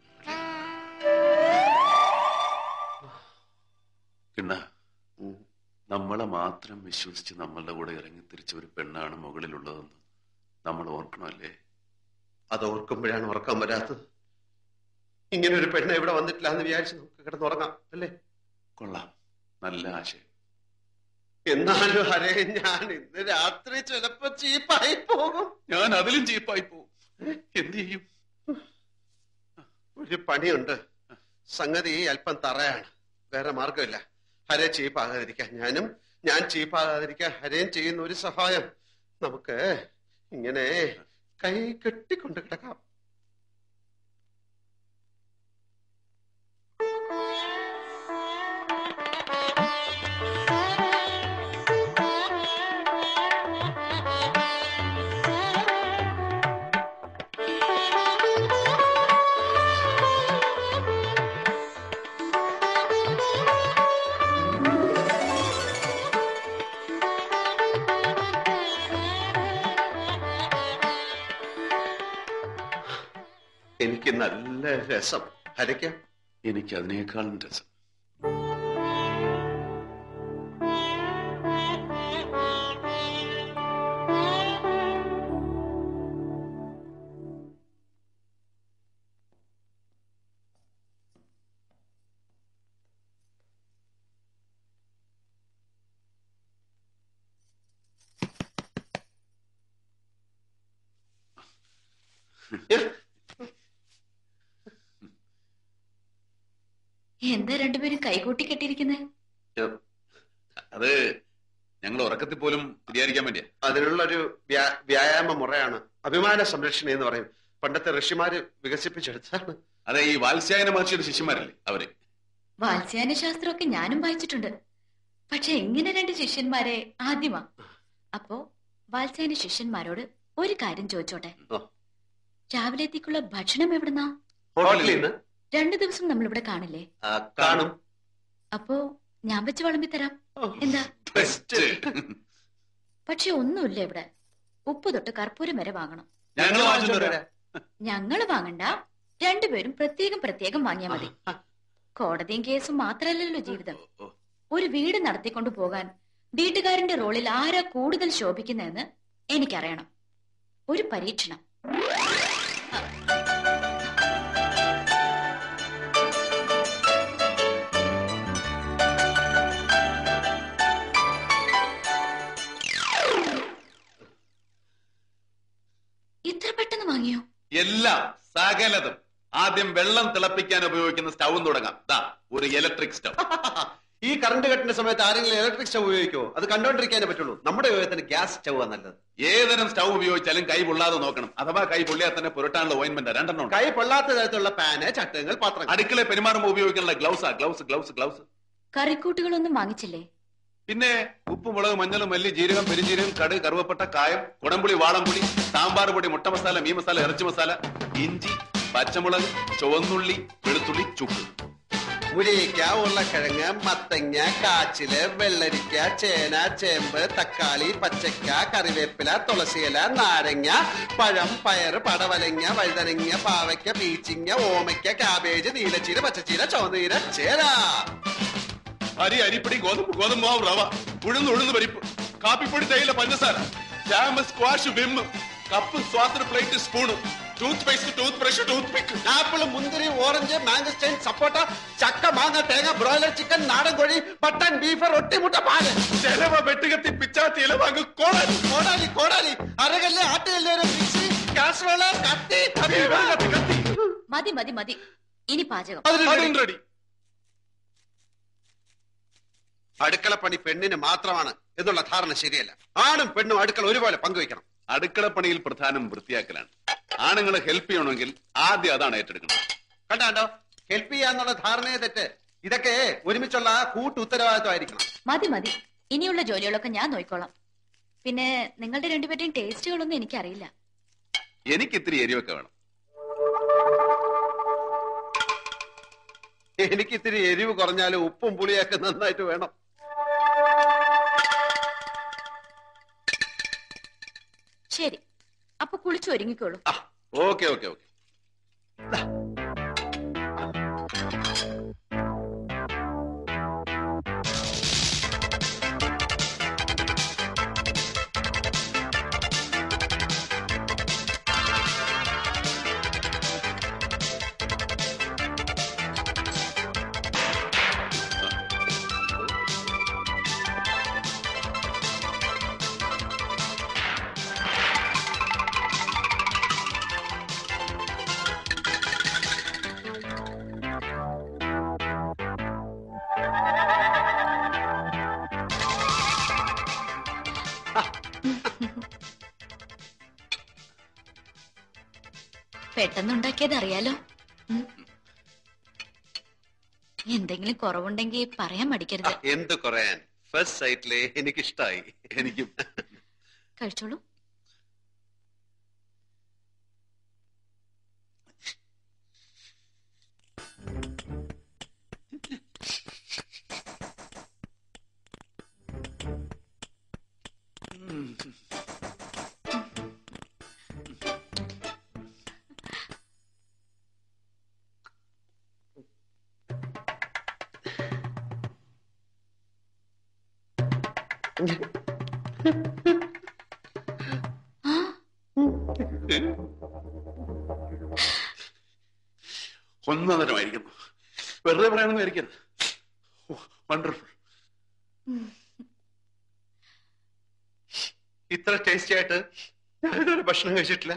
Speaker 11: കിണ്ണ നമ്മളെ മാത്രം വിശ്വസിച്ച് നമ്മളുടെ കൂടെ ഇറങ്ങി തിരിച്ച ഒരു പെണ്ണാണ് മുകളിലുള്ളതെന്ന് നമ്മൾ ഓർക്കണമല്ലേ
Speaker 12: അത് ഓർക്കുമ്പോഴാണ് ഉറക്കം വരാത്തത് ഇങ്ങനെ ഒരു പെണ്ണ് ഇവിടെ വന്നിട്ടില്ല എന്ന് വിചാരിച്ച് നമുക്ക് കിടന്നുറങ്ങാം അല്ലേ
Speaker 11: കൊള്ളാം നല്ല ആശയം
Speaker 12: എന്നാലും ഹരേ ഞാൻ ഇന്ന് രാത്രി ചിലപ്പോ ചീപ്പായി പോകും
Speaker 11: ഞാൻ അതിലും ചീപ്പായി പോകും എന്ത് ചെയ്യും
Speaker 12: ഒരു പണിയുണ്ട് സംഗതി അല്പം തറയാണ് വേറെ മാർഗമില്ല ഹരെ ചീപ്പാകാതിരിക്കാൻ ഞാനും ഞാൻ ചീപ്പാകാതിരിക്കാൻ ഹരയും ചെയ്യുന്ന ഒരു സഹായം നമുക്ക് ഇങ്ങനെ കൈ കെട്ടിക്കൊണ്ട് കിടക്കാം എനിക്ക് നല്ല രസം ഹരയ്ക്ക്
Speaker 11: എനിക്ക് അതിനേക്കാളും രസം
Speaker 1: എന്താ രണ്ടുപേരും കൈകൂട്ടി കെട്ടിയിരിക്കുന്നത്
Speaker 11: അത് ഞങ്ങൾ ഉറക്കത്തിൽ പോലും തിരിയാതിരിക്കാൻ വേണ്ടിയാ
Speaker 12: അതിനുള്ള ഒരു വ്യാ- വ്യായാമ മുറയാണ് അഭിമാന സംരക്ഷണ എന്ന് പറയും പണ്ടത്തെ ഋഷിമാര് വികസിപ്പിച്ചെടുത്താണ്
Speaker 11: അതെ ഈ വാത്സ്യായന മഹർഷിയുടെ ശിഷ്യന്മാരല്ലേ അവര്
Speaker 1: വാത്സ്യാന ശാസ്ത്രമൊക്കെ ഞാനും വായിച്ചിട്ടുണ്ട് പക്ഷെ ഇങ്ങനെ രണ്ട് ശിഷ്യന്മാരെ ആദ്യമാ അപ്പോ വാത്സ്യാന ശിഷ്യന്മാരോട് ഒരു കാര്യം ചോദിച്ചോട്ടെ
Speaker 12: ഓ.
Speaker 1: രാവിലത്തേക്കുള്ള ഭക്ഷണം എവിടുന്നാ
Speaker 12: ഹോട്ടലിൽ നിന്ന്
Speaker 1: രണ്ടു ദിവസം നമ്മൾ ഇവിടെ കാണില്ലേ
Speaker 12: ആ, കാണും
Speaker 1: അപ്പോ ഞാൻ വെച്ച് വിളമ്പി തരാം എന്താ പക്ഷെ ഒന്നുമില്ല ഇവിടെ ഉപ്പ് തൊട്ട് കർപ്പൂരം വരെ വാങ്ങണം
Speaker 11: ഞങ്ങൾ വാങ്ങിച്ചോണ്ട് വരാം.
Speaker 1: ഞങ്ങള് വാങ്ങണ്ട രണ്ടുപേരും പ്രത്യേകം പ്രത്യേകം വാങ്ങിയാ മതി കോടതിയും കേസും മാത്രല്ലല്ലോ ജീവിതം ഒരു വീട് നടത്തിക്കൊണ്ടു പോകാൻ വീട്ടുകാരന്റെ റോളിൽ ആരാ കൂടുതൽ ശോഭിക്കുന്നതെന്ന് എനിക്കറിയണം ഒരു പരീക്ഷണം ഇത്ര പെട്ടെന്ന് വാങ്ങിയോ
Speaker 11: എല്ലാം സകലതും ആദ്യം വെള്ളം തിളപ്പിക്കാൻ ഉപയോഗിക്കുന്ന സ്റ്റൗവും തുടങ്ങാം ദാ ഒരു ഇലക്ട്രിക് സ്റ്റൗ
Speaker 12: ഈ കറണ്ട് കട്ടിന്റെ സമയത്ത് ആരെങ്കിലും ഇലക്ട്രിക് സ്റ്റവ് ഉപയോഗിക്കോ അത് കണ്ടോണ്ടിരിക്കാനേ പറ്റുള്ളൂ നമ്മുടെ ഉപയോഗത്തിന് ഗ്യാസ് സ്റ്റവ് നല്ലത്
Speaker 11: ഏതരം സ്റ്റൗ ഉപയോഗിച്ചാലും കൈ പൊള്ളാതെ നോക്കണം അഥവാ കൈ പൊള്ളിയാൽ തന്നെ പുരട്ടാനുള്ള ഓയിൻമെന്റ് രണ്ടെണ്ണം ഉണ്ട്.
Speaker 12: കൈ പൊള്ളാത്ത തരത്തിലുള്ള പാന് ചട്ടങ്ങൾ പാത്രങ്ങൾ
Speaker 11: അടുക്കള പെരുമാറുമ്പോൾ ഉപയോഗിക്കാനുള്ള ഗ്ലൗസാ ഗ്ലൗസ് ഗ്ലൗസ് ഗ്ലൗസ്
Speaker 1: കറിക്കൂട്ടുകളൊന്നും വാങ്ങിച്ചില്ലേ
Speaker 11: പിന്നെ ഉപ്പ് മുളക് മഞ്ഞൾ മല്ലി ജീരകം പെരിഞ്ജീരകം കടുക് കറുവപ്പട്ട കായം കുടംപുളി വാളംപുളി സാമ്പാർ പൊടി മുട്ട മസാല മീൻ മസാല ഇറച്ചി മസാല ഇഞ്ചി പച്ചമുളക് ചുവന്നുള്ളി വെളുത്തുള്ളി ചുക്ക്
Speaker 12: മുരിക്ക ഉരുളക്കിഴങ്ങ് മത്തങ്ങ കാച്ചില് വെള്ളരിക്ക ചേന ചേമ്പ് തക്കാളി പച്ചക്ക കറിവേപ്പില തുളസിയില നാരങ്ങ പഴം പയറ് പടവലങ്ങ വഴുതനങ്ങ പാവയ്ക്ക പീച്ചിങ്ങ ഓമയ്ക്ക കാബേജ് നീലച്ചീര പച്ചച്ചീര ചുവന്നീര ചേര
Speaker 11: അരി അരിപ്പൊടി ഗോതമ്പ് ഗോതമ്പ് മാവ് റവ ഉഴുന്ന് ഉഴുന്ന് പരിപ്പ് കാപ്പിപ്പൊടി തേയില പഞ്ചസാര ജാമ് സ്ക്വാഷ് വിമ്മ് കപ്പ് സ്വാത്ര plate spoon toothpaste toothbrush toothpick
Speaker 12: apple മുന്തിരി ഓറഞ്ച് മാംഗസ്റ്റൈൻ സപ്പോട്ട ചക്ക മാങ്ങ തേങ്ങ ബ്രോയിലർ ചിക്കൻ നാടൻ കോഴി മട്ടൻ ബീഫ് റൊട്ടി മുട്ട പാല്
Speaker 11: ചെലവ വെട്ടുകത്തി പിച്ചാത്തി ഇല വാങ്ങ് കോടാലി
Speaker 12: കോടാലി കോടാലി അരകല്ല് ആട്ടുകല്ല് ഒരു മിക്സി കാസറോള് കത്തി
Speaker 1: മതി മതി മതി ഇനി പാചകം
Speaker 11: റെഡി
Speaker 12: അടുക്കള പണി പെണ്ണിന് മാത്രമാണ് എന്നുള്ള ധാരണ ശരിയല്ല ആണും പെണ്ണും അടുക്കള ഒരുപോലെ പങ്കുവയ്ക്കണം
Speaker 11: അടുക്കളപ്പണിയിൽ പ്രധാനം വൃത്തിയാക്കലാണ് ആണുങ്ങളെ ഹെൽപ്പ് ചെയ്യണമെങ്കിൽ ആദ്യം അതാണ് ഏറ്റെടുക്കുന്നത്
Speaker 12: കണ്ടാണ്ടോ ഹെൽപ്പ് ചെയ്യാന്നുള്ള ധാരണയെ തെറ്റ് ഇതൊക്കെ ഒരുമിച്ചുള്ള കൂട്ടു ഉത്തരവാദിത്വമായിരിക്കണം
Speaker 1: മതി മതി ഇനിയുള്ള ജോലികളൊക്കെ ഞാൻ നോക്കിക്കോളാം പിന്നെ നിങ്ങളുടെ രണ്ടുപേരുടെയും ടേസ്റ്റുകളൊന്നും എനിക്കറിയില്ല
Speaker 11: എനിക്ക് ഇത്തിരി എരിവൊക്കെ വേണം
Speaker 12: എനിക്ക് ഇത്തിരി എരിവ് കുറഞ്ഞാലും ഉപ്പും പുളിയൊക്കെ നന്നായിട്ട് വേണം
Speaker 1: ശരി അപ്പൊ കുളിച്ചു ഒരുങ്ങിക്കോളൂ
Speaker 11: ഓക്കെ ഓക്കെ ഓക്കെ
Speaker 1: പെട്ടെന്നുണ്ടാക്കിയത് അറിയാലോ ഉം. എന്തെങ്കിലും കുറവുണ്ടെങ്കിൽ പറയാൻ മടിക്കരുത്
Speaker 12: എന്ത് കുറയാൻ ഫസ്റ്റ് സൈറ്റിലെ എനിക്കിഷ്ടായി
Speaker 11: എനിക്കും
Speaker 1: കഴിച്ചോളൂ
Speaker 11: ഒന്നരമായിരിക്കുന്നു വെറുതെ പറയണമെന്ന് വിചാരിക്കരുത് വണ്ടർഫുൾ
Speaker 12: ഇത്ര ടേസ്റ്റി ആയിട്ട് ഞാൻ ഇതുവരെ ഭക്ഷണം കഴിച്ചിട്ടില്ല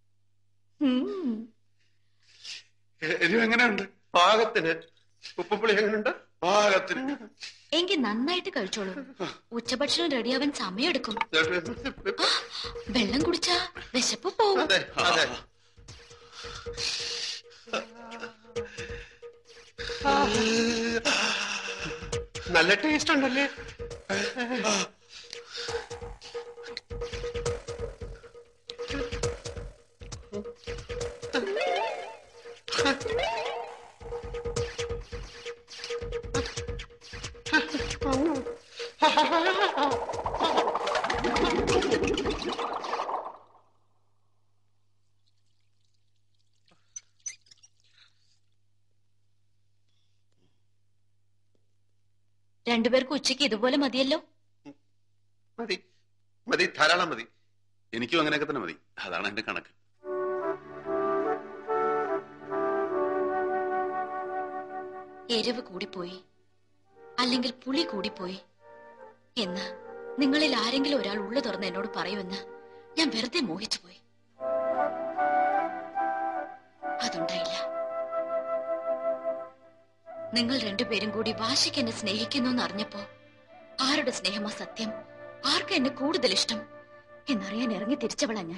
Speaker 11: എ- എരിവ് എങ്ങനെയുണ്ട്
Speaker 12: പാകത്തിന് ഉപ്പുപുളി എങ്ങനെയുണ്ട്
Speaker 11: പാകത്തിന്
Speaker 1: എങ്കിൽ നന്നായിട്ട് കഴിച്ചോളൂ ഉച്ചഭക്ഷണം റെഡിയാവാൻ സമയമെടുക്കും ആ, വെള്ളം കുടിച്ചാ വിശപ്പ് പോവും
Speaker 12: അതെ അതെ നല്ല ടേസ്റ്റ് ഉണ്ടല്ലേ
Speaker 1: രണ്ടുപേർക്കും ഉച്ചയ്ക്ക് ഇതുപോലെ മതിയല്ലോ
Speaker 9: മതി മതി ധാരാളം മതി എനിക്കും അങ്ങനെയൊക്കെ തന്നെ മതി അതാണ് എന്റെ കണക്ക്
Speaker 1: എരിവ് കൂടിപ്പോയി അല്ലെങ്കിൽ പുളി കൂടിപ്പോയി എന്ന് നിങ്ങളിൽ ആരെങ്കിലും ഒരാൾ ഉള്ളു തുറന്ന് എന്നോട് പറയുമെന്ന് ഞാൻ വെറുതെ മോഹിച്ചു പോയി അതുണ്ടായില്ല നിങ്ങൾ രണ്ടുപേരും കൂടി വാശിക്ക് എന്നെ സ്നേഹിക്കുന്നു എന്ന് അറിഞ്ഞപ്പോ ആരുടെ സ്നേഹമാ സത്യം ആർക്കാ എന്നെ കൂടുതൽ ഇഷ്ടം എന്നറിയാൻ ഇറങ്ങി തിരിച്ചവളാ ഞാൻ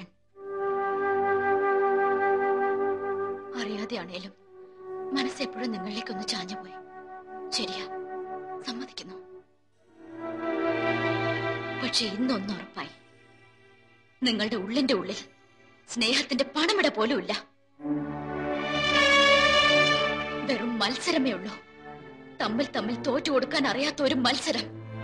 Speaker 1: അറിയാതെയാണേലും മനസ്സെപ്പോഴും നിങ്ങളിലേക്കൊന്ന് ചാഞ്ഞുപോയി ശരിയാ സമ്മതിക്കുന്നു പക്ഷെ ഇന്നൊന്നും ഉറപ്പായി നിങ്ങളുടെ ഉള്ളിന്റെ ഉള്ളിൽ സ്നേഹത്തിന്റെ പണമിട പോലും ഇല്ല വെറും മത്സരമേ ഉള്ളൂ തമ്മിൽ തമ്മിൽ തോറ്റു കൊടുക്കാൻ അറിയാത്ത ഒരു മത്സരം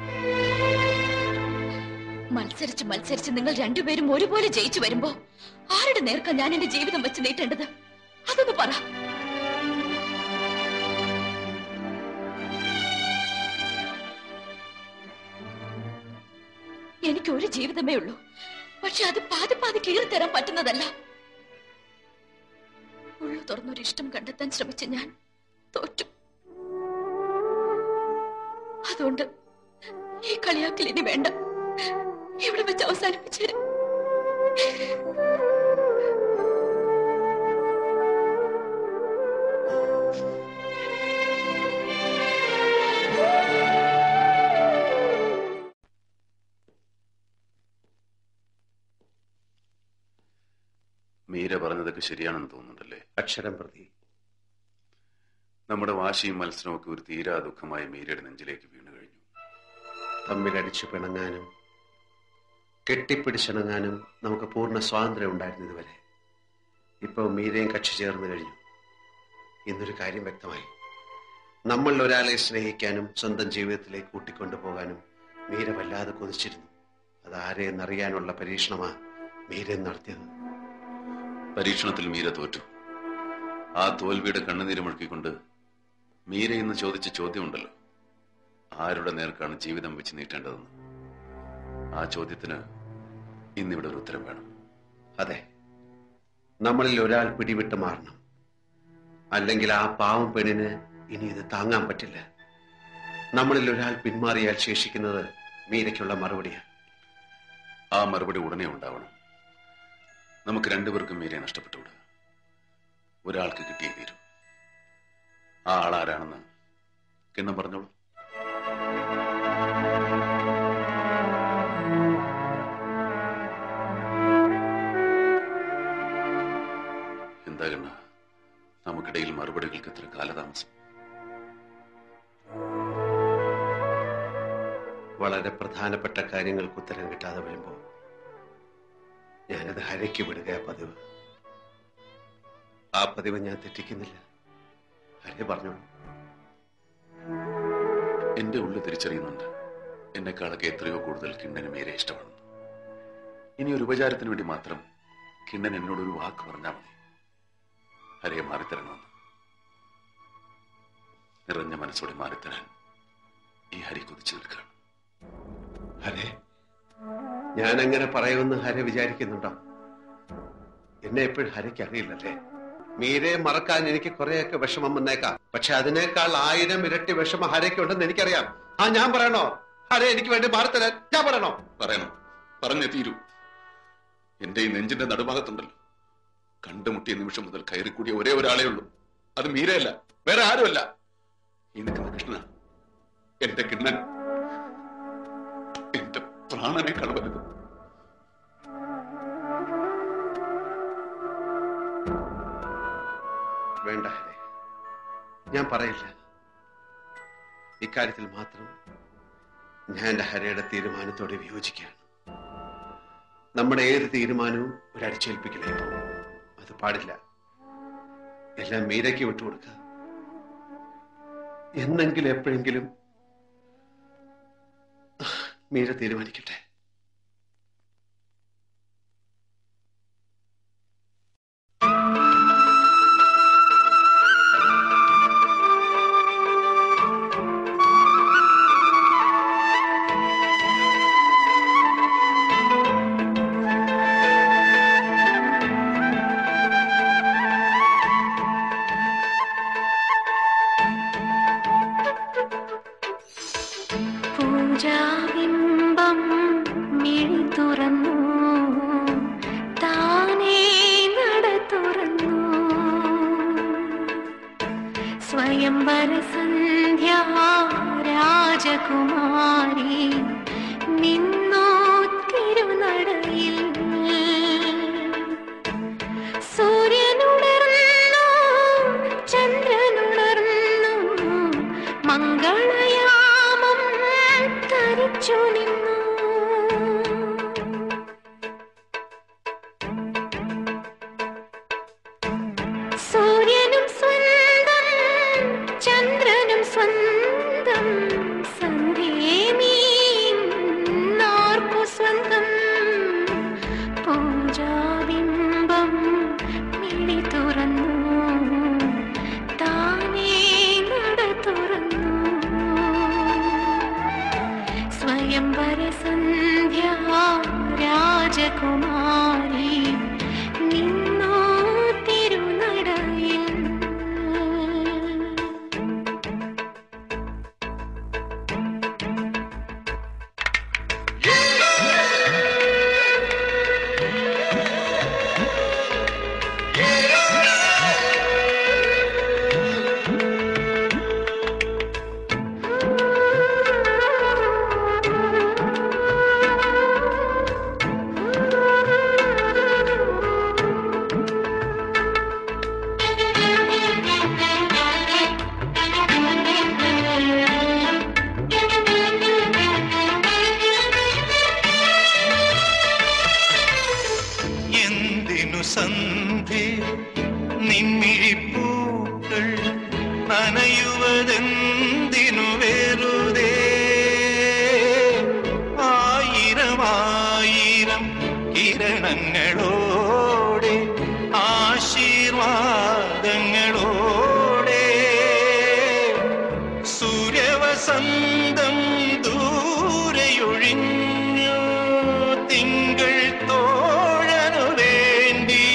Speaker 1: മത്സരിച്ച് മത്സരിച്ച് നിങ്ങൾ രണ്ടുപേരും ഒരുപോലെ ജയിച്ചു വരുമ്പോ ആരുടെ നേർക്കാ ഞാൻ എന്റെ ജീവിതം വെച്ച് നീട്ടേണ്ടത് അതൊന്ന് പറ എനിക്ക് ഒരു ജീവിതമേ ഉള്ളൂ പക്ഷെ അത് പാതി പാതി കീറി തരാൻ പറ്റുന്നതല്ല ഉള്ളു തുറന്നൊരു ഇഷ്ടം കണ്ടെത്താൻ ശ്രമിച്ച ഞാൻ തോറ്റു അതുകൊണ്ട് ഈ കളിയാക്കൽ ഇനി വേണ്ട ഇവിടെ വെച്ച് അവസാനിപ്പിച്ചേരും
Speaker 9: മീര പറഞ്ഞതൊക്കെ ശരിയാണെന്ന് തോന്നുന്നുണ്ടല്ലേ
Speaker 12: അക്ഷരം പ്രതി
Speaker 9: നമ്മുടെ വാശിയും മത്സരവും ഒക്കെ ഒരു തീരാ ദുഃഖമായി മീരയുടെ നെഞ്ചിലേക്ക് വീണു കഴിഞ്ഞു
Speaker 12: തമ്മിലടിച്ചു പിണങ്ങാനും കെട്ടിപ്പിടിച്ചിണങ്ങാനും നമുക്ക് പൂർണ്ണ സ്വാതന്ത്ര്യം ഉണ്ടായിരുന്നു ഇതുവരെ ഇപ്പോൾ മീരയും കക്ഷി ചേർന്ന് കഴിഞ്ഞു ഇന്നൊരു കാര്യം വ്യക്തമായി നമ്മൾ ഒരാളെ സ്നേഹിക്കാനും സ്വന്തം ജീവിതത്തിലേക്ക് കൂട്ടിക്കൊണ്ടുപോകാനും മീര വല്ലാതെ കൊതിച്ചിരുന്നു അത് ആരെയെന്നറിയാനുള്ള പരീക്ഷണമാ മീര നടത്തിയത്
Speaker 9: പരീക്ഷണത്തിൽ മീര തോറ്റു ആ തോൽവിയുടെ കണ്ണുനീര് മുഴുക്കിക്കൊണ്ട് മീര ഇന്ന് ചോദിച്ച ചോദ്യമുണ്ടല്ലോ ആരുടെ നേർക്കാണ് ജീവിതം വെച്ച് നീട്ടേണ്ടതെന്ന് ആ ചോദ്യത്തിന് ഇന്നിവിടെ ഒരു ഉത്തരം വേണം
Speaker 12: അതെ നമ്മളിൽ ഒരാൾ പിടിവിട്ട് മാറണം അല്ലെങ്കിൽ ആ പാവം പെണ്ണിന് ഇനി ഇത് താങ്ങാൻ പറ്റില്ല നമ്മളിൽ ഒരാൾ പിന്മാറിയാൽ ശേഷിക്കുന്നത് മീരയ്ക്കുള്ള മറുപടിയാണ്
Speaker 9: ആ മറുപടി ഉടനെ ഉണ്ടാവണം നമുക്ക് രണ്ടുപേർക്കും മീരയെ നഷ്ടപ്പെട്ടുകൂടാ ഒരാൾക്ക് കിട്ടിയേ തീരൂ ആ ആളാരാണെന്ന് കിണ്ണം പറഞ്ഞോളൂ എന്താ കിണ്ണ നമുക്കിടയിൽ മറുപടികൾക്ക് ഇത്ര കാലതാമസം
Speaker 12: വളരെ പ്രധാനപ്പെട്ട കാര്യങ്ങൾക്ക് ഉത്തരം കിട്ടാതെ വരുമ്പോൾ ഞാനത് ഹരയ്ക്ക് വിടുക പതിവ് ആ പതിവ് ഞാൻ തെറ്റിക്കുന്നില്ല ഹര പറഞ്ഞോളൂ
Speaker 9: എന്റെ ഉള്ളു തിരിച്ചറിയുന്നുണ്ട് എന്നെക്കാളൊക്കെ എത്രയോ കൂടുതൽ കിണ്ണന് മേരെ ഇഷ്ടമാണെന്ന് ഇനി ഒരു ഉപചാരത്തിന് വേണ്ടി മാത്രം കിണ്ണൻ എന്നോട് ഒരു വാക്ക് പറഞ്ഞാൽ മതി ഹരയെ മാറിത്തരണമെന്ന് നിറഞ്ഞ മനസ്സോടെ മാറിത്തരാൻ ഈ ഹരി കുതിച്ചു നിൽക്കുകയാണ്
Speaker 12: ഹരേ ഞാൻ അങ്ങനെ പറയുമെന്ന് ഹര വിചാരിക്കുന്നുണ്ടോ എന്നെ എപ്പോഴും ഹരയ്ക്ക് അറിയില്ലല്ലേ മീരെ മറക്കാൻ എനിക്ക് കുറെയൊക്കെ വിഷമം വന്നേക്കാം പക്ഷെ അതിനേക്കാൾ ആയിരം ഇരട്ടി വിഷമം ഹരയ്ക്കുണ്ടെന്ന് എനിക്കറിയാം ആ ഞാൻ പറയണോ ഹര എനിക്ക് വേണ്ടി മാറിത്തരാൻ ഞാൻ പറയണോ
Speaker 9: പറയണം പറഞ്ഞേ തീരൂ എന്റെ ഈ നെഞ്ചിന്റെ നടുഭാഗത്തുണ്ടല്ലോ കണ്ടുമുട്ടിയ നിമിഷം മുതൽ കയറിക്കൂടിയ ഒരേ ഒരാളേ ഉള്ളൂ അത് മീരയല്ല വേറെ ആരുമല്ല ഈ നിൽക്കുന്ന കൃഷ്ണ എന്റെ കിണ്ണൻ എന്റെ പ്രാണനേക്കാൾ വലുത്
Speaker 12: വേണ്ട ഹരേ ഞാൻ പറയില്ല ഇക്കാര്യത്തിൽ മാത്രം ഞാൻ എന്റെ ഹരയുടെ തീരുമാനത്തോടെ വിയോജിക്കുകയാണ് നമ്മുടെ ഏത് തീരുമാനവും ഒരു അടിച്ചേൽപ്പിക്കലായി അത് പാടില്ല എല്ലാം മീരയ്ക്ക് വിട്ടുകൊടുക്കുക എന്നെങ്കിലും എപ്പോഴെങ്കിലും മീര തീരുമാനിക്കട്ടെ
Speaker 7: പൂജാബിംബം മിഴി തുറന്നു താനേ നട തുറന്നു സ്വയംവര സന്ധ്യ രാജകുമാരി നിന്നോ തിരുനടയിൽ സൂര്യനുണർന്നു ചന്ദ്രനുണർന്നു മംഗളയാമം തരിച്ചു നിന്നു സൂര്യനും സ്വന്തം ചന്ദ്രനും സ്വന്തം സന്ധ്യേ നീർക്കു സ്വന്തം പൂജാബിംബം മിഴി തുറന്നു താനേ നട തുറന്നു സ്വയംവര സന്ധ്യ രാജകുമാരി നിന്നോ തിരുനടയിൽ
Speaker 15: എന്തിനു സന്ധി നിന്നിഴിപ്പൂക്കൾ നനയുവതെന്തിനു വെറുതെ ആയിരം ആയിരം കിരണങ്ങളോടെ ആശീർവാദങ്ങളോടെ സൂര്യവസന്തം ദൂരെയൊഴിഞ്ഞു തിങ്കൾ തോഴനു വേണ്ടി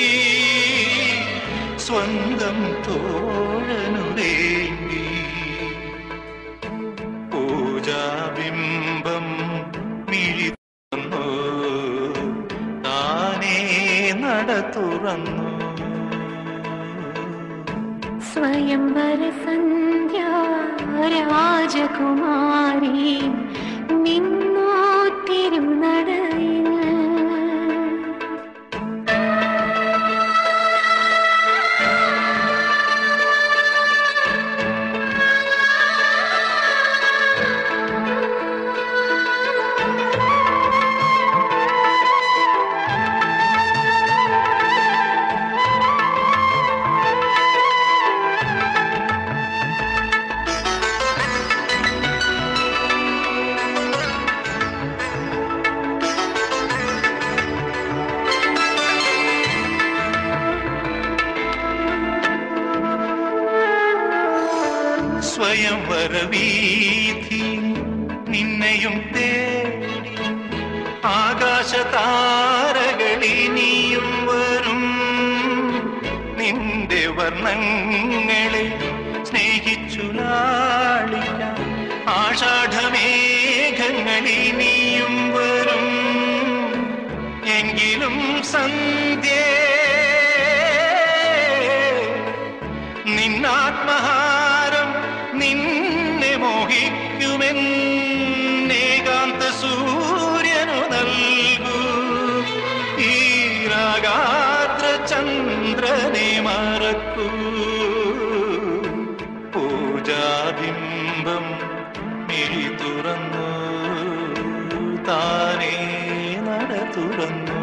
Speaker 15: സ്വന്തം തോഴനു വേണ്ടി പൂജാബിംബം മിഴി തുറന്നു താനേ നട തുറന്നു
Speaker 7: സ്വയംവര സന്ധ്യ രാജകുമാരി നിന്നോ തിരുനടയിൽ
Speaker 15: സ്വയംവര വീഥി നിന്നെയും തേടി ആകാശ താരകളിനിയും വരും നിന്റെ വർണ്ണങ്ങളെ സ്നേഹിച്ചു ലാളിക്കാം ആഷാഢമേഘങ്ങളിനിയും വരും എങ്കിലും സന്ധ്യേ നിന്നാത്മഹാരം നിന്നെ മോഹിക്കുമെന്നേകാന്ത സൂര്യനു നൽകൂ ഈ രാഗാദ്ര ചന്ദ്രനെ മറക്കൂ പൂജാബിംബം മിഴി തുറന്നു താനേ നട തുറന്നു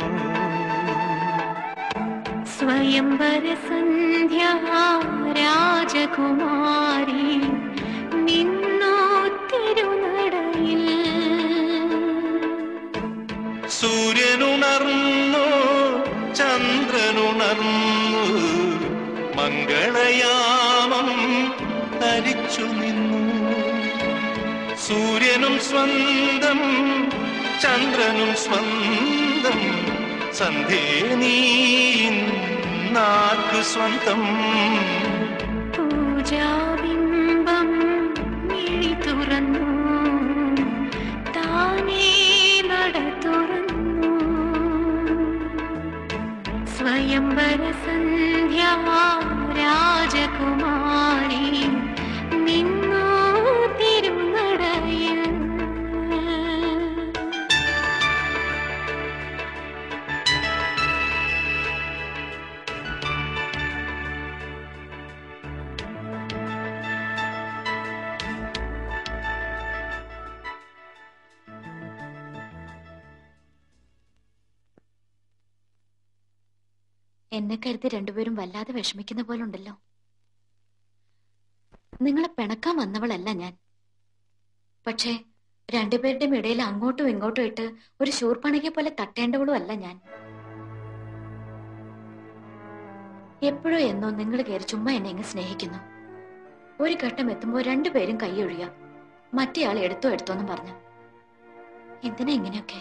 Speaker 7: സ്വയംവര സന്ധ്യ രാജകുമാരി നിന്നോ തിരുനടയിൽ
Speaker 15: സൂര്യനുണർന്നു ചന്ദ്രനുണർന്നു മംഗളയാമം തരിച്ചു നിന്നു സൂര്യനും സ്വന്തം ചന്ദ്രനും സ്വന്തം സന്ധ്യേ നീ നാക്ക് സ്വന്തം
Speaker 7: പൂജാബിംബം മിഴി തുറന്നു
Speaker 1: എന്നെ കരുതി രണ്ടുപേരും വല്ലാതെ വിഷമിക്കുന്ന പോലെ ഉണ്ടല്ലോ നിങ്ങളെ പിണക്കാൻ വന്നവളല്ല ഞാൻ പക്ഷേ രണ്ടുപേരുടെയും ഇടയിൽ അങ്ങോട്ടും ഇങ്ങോട്ടും ഇട്ട് ഒരു ശൂർപ്പണകെ പോലെ തട്ടേണ്ടവളും അല്ല ഞാൻ എപ്പോഴോ എന്നോ നിങ്ങൾ കയറി ചുമ്മാ എന്നെ ഇങ്ങ് സ്നേഹിക്കുന്നു ഒരു ഘട്ടം എത്തുമ്പോൾ രണ്ടുപേരും കൈയൊഴിയുക മറ്റേയാൾ എടുത്തോ എടുത്തോന്നും പറഞ്ഞു എന്തിനാ ഇങ്ങനെയൊക്കെ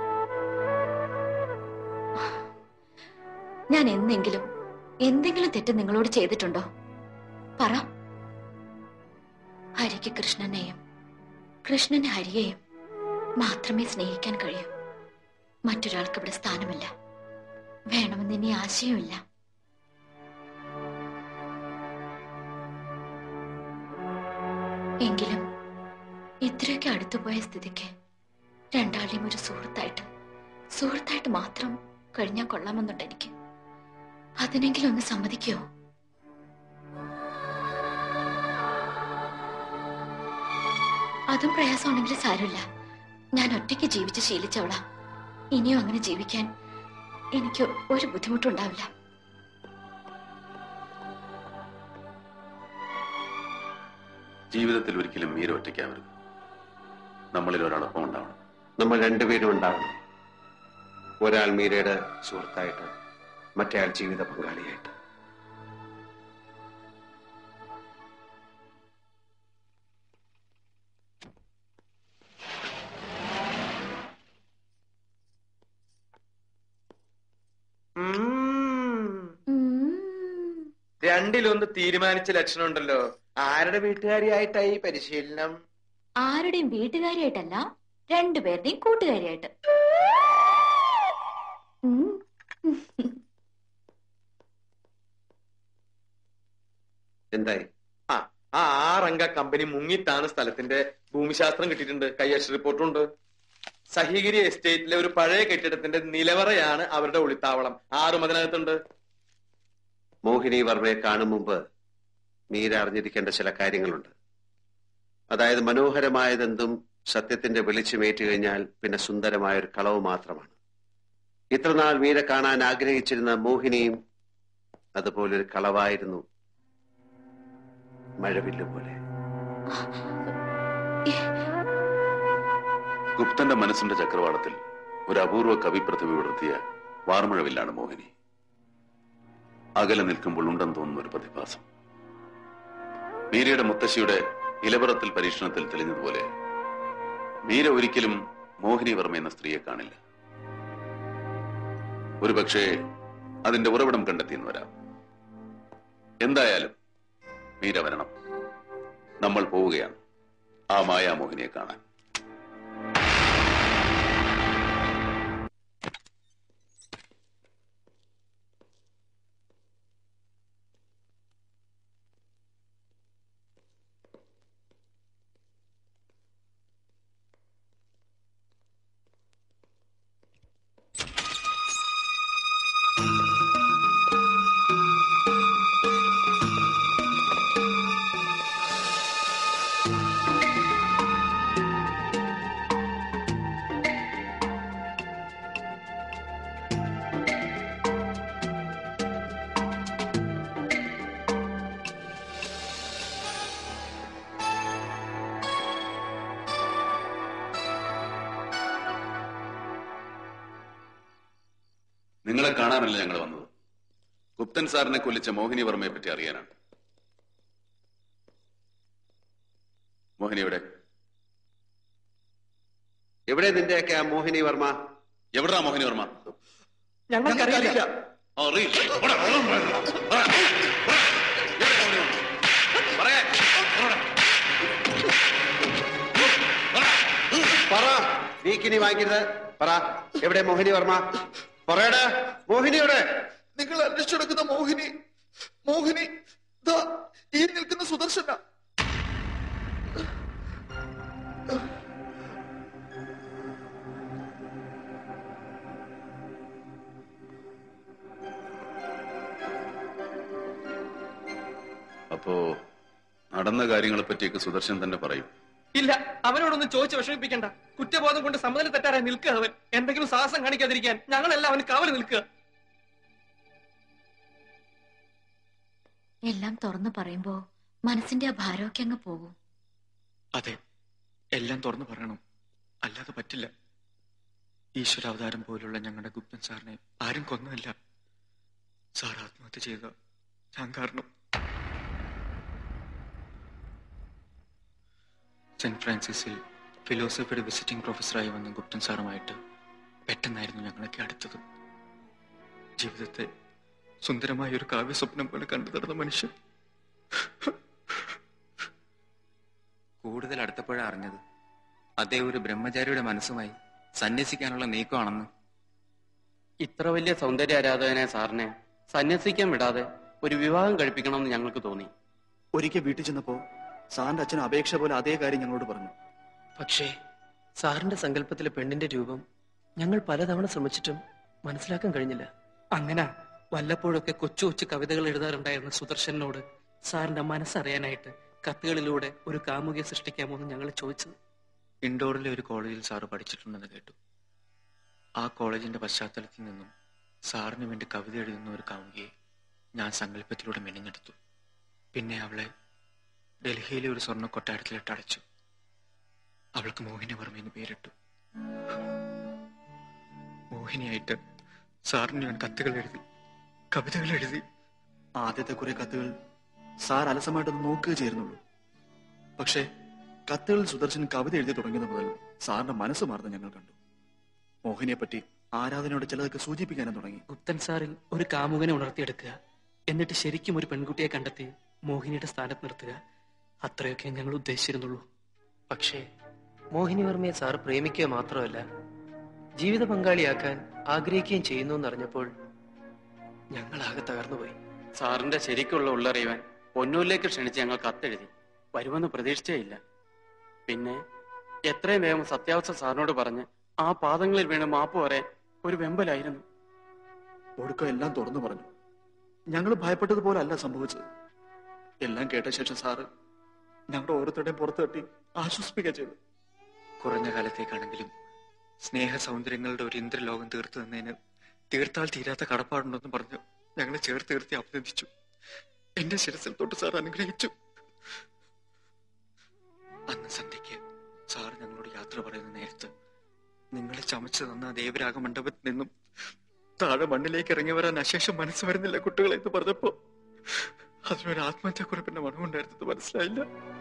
Speaker 1: ഞാൻ എന്നെങ്കിലും എന്തെങ്കിലും തെറ്റ് നിങ്ങളോട് ചെയ്തിട്ടുണ്ടോ പറ ഹരിക്ക് കൃഷ്ണനെയും കൃഷ്ണന് ഹരിയെയും മാത്രമേ സ്നേഹിക്കാൻ കഴിയൂ മറ്റൊരാൾക്ക് ഇവിടെ സ്ഥാനമില്ല വേണമെന്ന് ഇനി ആശയമില്ല എങ്കിലും ഇത്രയൊക്കെ അടുത്തുപോയ സ്ഥിതിക്ക് രണ്ടാളെയും ഒരു സുഹൃത്തായിട്ട് സുഹൃത്തായിട്ട് മാത്രം കഴിഞ്ഞാൽ കൊള്ളാമെന്നുണ്ട് എനിക്ക് അതിനെങ്കിലും ഒന്ന് സമ്മതിക്കോ അതും പ്രയാസമാണെങ്കിൽ സാരമില്ല ഞാൻ ഒറ്റയ്ക്ക് ജീവിച്ച് ശീലിച്ചവളാ ഇനിയും അങ്ങനെ ജീവിക്കാൻ എനിക്ക് ഒരു ബുദ്ധിമുട്ടുണ്ടാവില്ല
Speaker 11: ജീവിതത്തിൽ ഒരിക്കലും മീര ഒറ്റയ്ക്കാവരുത് നമ്മളിൽ ഒരാളൊപ്പം ഉണ്ടാവണം
Speaker 12: നമ്മൾ രണ്ടുപേരും ഉണ്ടാവണം ഒരാൾ മീരയുടെ സുഹൃത്തായിട്ട് മറ്റേയാൾ ജീവിത പങ്കാളിയായിട്ട്
Speaker 10: രണ്ടിലൊന്ന് തീരുമാനിച്ച ലക്ഷണമുണ്ടല്ലോ ആരുടെ വീട്ടുകാരിയായിട്ടായി പരിശീലനം
Speaker 1: ആരുടെയും വീട്ടുകാരിയായിട്ടല്ല രണ്ടുപേരുടെയും കൂട്ടുകാരിയായിട്ട് ഉം.
Speaker 12: എന്തായി
Speaker 10: ആ ആ ആറംഗ കമ്പനി മുങ്ങിത്താണ് സ്ഥലത്തിന്റെ ഭൂമിശാസ്ത്രം കിട്ടിയിട്ടുണ്ട് കൈയക്ഷ റിപ്പോർട്ടുണ്ട് സഹീഗിരി എസ്റ്റേറ്റിലെ ഒരു പഴയ കെട്ടിടത്തിന്റെ നിലവറയാണ് അവരുടെ ഒളിത്താവളം ആറും അതിനകത്തുണ്ട്
Speaker 12: മോഹിനി വർമ്മയെ കാണും മുമ്പ് മീര അറിഞ്ഞിരിക്കേണ്ട ചില കാര്യങ്ങളുണ്ട് അതായത് മനോഹരമായതെന്തും സത്യത്തിന്റെ വെളിച്ചമേറ്റു കഴിഞ്ഞാൽ പിന്നെ സുന്ദരമായ ഒരു കളവ് മാത്രമാണ് ഇത്രനാൾ മീര കാണാൻ ആഗ്രഹിച്ചിരുന്ന മോഹിനിയും അതുപോലൊരു കളവായിരുന്നു മഴവില്ല് പോലെ
Speaker 11: ഗുപ്തന്റെ മനസ്സിന്റെ ചക്രവാളത്തിൽ ഒരു അപൂർവ കവി പ്രതിഭ വിടർത്തിയ വാർമഴവില്ലാണ് മോഹിനി അകലെ നിൽക്കുമ്പോൾ ഉണ്ടെന്ന് തോന്നുന്ന ഒരു പ്രതിഭാസം മീരയുടെ മുത്തശ്ശിയുടെ ഇലവറത്തിൽ പരീക്ഷണത്തിൽ തെളിഞ്ഞതുപോലെ മീര ഒരിക്കലും മോഹിനി വർമ്മ എന്ന സ്ത്രീയെ കാണില്ല ഒരുപക്ഷെ അതിന്റെ ഉറവിടം കണ്ടെത്തിയെന്ന് വരാം എന്തായാലും മീര വരണം നമ്മൾ പോവുകയാണ് ആ മായാമോഹിനിയെ കാണാൻ നിങ്ങളെ കാണാനല്ല ഞങ്ങൾ വന്നത് ഗുപ്തൻ സാറിനെ കൊല്ലിച്ച മോഹിനി വർമ്മയെ പറ്റി അറിയാനാണ് മോഹിനി എവിടെ
Speaker 12: എവിടെ നിന്റെയൊക്കെ ആ മോഹിനി വർമ്മ
Speaker 11: എവിടാ മോഹിനി വർമ്മ
Speaker 10: ഞങ്ങൾക്കറിയില്ല
Speaker 11: ആ, അറിയില്ല. ഇവിടെ, പറ. പറ. എവിടെ മോഹിനി വർമ്മ? പറയാൻ.
Speaker 12: പറ നീക്കിനി വാങ്ങിക്കരുത് പറ എവിടെ മോഹിനി വർമ്മ പറയടാ മോഹിനി എവിടെ
Speaker 19: നിങ്ങൾ അന്വേഷിച്ചെടുക്കുന്ന മോഹിനി മോഹിനി ദാ ഈ നിൽക്കുന്ന സുദർശന
Speaker 11: അപ്പോ നടന്ന കാര്യങ്ങളെ പറ്റിയൊക്കെ സുദർശൻ തന്നെ പറയും
Speaker 10: ഇല്ല അവനോടൊന്നും ചോദിച്ച് വിഷമിപ്പിക്കണ്ട കുറ്റബോധം കൊണ്ട് സമ്മതം തെറ്റാറായി നിൽക്കുക അവൻ എന്തെങ്കിലും സാഹസം കാണിക്കാതിരിക്കാൻ ഞങ്ങളെല്ലാം അവന് കാവല് നിൽക്കുക
Speaker 1: എല്ലാം തുറന്നു പറയുമ്പോ മനസ്സിന്റെ ആ ഭാരമൊക്കെ അങ്ങ് പോകും
Speaker 20: അതെ എല്ലാം തുറന്നു പറയണം അല്ലാതെ പറ്റില്ല ഈശ്വരാവതാരം പോലുള്ള ഞങ്ങളുടെ ഗുപ്തൻ സാറിനെ ആരും കൊന്നതല്ല സാർ ആത്മഹത്യ ചെയ്ത ഞാൻ കാരണം സെന്റ് ഫ്രാൻസിസിൽ ഫിലോസഫിയുടെ വിസിറ്റിംഗ് പ്രൊഫസറായി വന്ന ഗുപ്തൻ സാറുമായിട്ട് പെട്ടെന്നായിരുന്നു ഞങ്ങളൊക്കെ അടുത്തത് ജീവിതത്തെ സുന്ദരമായ ഒരു കാവ്യ സ്വപ്നം പോലെ കണ്ടു നടന്ന മനുഷ്യൻ
Speaker 21: കൂടുതൽ അടുത്തപ്പോഴാണ് അറിഞ്ഞത് അദ്ദേഹം ഒരു ബ്രഹ്മചാരിയുടെ മനസ്സുമായി സന്യസിക്കാനുള്ള നീക്കമാണെന്ന്
Speaker 22: ഇത്ര വലിയ സൗന്ദര്യ ആരാധകനെ സാറിനെ സന്യസിക്കാൻ വിടാതെ ഒരു വിവാഹം കഴിപ്പിക്കണമെന്ന് ഞങ്ങൾക്ക് തോന്നി
Speaker 20: ഒരിക്കൽ വീട്ടിൽ ചെന്നപ്പോ സാറിന്റെ അച്ഛൻ അപേക്ഷ പോലെ അതേ കാര്യം ഞങ്ങളോട് പറഞ്ഞു
Speaker 23: പക്ഷേ സാറിന്റെ സങ്കല്പത്തിലെ പെണ്ണിന്റെ രൂപം ഞങ്ങൾ പലതവണ ശ്രമിച്ചിട്ടും മനസ്സിലാക്കാൻ കഴിഞ്ഞില്ല അങ്ങനെ വല്ലപ്പോഴൊക്കെ കൊച്ചു കൊച്ചു കവിതകൾ എഴുതാറുണ്ടായിരുന്ന സുദർശനോട് സാറിന്റെ മനസ്സറിയാനായിട്ട് കത്തുകളിലൂടെ ഒരു കാമുകിയെ സൃഷ്ടിക്കാമോ എന്ന് ഞങ്ങൾ ചോദിച്ചത്
Speaker 20: ഇൻഡോറിലെ ഒരു കോളേജിൽ സാറ് പഠിച്ചിട്ടുണ്ടെന്ന് കേട്ടു ആ കോളേജിന്റെ പശ്ചാത്തലത്തിൽ നിന്നും സാറിന് വേണ്ടി കവിത എഴുതുന്ന ഒരു കാമുകിയെ ഞാൻ സങ്കല്പത്തിലൂടെ മെനഞ്ഞെടുത്തു പിന്നെ അവളെ ഡൽഹിയിലെ ഒരു സ്വർണ്ണ കൊട്ടാരത്തിലിട്ട് അടച്ചു അവൾക്ക് മോഹിനിവർമ്മ എന്ന് പേരിട്ടു മോഹിനിയായിട്ട് സാറിന് ഞാൻ കത്തുകൾ എഴുതി കവിതകൾ എഴുതി ആദ്യത്തെ കുറെ കത്തുകൾ സാർ അലസമായിട്ടൊന്ന് നോക്കുക ചേരുന്നുള്ളൂ പക്ഷേ കത്തുകളിൽ സുദർശൻ കവിത എഴുതി തുടങ്ങിയത് മുതൽ സാറിന്റെ മനസ്സ് മാറുന്ന ഞങ്ങൾ കണ്ടു മോഹിനിയെ പറ്റി ആരാധനയോട് ചിലതൊക്കെ സൂചിപ്പിക്കാനും തുടങ്ങി
Speaker 23: ഗുപ്തൻ സാറിൽ ഒരു കാമുകനെ ഉണർത്തിയെടുക്കുക എന്നിട്ട് ശരിക്കും ഒരു പെൺകുട്ടിയെ കണ്ടെത്തി മോഹിനിയുടെ സ്ഥാനത്ത് നിർത്തുക അത്രയൊക്കെ ഞങ്ങൾ ഉദ്ദേശിച്ചിരുന്നുള്ളൂ പക്ഷേ മോഹിനിവർമ്മയെ സാർ പ്രേമിക്കുക മാത്രമല്ല ജീവിത പങ്കാളിയാക്കാൻ ആഗ്രഹിക്കുകയും ചെയ്യുന്നു എന്നറിഞ്ഞപ്പോൾ ഞങ്ങളാകെ തകർന്നുപോയി
Speaker 22: സാറിന്റെ ശരിക്കുള്ള ഉള്ളറിയുവാൻ പൊന്നൂരിലേക്ക് ക്ഷണിച്ച് ഞങ്ങൾ കത്തെഴുതി വരുമെന്ന് പ്രതീക്ഷിച്ചേയില്ല പിന്നെ എത്രയും വേഗം സത്യാവസ്ഥ സാറിനോട് പറഞ്ഞ് ആ പാദങ്ങളിൽ വീണ് മാപ്പ് പറയാൻ ഒരു വെമ്പലായിരുന്നു
Speaker 20: ഒടുക്കം എല്ലാം തുറന്നു പറഞ്ഞു ഞങ്ങൾ ഭയപ്പെട്ടതുപോലെ അല്ല സംഭവിച്ചത് എല്ലാം കേട്ട ശേഷം സാറ് ഞങ്ങളുടെ ഓരോരുത്തരുടെയും പുറത്ത് തട്ടി ആശ്വസിപ്പിക്കുക ചെയ്തു കുറഞ്ഞ കാലത്തേക്കാണെങ്കിലും സ്നേഹ സൗന്ദര്യങ്ങളുടെ ഒരു ഇന്ദ്രലോകം തീർത്തു തന്നതിന് തീർത്താൽ തീരാത്ത കടപ്പാടുണ്ടെന്ന് പറഞ്ഞു ഞങ്ങളെ ചേർത്ത് തീർത്തി അഭിനന്ദിച്ചു എന്റെ ശിരസിൽ തൊട്ട് സാർ അനുഗ്രഹിച്ചു അന്ന് സന്ധ്യയ്ക്ക് സാർ ഞങ്ങളോട് യാത്ര പറയുന്ന നേരത്ത് നിങ്ങളെ ചമച്ചു തന്ന ആ ദേവരാഗ മണ്ഡപത്തിൽ നിന്നും താഴെ മണ്ണിലേക്ക് ഇറങ്ങി വരാൻ അശേഷം മനസ്സ് വരുന്നില്ല കുട്ടികളെ എന്ന് പറഞ്ഞപ്പോ അതിനൊരു ആത്മഹത്യക്കുറിപ്പിന്റെ മണമുണ്ടായിരുന്നത് മനസ്സിലായില്ല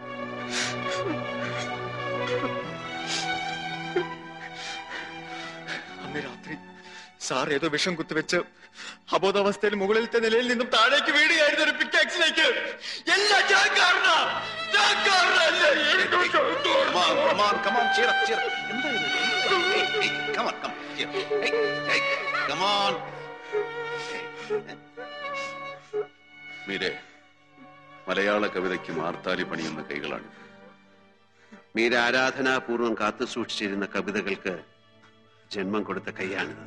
Speaker 20: അന്ന് രാത്രി സാർ ഏതോ വിഷം കുത്തിവെച്ച് അബോധാവസ്ഥയിൽ മുകളിലത്തെ നിലയിൽ നിന്നും താഴേക്ക് വീടുകയായിരുന്നു ഒരു പിക്കാക്സിലേക്ക് എല്ലാം ഞാൻ കാരണ ഞാൻ കാരണമല്ലേ
Speaker 12: Come on, come on, cheer up, cheer up. എന്താ ഇത്? Hey, hey, come on, come on, cheer up. Hey, hey, come on.
Speaker 11: മീരെ മലയാള കവിതയ്ക്ക് മാർത്താലി പണിയുന്ന കൈകളാണ്
Speaker 12: മീര ആരാധനാപൂർവം കാത്തു സൂക്ഷിച്ചിരുന്ന കവിതകൾക്ക് ജന്മം കൊടുത്ത കൈയാണിത്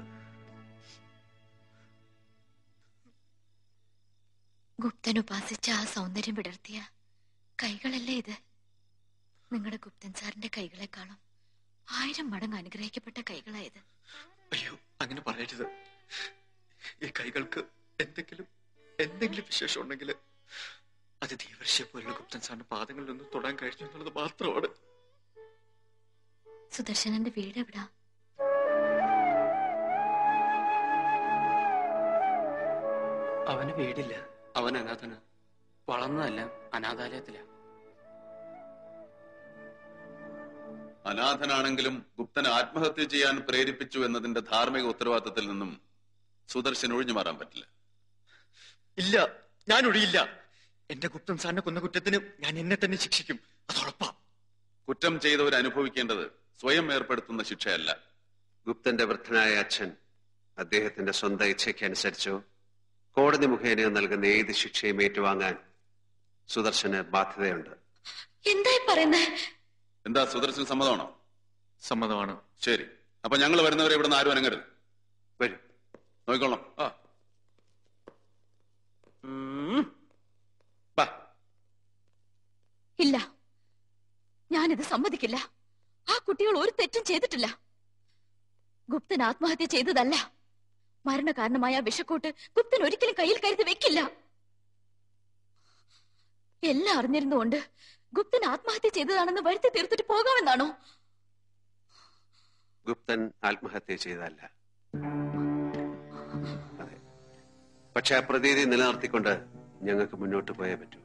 Speaker 1: ഗുപ്തൻ ഉപാസിച്ച ആ സൗന്ദര്യം വിടർത്തിയ കൈകളല്ലേ ഇത് നിങ്ങളുടെ ഗുപ്തൻ സാറിന്റെ കൈകളെക്കാളും ആയിരം മടങ്ങ് അനുഗ്രഹിക്കപ്പെട്ട കൈകളായത്
Speaker 20: അയ്യോ അങ്ങനെ പറയരുത് ഈ കൈകൾക്ക് എന്തെങ്കിലും എന്തെങ്കിലും വിശേഷം ഉണ്ടെങ്കിൽ അത് ദീവർഷിയെ പോലുള്ള ഗുപ്തൻ സാറിന്റെ പാദങ്ങളിൽ നിന്ന് തൊടാൻ കഴിഞ്ഞു എന്നുള്ളത് മാത്രമാണ്
Speaker 1: സുദർശനന്റെ വീട് എവിടാ
Speaker 22: അവന് വീടില്ല അവൻ അനാഥന വളർന്നതല്ല അനാഥാലയത്തില
Speaker 11: അനാഥനാണെങ്കിലും ഗുപ്തൻ ആത്മഹത്യ ചെയ്യാൻ പ്രേരിപ്പിച്ചു എന്നതിന്റെ ധാർമ്മിക ഉത്തരവാദിത്തത്തിൽ നിന്നും സുദർശൻ ഒഴിഞ്ഞു മാറാൻ പറ്റില്ല
Speaker 20: ഇല്ല ഞാൻ ഒഴിയില്ല എന്റെ ഗുപ്തൻ സാറിനെ കൊന്ന കുറ്റത്തിന് ഞാൻ എന്നെ തന്നെ ശിക്ഷിക്കും അത് ഉറപ്പാ
Speaker 11: കുറ്റം ചെയ്തവർ അനുഭവിക്കേണ്ടത് സ്വയം ഏർപ്പെടുത്തുന്ന ശിക്ഷയല്ല
Speaker 12: ഗുപ്തന്റെ വൃദ്ധനായ അച്ഛൻ അദ്ദേഹത്തിന്റെ സ്വന്തം ഇച്ഛയ്ക്ക് അനുസരിച്ചോ കോടതി മുഖേന നൽകുന്ന ഏത് ശിക്ഷയും ഏറ്റുവാങ്ങാൻ സുദർശന് ബാധ്യതയുണ്ട്
Speaker 1: എന്തായി പറയുന്നേ
Speaker 11: എന്താ സുദർശൻ സമ്മതമാണോ
Speaker 20: സമ്മതമാണ്
Speaker 11: ശരി അപ്പൊ ഞങ്ങൾ വരുന്നവരെ ഇവിടുന്ന് ആരും അനങ്ങരുത്
Speaker 12: വരും
Speaker 11: നോക്കിക്കോളാം ആ
Speaker 1: ഇല്ല ഞാനിത് സമ്മതിക്കില്ല ആ കുട്ടികൾ ഒരു തെറ്റും ചെയ്തിട്ടില്ല ഗുപ്തൻ ആത്മഹത്യ ചെയ്തതല്ല മരണകാരണമായ ആ വിഷക്കൂട്ട് ഗുപ്തൻ ഒരിക്കലും കയ്യിൽ കരുതി വെക്കില്ല എല്ലാം അറിഞ്ഞിരുന്നുകൊണ്ട് ഗുപ്തൻ ആത്മഹത്യ ചെയ്തതാണെന്ന് വരുത്തി തീർത്തിട്ട് പോകാമെന്നാണോ
Speaker 12: ഗുപ്തൻ ആത്മഹത്യ ചെയ്തതല്ല അതെ പക്ഷെ ആ പ്രതീതി നിലനിർത്തിക്കൊണ്ട് ഞങ്ങൾക്ക് മുന്നോട്ട് പോയേ പറ്റൂ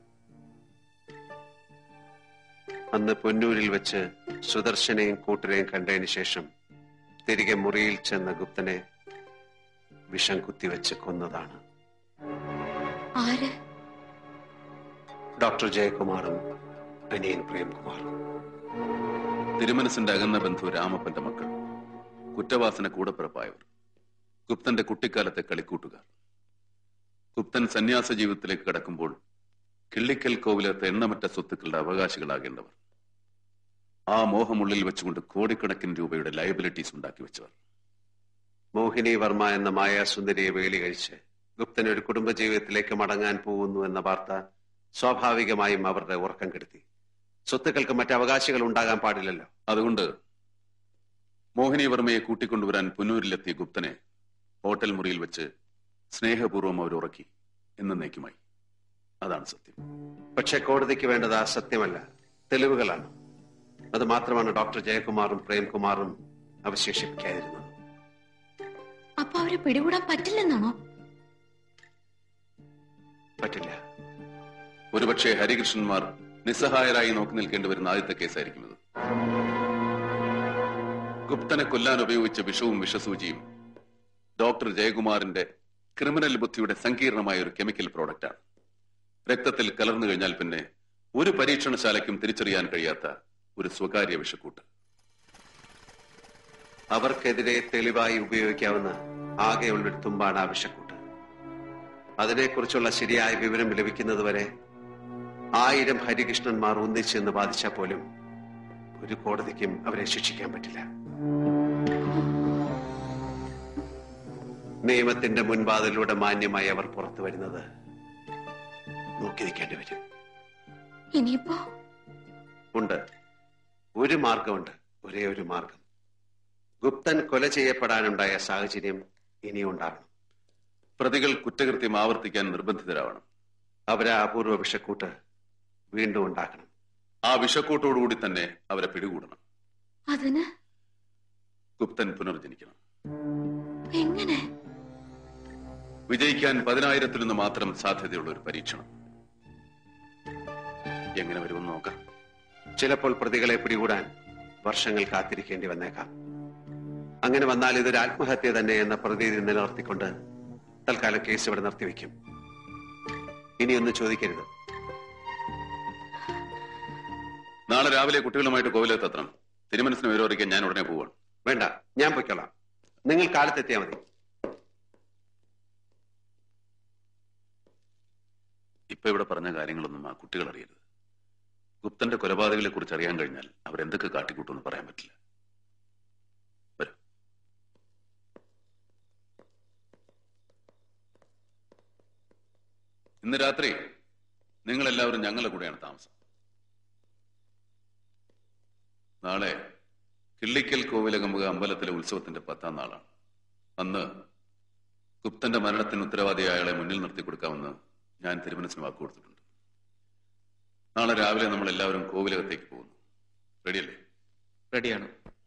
Speaker 12: അന്ന് പൊന്നൂരിൽ വെച്ച് സുദർശനെയും കൂട്ടരെയും കണ്ടതിന് ശേഷം തിരികെ മുറിയിൽ ചെന്ന ഗുപ്തനെ വിഷം കുത്തിവെച്ച് കൊന്നതാണ്
Speaker 1: ആര്
Speaker 12: ഡോക്ടർ ജയകുമാറും അനിയൻ പ്രേംകുമാറും
Speaker 11: തിരുമനസിന്റെ അകന്ന ബന്ധു രാമപ്പന്റെ മക്കൾ കുറ്റവാസന കൂടപ്പിറപ്പായവർ ഗുപ്തന്റെ കുട്ടിക്കാലത്തെ കളിക്കൂട്ടുകാർ ഗുപ്തൻ സന്യാസ ജീവിതത്തിലേക്ക് കടക്കുമ്പോൾ കിള്ളിക്കൽ കോവിലത്തെ എണ്ണമറ്റ സ്വത്തുക്കളുടെ അവകാശികളാകേണ്ടവർ ആ മോഹമുള്ളിൽ വെച്ചുകൊണ്ട് കോടിക്കണക്കിന് രൂപയുടെ ലയബിലിറ്റീസ് ഉണ്ടാക്കി വെച്ചവർ
Speaker 12: മോഹിനി വർമ്മ എന്ന മായാസുന്ദരിയെ വേലി കഴിച്ച് ഗുപ്തൻ ഒരു കുടുംബജീവിതത്തിലേക്ക് മടങ്ങാൻ പോകുന്നു എന്ന വാർത്ത സ്വാഭാവികമായും അവരുടെ ഉറക്കം കെടുത്തി സ്വത്തുക്കൾക്ക് മറ്റ് അവകാശികൾ ഉണ്ടാകാൻ പാടില്ലല്ലോ
Speaker 11: അതുകൊണ്ട് മോഹിനി വർമ്മയെ കൂട്ടിക്കൊണ്ടുവരാൻ പുന്നൂരിലെത്തിയ ഗുപ്തനെ ഹോട്ടൽ മുറിയിൽ വെച്ച് സ്നേഹപൂർവ്വം അവർ ഉറക്കി എന്നേക്കുമായി അതാണ് സത്യം
Speaker 12: പക്ഷെ കോടതിക്ക് വേണ്ടത് ആ സത്യമല്ല തെളിവുകളാണ് അത് മാത്രമാണ് ഡോക്ടർ ജയകുമാറും പ്രേംകുമാറും അവശേഷിപ്പിക്കാതിരുന്നത്
Speaker 1: അപ്പൊ അവരെ പിടികൂടാൻ പറ്റില്ലെന്നാണോ
Speaker 12: പറ്റില്ല
Speaker 11: ഒരുപക്ഷെ ഹരികൃഷ്ണന്മാർ നിസ്സഹായരായി നോക്കി നിൽക്കേണ്ടി വരുന്ന ആദ്യത്തെ കേസായിരിക്കും ഇത് ഗുപ്തനെ കൊല്ലാൻ ഉപയോഗിച്ച വിഷവും വിഷസൂചിയും ഡോക്ടർ ജയകുമാറിന്റെ ക്രിമിനൽ ബുദ്ധിയുടെ സങ്കീർണമായ ഒരു കെമിക്കൽ പ്രോഡക്റ്റാണ് രക്തത്തിൽ കലർന്നു കഴിഞ്ഞാൽ പിന്നെ ഒരു പരീക്ഷണശാലയ്ക്കും തിരിച്ചറിയാൻ കഴിയാത്ത ഒരു സ്വകാര്യ വിഷക്കൂട്ട്
Speaker 12: അവർക്കെതിരെ തെളിവായി ഉപയോഗിക്കാവുന്ന ആകെയുള്ളൊരു തുമ്പാണ് ആ വിഷക്കൂട്ട് അതിനെക്കുറിച്ചുള്ള ശരിയായ വിവരം ലഭിക്കുന്നതുവരെ ആയിരം ഹരികൃഷ്ണന്മാർ ഒന്നിച്ചെന്ന് ബാധിച്ചാൽ പോലും ഒരു കോടതിക്കും അവരെ ശിക്ഷിക്കാൻ പറ്റില്ല നിയമത്തിന്റെ മുൻപാതിലൂടെ മാന്യമായി അവർ പുറത്തു വരുന്നത് നോക്കി നിൽക്കേണ്ടി വരും
Speaker 1: ഇനിയിപ്പോ
Speaker 12: ഉണ്ട് ഒരു മാർഗമുണ്ട് ഒരേ ഒരു മാർഗം ഗുപ്തൻ കൊല ചെയ്യപ്പെടാനുണ്ടായ സാഹചര്യം ഇനി ഉണ്ടാകണം
Speaker 11: പ്രതികൾ കുറ്റകൃത്യം ആവർത്തിക്കാൻ നിർബന്ധിതരാവണം
Speaker 12: അവരെ അപൂർവ വിഷക്കൂട്ട് വീണ്ടും ഉണ്ടാക്കണം
Speaker 11: ആ വിഷക്കൂട്ടോടുകൂടി തന്നെ അവരെ പിടികൂടണം
Speaker 1: അതിന്
Speaker 11: ഗുപ്തൻ പുനർജനിക്കണം
Speaker 1: എങ്ങനെ
Speaker 11: വിജയിക്കാൻ പതിനായിരത്തിലൊന്ന് മാത്രം സാധ്യതയുള്ള ഒരു പരീക്ഷണം എങ്ങനെ വരുമെന്ന് നോക്കാം
Speaker 12: ചിലപ്പോൾ പ്രതികളെ പിടികൂടാൻ വർഷങ്ങൾ കാത്തിരിക്കേണ്ടി വന്നേക്കാം അങ്ങനെ വന്നാൽ ഇതൊരു ആത്മഹത്യ തന്നെ എന്ന പ്രതീതി നിലനിർത്തിക്കൊണ്ട് തൽക്കാലം കേസ് ഇവിടെ നിർത്തിവെക്കും ഇനിയൊന്നും ചോദിക്കരുത്
Speaker 11: നാളെ രാവിലെ കുട്ടികളുമായിട്ട് കോവിലെത്തണം തിരുമനസിന് വിവരമറിയിക്കാൻ ഞാൻ ഉടനെ പോവാണ്
Speaker 12: വേണ്ട ഞാൻ പൊയ്ക്കൊള്ളാം നിങ്ങൾ കാലത്തെത്തിയാൽ മതി
Speaker 11: ഇപ്പൊ ഇവിടെ പറഞ്ഞ കാര്യങ്ങളൊന്നും ആ കുട്ടികൾ അറിയരുത് ഗുപ്തന്റെ കൊലപാതകളെ കുറിച്ച് അറിയാൻ കഴിഞ്ഞാൽ അവരെന്തൊക്കെ കാട്ടിക്കൂട്ടുമെന്ന് പറയാൻ പറ്റില്ല വരൂ ഇന്ന് രാത്രി നിങ്ങൾ എല്ലാവരും ഞങ്ങളുടെ കൂടെയാണ് താമസം നാളെ കിള്ളിക്കൽ കോവിലകമ്പുക അമ്പലത്തിലെ ഉത്സവത്തിന്റെ പത്താം നാളാണ് അന്ന് ഗുപ്തന്റെ മരണത്തിന് ഉത്തരവാദിയായ അയാളെ മുന്നിൽ നിർത്തി കൊടുക്കാമെന്ന് ഞാൻ തിരുമനസിന് വാക്ക് കൊടുത്തിട്ടുണ്ട് നാളെ രാവിലെ നമ്മൾ എല്ലാവരും കോവിലകത്തേക്ക് പോകുന്നു റെഡിയല്ലേ
Speaker 23: റെഡിയാണ്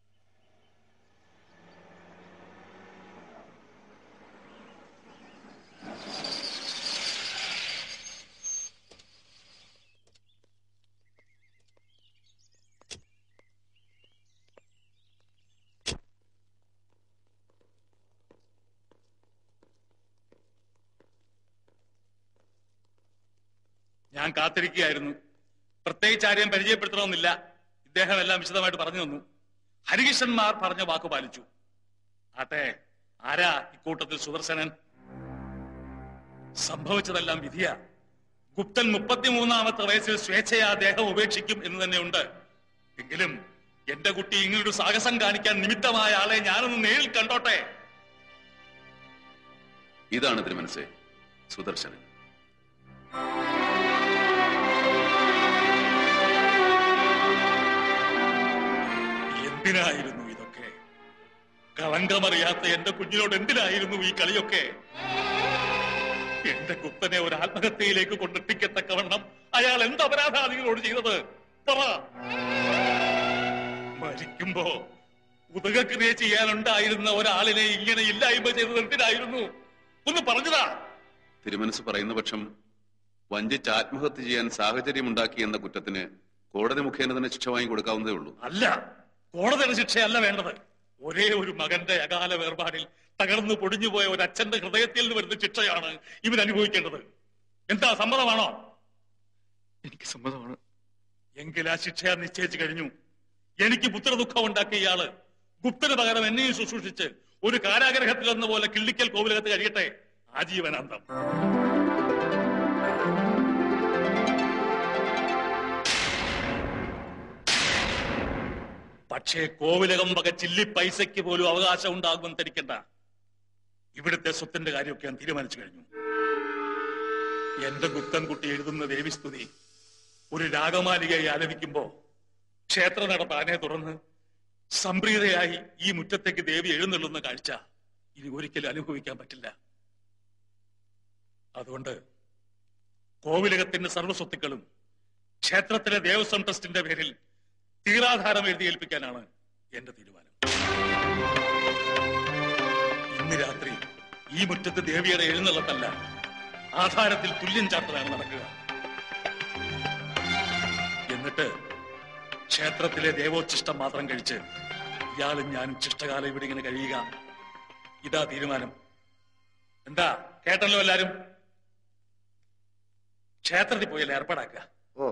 Speaker 17: ഞാൻ കാത്തിരിക്കുകയായിരുന്നു പ്രത്യേകിച്ച് ആരെയും പരിചയപ്പെടുത്തണമെന്നില്ല ഇദ്ദേഹം എല്ലാം വിശദമായിട്ട് പറഞ്ഞു തന്നു ഹരികൃഷ്ണന്മാർ പറഞ്ഞ വാക്ക് പാലിച്ചു ആട്ടെ ആരാ ഇക്കൂട്ടത്തിൽ സുദർശനൻ സംഭവിച്ചതെല്ലാം വിധിയ ഗുപ്തൻ മുപ്പത്തിമൂന്നാമത്തെ വയസ്സിൽ സ്വേച്ഛയാ ദേഹം ഉപേക്ഷിക്കും എന്ന് തന്നെയുണ്ട് എങ്കിലും എന്റെ കുട്ടി ഇങ്ങനൊരു സാഹസം കാണിക്കാൻ നിമിത്തമായ ആളെ ഞാനൊന്ന് നേരിൽ കണ്ടോട്ടെ
Speaker 11: ഇതാണ് തിരുമനസെ സുദർശനൻ
Speaker 17: എന്തിനായിരുന്നു ഇതൊക്കെ കളങ്കമറിയാത്ത എന്റെ കുഞ്ഞിനോട് എന്തിനായിരുന്നു ഈ കളിയൊക്കെ എന്റെ കുത്തനെ ഒരു ആത്മഹത്യയിലേക്ക് കൊണ്ടെത്തിക്കത്തക്കവണ്ണം അയാൾ എന്ത് അപരാധാദികളോട് ചെയ്തത് പറ മരിക്കുമ്പോ ഉദകക്രിയ ചെയ്യാനുണ്ടായിരുന്ന ഒരാളിനെ ഇങ്ങനെ ഇല്ലായ്മ ചെയ്തത് എന്തിനായിരുന്നു ഒന്ന് പറഞ്ഞതാ
Speaker 11: തിരുമനസ് പറയുന്ന പക്ഷം വഞ്ചിച്ച് ആത്മഹത്യ ചെയ്യാൻ സാഹചര്യമുണ്ടാക്കി എന്ന കുറ്റത്തിന് കോടതി മുഖേന തന്നെ ശിക്ഷ വാങ്ങി കൊടുക്കാവുന്നതേ ഉള്ളൂ
Speaker 17: അല്ല കോടതിയുടെ ശിക്ഷയല്ല വേണ്ടത് ഒരേ ഒരു മകന്റെ അകാല വേർപാടിൽ തകർന്നു പൊടിഞ്ഞുപോയ ഒരു അച്ഛന്റെ ഹൃദയത്തിൽ നിന്ന് വരുന്ന ശിക്ഷയാണ് ഇവൻ അനുഭവിക്കേണ്ടത് എന്താ സമ്മതമാണോ
Speaker 20: എനിക്ക് സമ്മതമാണ്
Speaker 17: എങ്കിൽ ആ ശിക്ഷ നിശ്ചയിച്ചു കഴിഞ്ഞു എനിക്ക് പുത്രദുഃഖം ഉണ്ടാക്കിയ ഇയാള് ഗുപ്തന് പകരം എന്നെയും ശുശ്രൂഷിച്ച് ഒരു കാരാഗ്രഹത്തിൽ എന്ന പോലെ കിള്ളിക്കൽ കോവിലകത്ത് കഴിയട്ടെ ആജീവനാന്തം പക്ഷേ കോവിലകം വക ചില്ലി പൈസയ്ക്ക് പോലും അവകാശം ഉണ്ടാകുമെന്ന് ധരിക്കണ്ട ഇവിടുത്തെ സ്വത്തിന്റെ കാര്യമൊക്കെ ഞാൻ തീരുമാനിച്ചു കഴിഞ്ഞു എന്റെ ഗുപ്തൻകുട്ടി എഴുതുന്ന ദേവിസ്തുതി ഒരു രാഗമാലികയായി ആലപിക്കുമ്പോ ക്ഷേത്ര നടപ്പാനെ തുറന്ന് സംപ്രീതയായി ഈ മുറ്റത്തേക്ക് ദേവി എഴുന്നള്ളുന്ന കാഴ്ച ഇനി ഒരിക്കലും അനുഭവിക്കാൻ പറ്റില്ല അതുകൊണ്ട് കോവിലകത്തിന്റെ സർവ്വസ്വത്തുക്കളും ക്ഷേത്രത്തിലെ ദേവസ്വം ട്രസ്റ്റിന്റെ പേരിൽ തീരാധാരം എഴുതി ഏൽപ്പിക്കാനാണ് എന്റെ തീരുമാനം ഇന്ന് രാത്രി ഈ മുറ്റത്ത് ദേവിയുടെ എഴുന്നള്ളത്തല്ല ആധാരത്തിൽ തുല്യം ചാട്ടലാണ് നടക്കുക എന്നിട്ട് ക്ഷേത്രത്തിലെ ദേവോച്ഛിഷ്ടം മാത്രം കഴിച്ച് ഇയാളും ഞാനും ശിഷ്ടകാലം ഇവിടെ ഇങ്ങനെ കഴിയുക ഇതാ തീരുമാനം എന്താ കേട്ടല്ലോ എല്ലാരും ക്ഷേത്രത്തിൽ പോയി എല്ലാം ഏർപ്പാടാക്കുക
Speaker 12: ഓ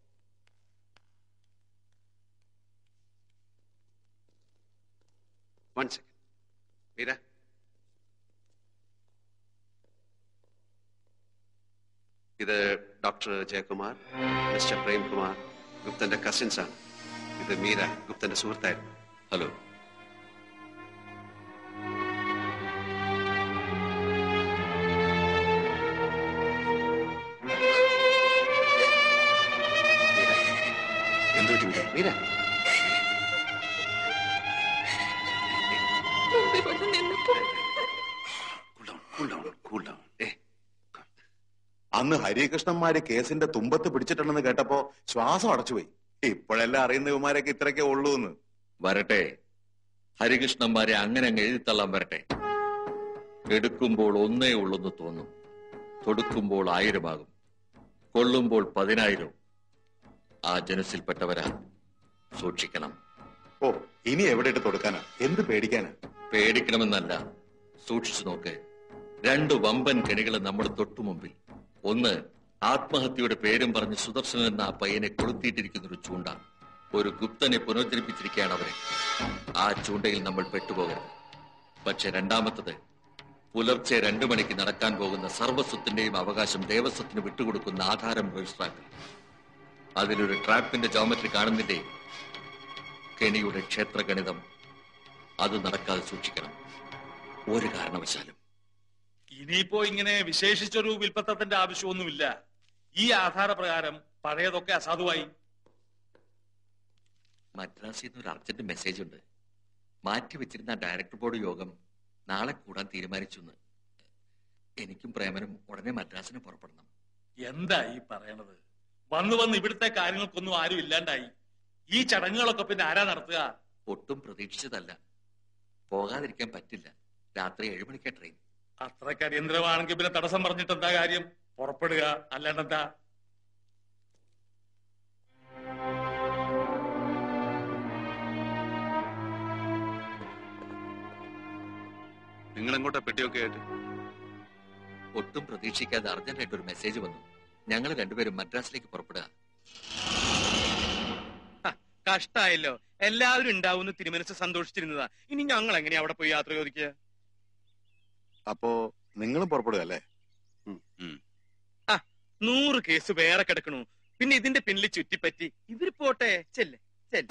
Speaker 12: വൺ സെക്കൻഡ് മീര ഇത് ഡോക്ടർ ജയകുമാർ മിസ്റ്റർ പ്രേംകുമാർ ഗുപ്തന്റെ കസിൻസ് ആണ് ഇത് മീര ഗുപ്തന്റെ സുഹൃത്തായിരുന്നു
Speaker 11: ഹലോ
Speaker 12: എന്തു പറ്റി മീര
Speaker 3: അന്ന് ഹരികൃഷ്ണന്മാര് കേസിന്റെ തുമ്പത്ത് പിടിച്ചിട്ടുണ്ടെന്ന് കേട്ടപ്പോ ശ്വാസം അടച്ചുപോയി ഇപ്പോഴെല്ലാം അറിയുന്ന ഇവന്മാരൊക്കെ ഇത്രയൊക്കെ ഉള്ളൂ എന്ന്
Speaker 4: വരട്ടെ ഹരികൃഷ്ണന്മാരെ അങ്ങനെ അങ്ങ് എഴുതിത്തള്ളാൻ വരട്ടെ എടുക്കുമ്പോൾ ഒന്നേ ഉള്ളെന്ന് തോന്നും തൊടുക്കുമ്പോൾ ആയിരമാകും കൊള്ളുമ്പോൾ പതിനായിരം ആ ജനസിൽപ്പെട്ടവരാ സൂക്ഷിക്കണം
Speaker 3: ഓ ഇനി എവിടെ ഇട്ട് കൊടുക്കാനാ എന്ത് പേടിക്കാനാ
Speaker 4: പേടിക്കണമെന്നല്ല സൂക്ഷിച്ചു നോക്ക് രണ്ട് വമ്പൻ കെണികൾ നമ്മുടെ തൊട്ടു മുമ്പിൽ ഒന്ന് ആത്മഹത്യയുടെ പേരും പറഞ്ഞ് സുദർശനൻ എന്ന ആ പയ്യനെ കൊളുത്തിയിട്ടിരിക്കുന്ന ഒരു ചൂണ്ട ഒരു ഗുപ്തനെ പുനരുദ്ധരിപ്പിച്ചിരിക്കുകയാണ് അവരെ ആ ചൂണ്ടയിൽ നമ്മൾ പെട്ടുപോകരുത് പക്ഷെ രണ്ടാമത്തത് പുലർച്ചെ രണ്ടു മണിക്ക് നടക്കാൻ പോകുന്ന സർവസ്വത്തിന്റെയും അവകാശം ദേവസ്വത്തിന് വിട്ടുകൊടുക്കുന്ന ആധാരം രജിസ്റ്ററാക്കൽ അതിലൊരു ട്രാപ്പിന്റെ ജോമെട്രി കാണുന്നില്ലേ കെണിയുടെ ക്ഷേത്രഗണിതം അത് നടക്കാതെ സൂക്ഷിക്കണം ഒരു കാരണവശാലും
Speaker 17: ഇനിയിപ്പോ ഇങ്ങനെ വിശേഷിച്ചൊരു വിൽപ്പത്തത്തിന്റെ ആവശ്യമൊന്നുമില്ല ഈ ആധാരപ്രകാരം പഴയതൊക്കെ അസാധുവായി
Speaker 4: മദ്രാസിൽ നിന്ന് ഒരു അർജന്റ് മെസ്സേജ് ഉണ്ട് മാറ്റി വെച്ചിരുന്ന ഡയറക്ടർ ബോർഡ് യോഗം നാളെ കൂടാൻ തീരുമാനിച്ചു എന്ന് എനിക്കും പ്രേമനും ഉടനെ മദ്രാസിന് പുറപ്പെടണം
Speaker 17: എന്താ ഈ പറയണത് വന്ന് വന്ന് ഇവിടുത്തെ കാര്യങ്ങൾക്കൊന്നും ആരും ഇല്ലാണ്ടായി ഈ ചടങ്ങുകളൊക്കെ പിന്നെ ആരാ നടത്തുക
Speaker 4: ഒട്ടും പ്രതീക്ഷിച്ചതല്ല പോകാതിരിക്കാൻ പറ്റില്ല രാത്രി ഏഴു മണിക്കാ ട്രെയിൻ
Speaker 17: അത്രയ്ക്ക് അടിയന്തരമാണെങ്കിൽ പിന്നെ തടസ്സം പറഞ്ഞിട്ട് എന്താ കാര്യം പുറപ്പെടുക അല്ലാണ്ട് എന്താ
Speaker 11: നിങ്ങൾ എങ്ങോട്ടാ പെട്ടിയൊക്കെ ആയിട്ട്
Speaker 4: ഒട്ടും പ്രതീക്ഷിക്കാതെ അർജന്റായിട്ട് ഒരു മെസ്സേജ് വന്നു ഞങ്ങൾ രണ്ടുപേരും മദ്രാസിലേക്ക് പുറപ്പെടുക
Speaker 10: കഷ്ടായല്ലോ എല്ലാവരും ഉണ്ടാവുന്ന തിരുമനസ് സന്തോഷിച്ചിരുന്നതാ ഇനി ഞങ്ങൾ എങ്ങനെയാ അവിടെ പോയി യാത്ര ചോദിക്കുക
Speaker 3: അപ്പോ നിങ്ങളും പുറപ്പെടുക അല്ലേ
Speaker 10: ആ നൂറ് കേസ് വേറെ കിടക്കണു പിന്നെ ഇതിന്റെ പിന്നിൽ ചുറ്റിപ്പറ്റി ഇവര് പോട്ടെ ചെല്ല് ചെല്ല്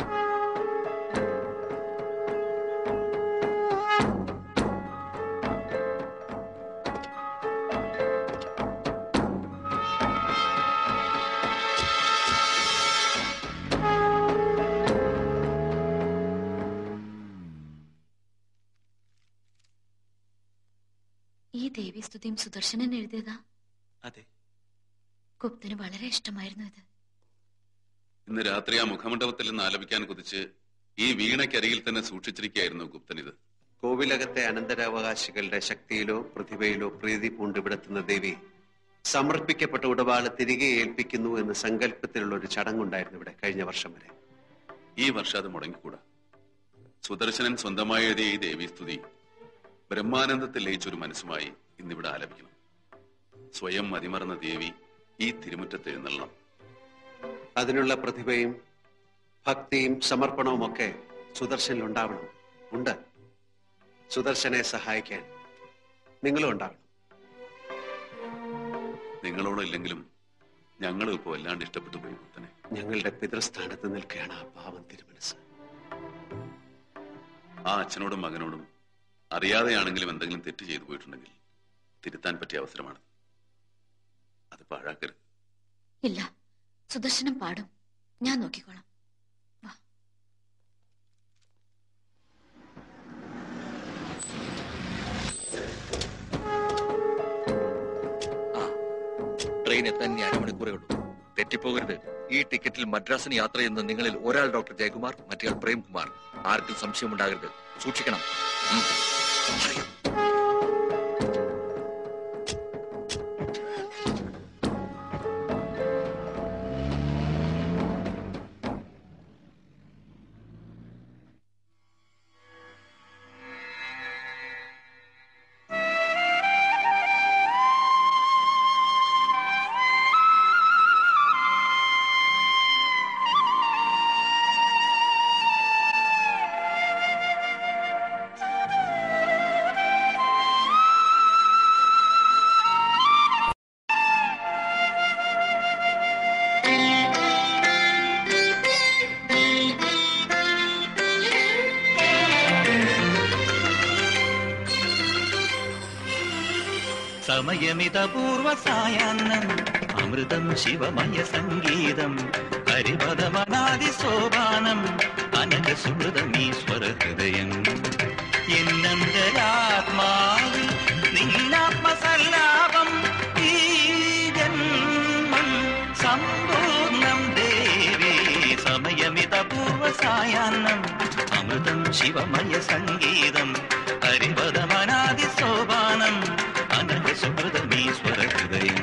Speaker 1: ഈ ദേവീസ്തുതിയും സുദർശനൻ എഴുതിയതാ
Speaker 11: അതെ
Speaker 1: ഗുപ്തന് വളരെ ഇഷ്ടമായിരുന്നു ഇത്
Speaker 11: ഇന്ന് രാത്രി ആ മുഖമണ്ഡപത്തിൽ നിന്ന് ആലപിക്കാൻ കുതിച്ച് ഈ വീണയ്ക്കരികിൽ തന്നെ സൂക്ഷിച്ചിരിക്കുകയായിരുന്നു ഗുപ്തൻ ഇത്
Speaker 12: കോവിലകത്തെ അനന്തരാവകാശികളുടെ ശക്തിയിലോ പ്രതിഭയിലോ പ്രീതി പൂണ്ടിവിടെത്തുന്ന ദേവി സമർപ്പിക്കപ്പെട്ട ഉടവാള് തിരികെ ഏൽപ്പിക്കുന്നു എന്ന സങ്കല്പത്തിലുള്ള ഒരു ചടങ്ങുണ്ടായിരുന്നു ഇവിടെ കഴിഞ്ഞ വർഷം വരെ
Speaker 11: ഈ വർഷം അത് മുടങ്ങിക്കൂടാ സുദർശനൻ സ്വന്തമായി എഴുതിയ ഈ ദേവീസ്തുതി ബ്രഹ്മാനന്ദത്തിൽ ലയിച്ചൊരു മനസ്സുമായി ഇന്നിവിടെ ആലപിക്കണം സ്വയം മതിമറന്ന ദേവി ഈ തിരുമുറ്റത്ത് എഴുന്നള്ളണം
Speaker 12: അതിനുള്ള പ്രതിഭയും ഭക്തിയും സമർപ്പണവും ഒക്കെ സുദർശനിൽ ഉണ്ടാവണം ഉണ്ട് സുദർശനെ സഹായിക്കാൻ നിങ്ങളും ഉണ്ടാവണം
Speaker 11: നിങ്ങളോടോ ഇല്ലെങ്കിലും ഞങ്ങളും ഇപ്പോൾ വല്ലാണ്ട് ഇഷ്ടപ്പെട്ടു പോയി ഗുപ്തനെ
Speaker 12: ഞങ്ങളുടെ പിതൃസ്ഥാനത്ത് നിൽക്കുകയാണ് ആ പാവം തിരുമനസ്
Speaker 11: ആ അച്ഛനോടും മകനോടും അറിയാതെയാണെങ്കിലും എന്തെങ്കിലും തെറ്റ് ചെയ്തു പോയിട്ടുണ്ടെങ്കിൽ തിരുത്താൻ പറ്റിയ അവസരമാണ് അത് പാഴാക്കരുത്
Speaker 1: ഇല്ല സുദർശനം പാടും ഞാൻ നോക്കിക്കോളാം
Speaker 4: ട്രെയിൻ എത്താൻ ഇനി അരമണിക്കൂറേ ഉള്ളൂ തെറ്റിപ്പോകരുത് ഈ ടിക്കറ്റിൽ മദ്രാസിന് യാത്ര ചെയ്യുന്ന നിങ്ങളിൽ ഒരാൾ ഡോക്ടർ ജയകുമാർ മറ്റേയാൾ പ്രേംകുമാർ ആർക്കും സംശയമുണ്ടാകരുത് സൂക്ഷിക്കണം ഉം.
Speaker 15: സമയമിതപൂർവസായാന്നം അമൃതം ശിവമയ സംഗീതം ഹരിപദമനാദി സോപാനം അനഘ സുമൃതമീശ്വര ഹൃദയം എന്നന്തരാത്മാവിൽ നിന്നാത്മസല്ലാപം ഈ ജന്മം സമ്പൂർണം ദേവി സമയമിതപൂർവസായാന്നം അമൃതം ശിവമയ സംഗീതം ഹരിപദമനാദി സോപാനം അനഘ സുമൃതമീശ്വര ഹൃദയം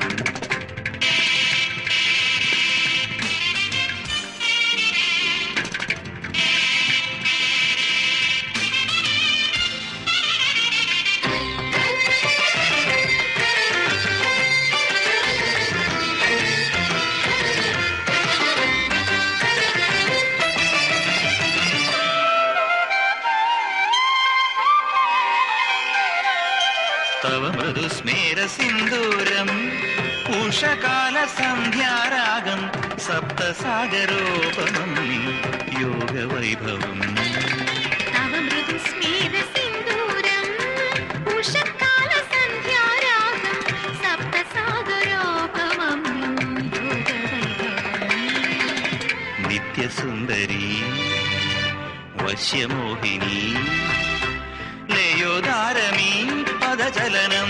Speaker 15: തവ മൃദുസ്മേര സിന്ദൂരം ഉഷകാല സന്ധ്യാരാഗം സപ്തസാഗരോപമം യോഗവൈഭവം
Speaker 7: തവ മൃദുസ്മേര സിന്ദൂരം ഉഷക്കാല സന്ധ്യാരാഗം സപ്തസാഗരോപമം
Speaker 15: നിത്യസുന്ദരി വശ്യമോഹിനി ലയോദാരമീ പദചലനം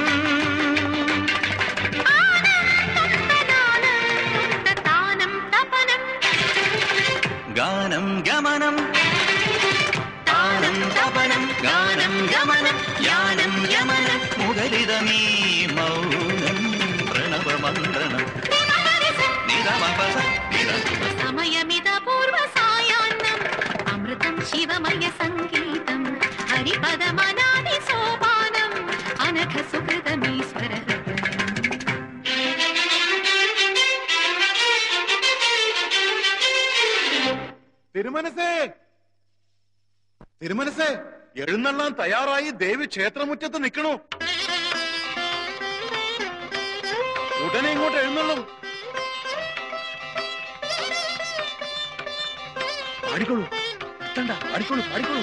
Speaker 7: താനം തപനം
Speaker 15: ഗാനം ഗമനം താനം തപനം ഗാനം ഗമനം യാനം യമനം മുഖരിതമീ മൗനം പ്രണവമന്ത്രണം നിരമപസ നിരമ
Speaker 7: സമയമിത പൂർവസായാന്നം അമൃതം ശിവമയ സംഗീതം ഹരിപദമനാദി സോപാനം അനഘ സുഹൃതമീശ്വര
Speaker 5: തിരുമനസേ തിരുമനസേ എഴുന്നള്ളാൻ തയ്യാറായി ദേവി ക്ഷേത്രമുറ്റത്ത് നിൽക്കണു ഉടനെ ഇങ്ങോട്ട് എഴുന്നള്ളും പാടിക്കോളൂ എത്തണ്ട പാടിക്കോളൂ പാടിക്കോളൂ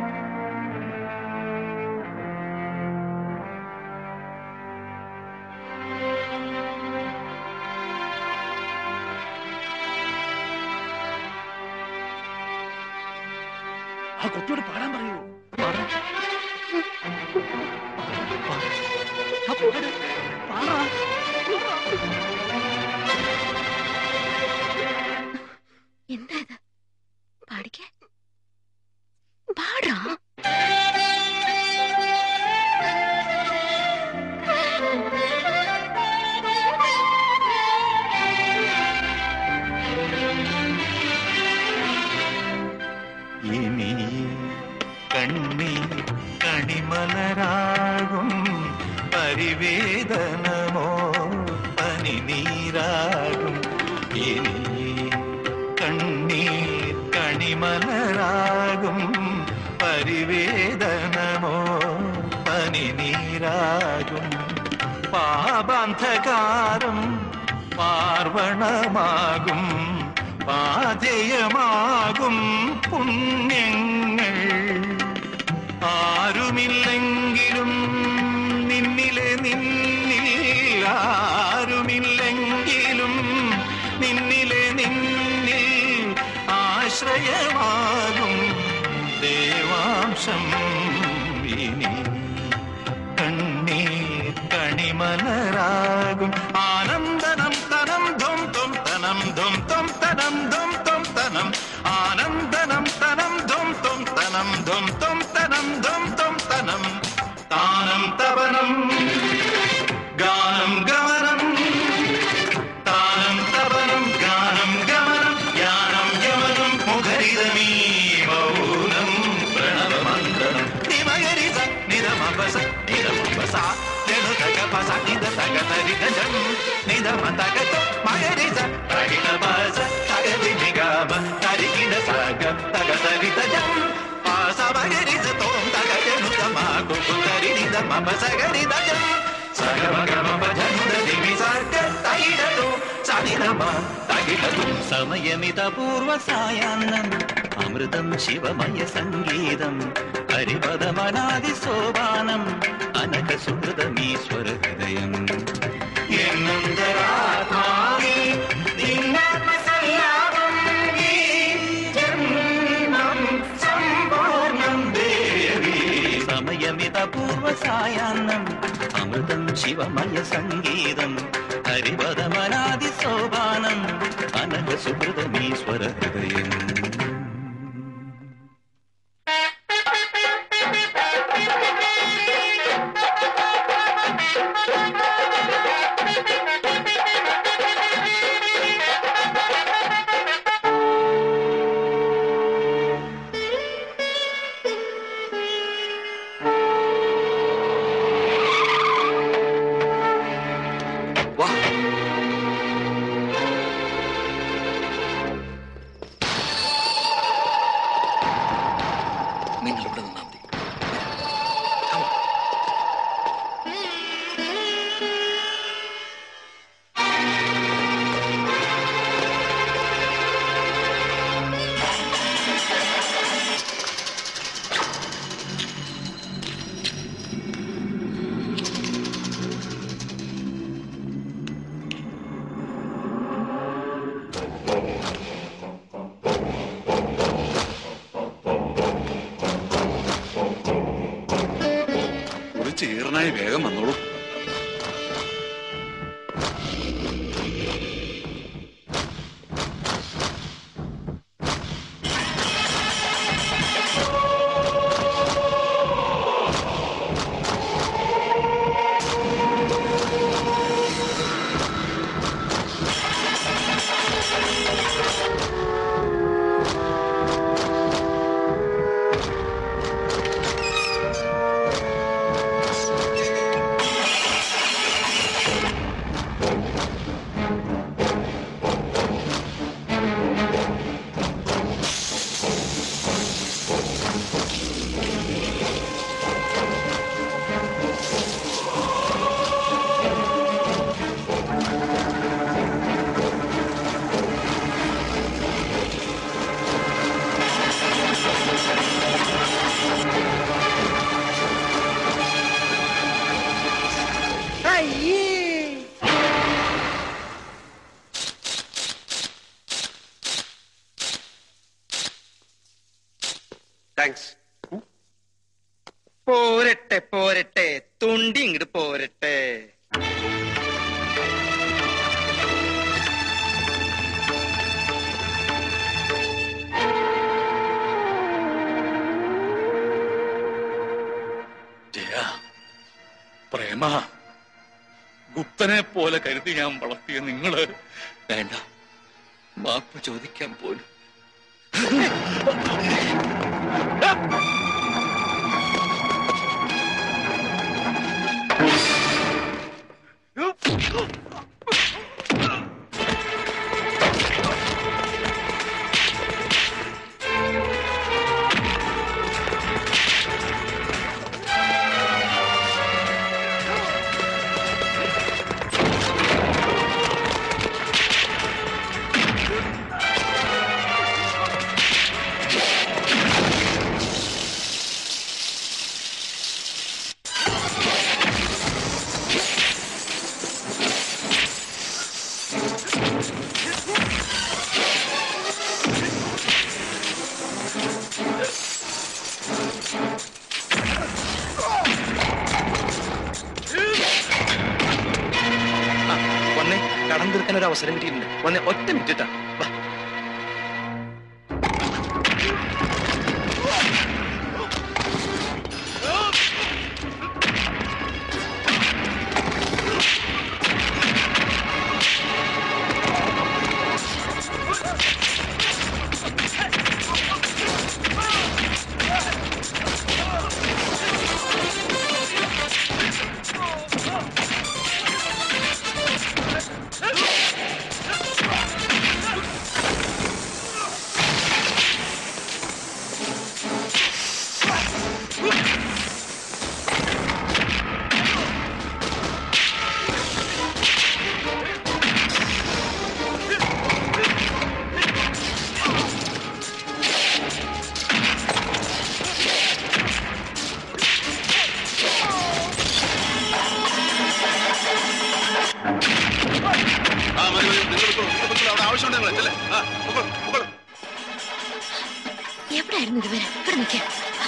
Speaker 5: ആ കുട്ടിയോട് പാടാൻ പറയൂ പാടാ. പാ- ആ പാട്. പാടാ.
Speaker 1: എന്താ ഇത് പാടിക്ക പാടാ
Speaker 15: ഇനി കണ്ണി കണിമലരാകും പരിവേദനമോ പനിനീരാകും ഇനി കണ്ണീർ കണിമലരാകും പരിവേദനമോ പനിനീരാകും പാപാന്ധകാരം പാർവണമാകും പാതയമാകും പുണ്യങ്ങൾ ആരുമില്ലെങ്കിലും നിന്നിലെ നിന്നിൽ ആരുമില്ലെങ്കിലും നിന്നിലെ നിന്നിൽ ആശ്രയമാകും ദേവാംശം ഇനി കണ്ണീർ കണിമലരാകും ആനന്ദനം തനം ധും തും തനം ധും തും തനം ധും തും തനം ആനന്ദനം തനം ധും തും തനം ധും തും തനം ധും തും തനം താനം തപനം ഗാനം ഗമനം താനം തപനം ഗാനം ഗമനം യാനം യമനം മുഖരിതമീ മൗനം പ്രണവമന്ത്രം നിമകരിസ നിരമപസ നിരമപസ ജനുതകപസ നിദതകതരിതജം നിദമതകത മകരിസ പ്രഹിതപസ തകതി നിഗമ തരികിട സഗ തകതരിതജം പാസ മകരിസ തോം തകജനുതമ കുകുതരി നിദമപസകരിതജം സമയമിത പൂർവസായാന്നം അമൃതം ശിവമയ സംഗീതം ഹരിപദമനാദി സോപാനം അനഘ സുഹൃതമീശ്വര ഹൃദയം എന്നന്തരാത്മാവേ നിന്നാത്മസല്ലാപം ഈ ജന്മം സമ്പൂർണം ദേവി സമയമിത പൂർവസായാന്നം അമൃതം ശിവമയ സംഗീതം ഹരിപദമനാദി സോപാനം അനഘ സുഹൃതമീശ്വര ഹൃദയം
Speaker 4: നിങ്ങൾ ഇവിടെ നിന്നാ മതി
Speaker 9: ഒരു ചീർനായി വേഗം വന്നോളൂ
Speaker 6: അയ്യേ
Speaker 12: താങ്ക്സ്
Speaker 10: പോരട്ടെ പോരട്ടെ തുണ്ടി ഇങ്ങോട്ട് പോരട്ടെ
Speaker 17: പ്രേമ ഗുപ്തനെ പോലെ കരുതി ഞാൻ വളർത്തിയ നിങ്ങള്
Speaker 4: വേണ്ട മാപ്പ് ചോദിക്കാൻ പോലും
Speaker 23: വന്നേ കടം തീർക്കാൻ ഒരു അവസരം കിട്ടിയിട്ടുണ്ട് വന്നേ ഒറ്റ മിനിറ്റ് ട്ടാ. വാ
Speaker 11: ആ മതി മതി നിങ്ങൾ പൊയ്ക്കോളൂ, നിങ്ങൾ പൊയ്ക്കോളൂ. അവിടെ ആവശ്യമുണ്ട് നിങ്ങൾ ചെല്ലേ ആ പൊയ്ക്കോളൂ, പൊയ്ക്കോളൂ.
Speaker 1: എവിടെയായിരുന്നു ഇതുവരെ ഇവിടെ നിൽക്കാം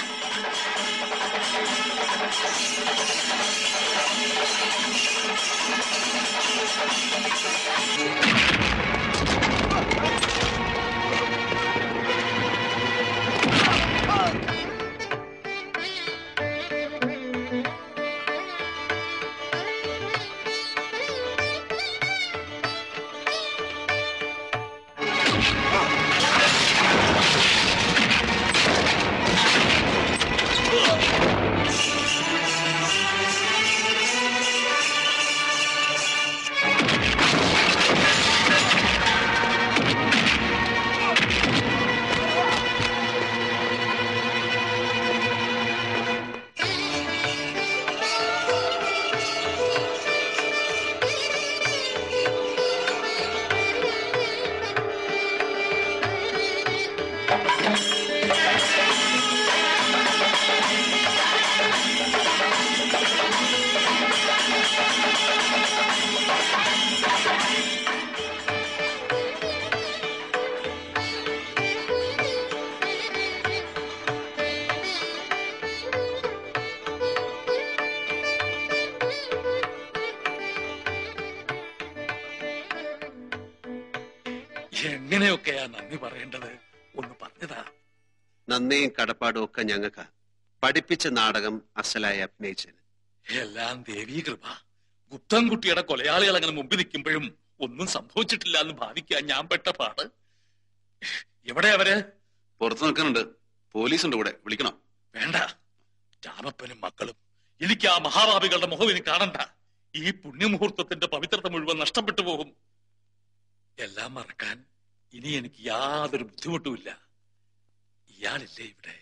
Speaker 17: എങ്ങനെയൊക്കെയാ നന്ദി പറയേണ്ടത് ഒന്ന് പറഞ്ഞതാ
Speaker 12: നന്ദിയും കടപ്പാടും ഒക്കെ ഞങ്ങൾക്ക് പഠിപ്പിച്ച നാടകം അസലായി അഭിനയിച്ചത്
Speaker 17: എല്ലാം ദേവീ കൃപ ഗുപ്തൻകുട്ടിയുടെ കൊലയാളികൾ അങ്ങനെ മുമ്പിൽ നിൽക്കുമ്പോഴും ഒന്നും സംഭവിച്ചിട്ടില്ല എന്ന് ഭാവിക്കാൻ ഞാൻ പെട്ട പാട് എവിടെ അവര്
Speaker 11: പുറത്ത് നിൽക്കുന്നുണ്ട് പോലീസ് ഉണ്ട് കൂടെ വിളിക്കണം
Speaker 17: വേണ്ട രാമപ്പനും മക്കളും എനിക്ക് ആ മഹാഭാവികളുടെ മുഖം ഇനി കാണണ്ട ഈ പുണ്യമുഹൂർത്തത്തിന്റെ പവിത്രത മുഴുവൻ നഷ്ടപ്പെട്ടു പോകും എല്ലാം മറക്കാൻ ഇനി എനിക്ക് യാതൊരു ബുദ്ധിമുട്ടുമില്ല ഇയാളില്ലേ ഇവിടെ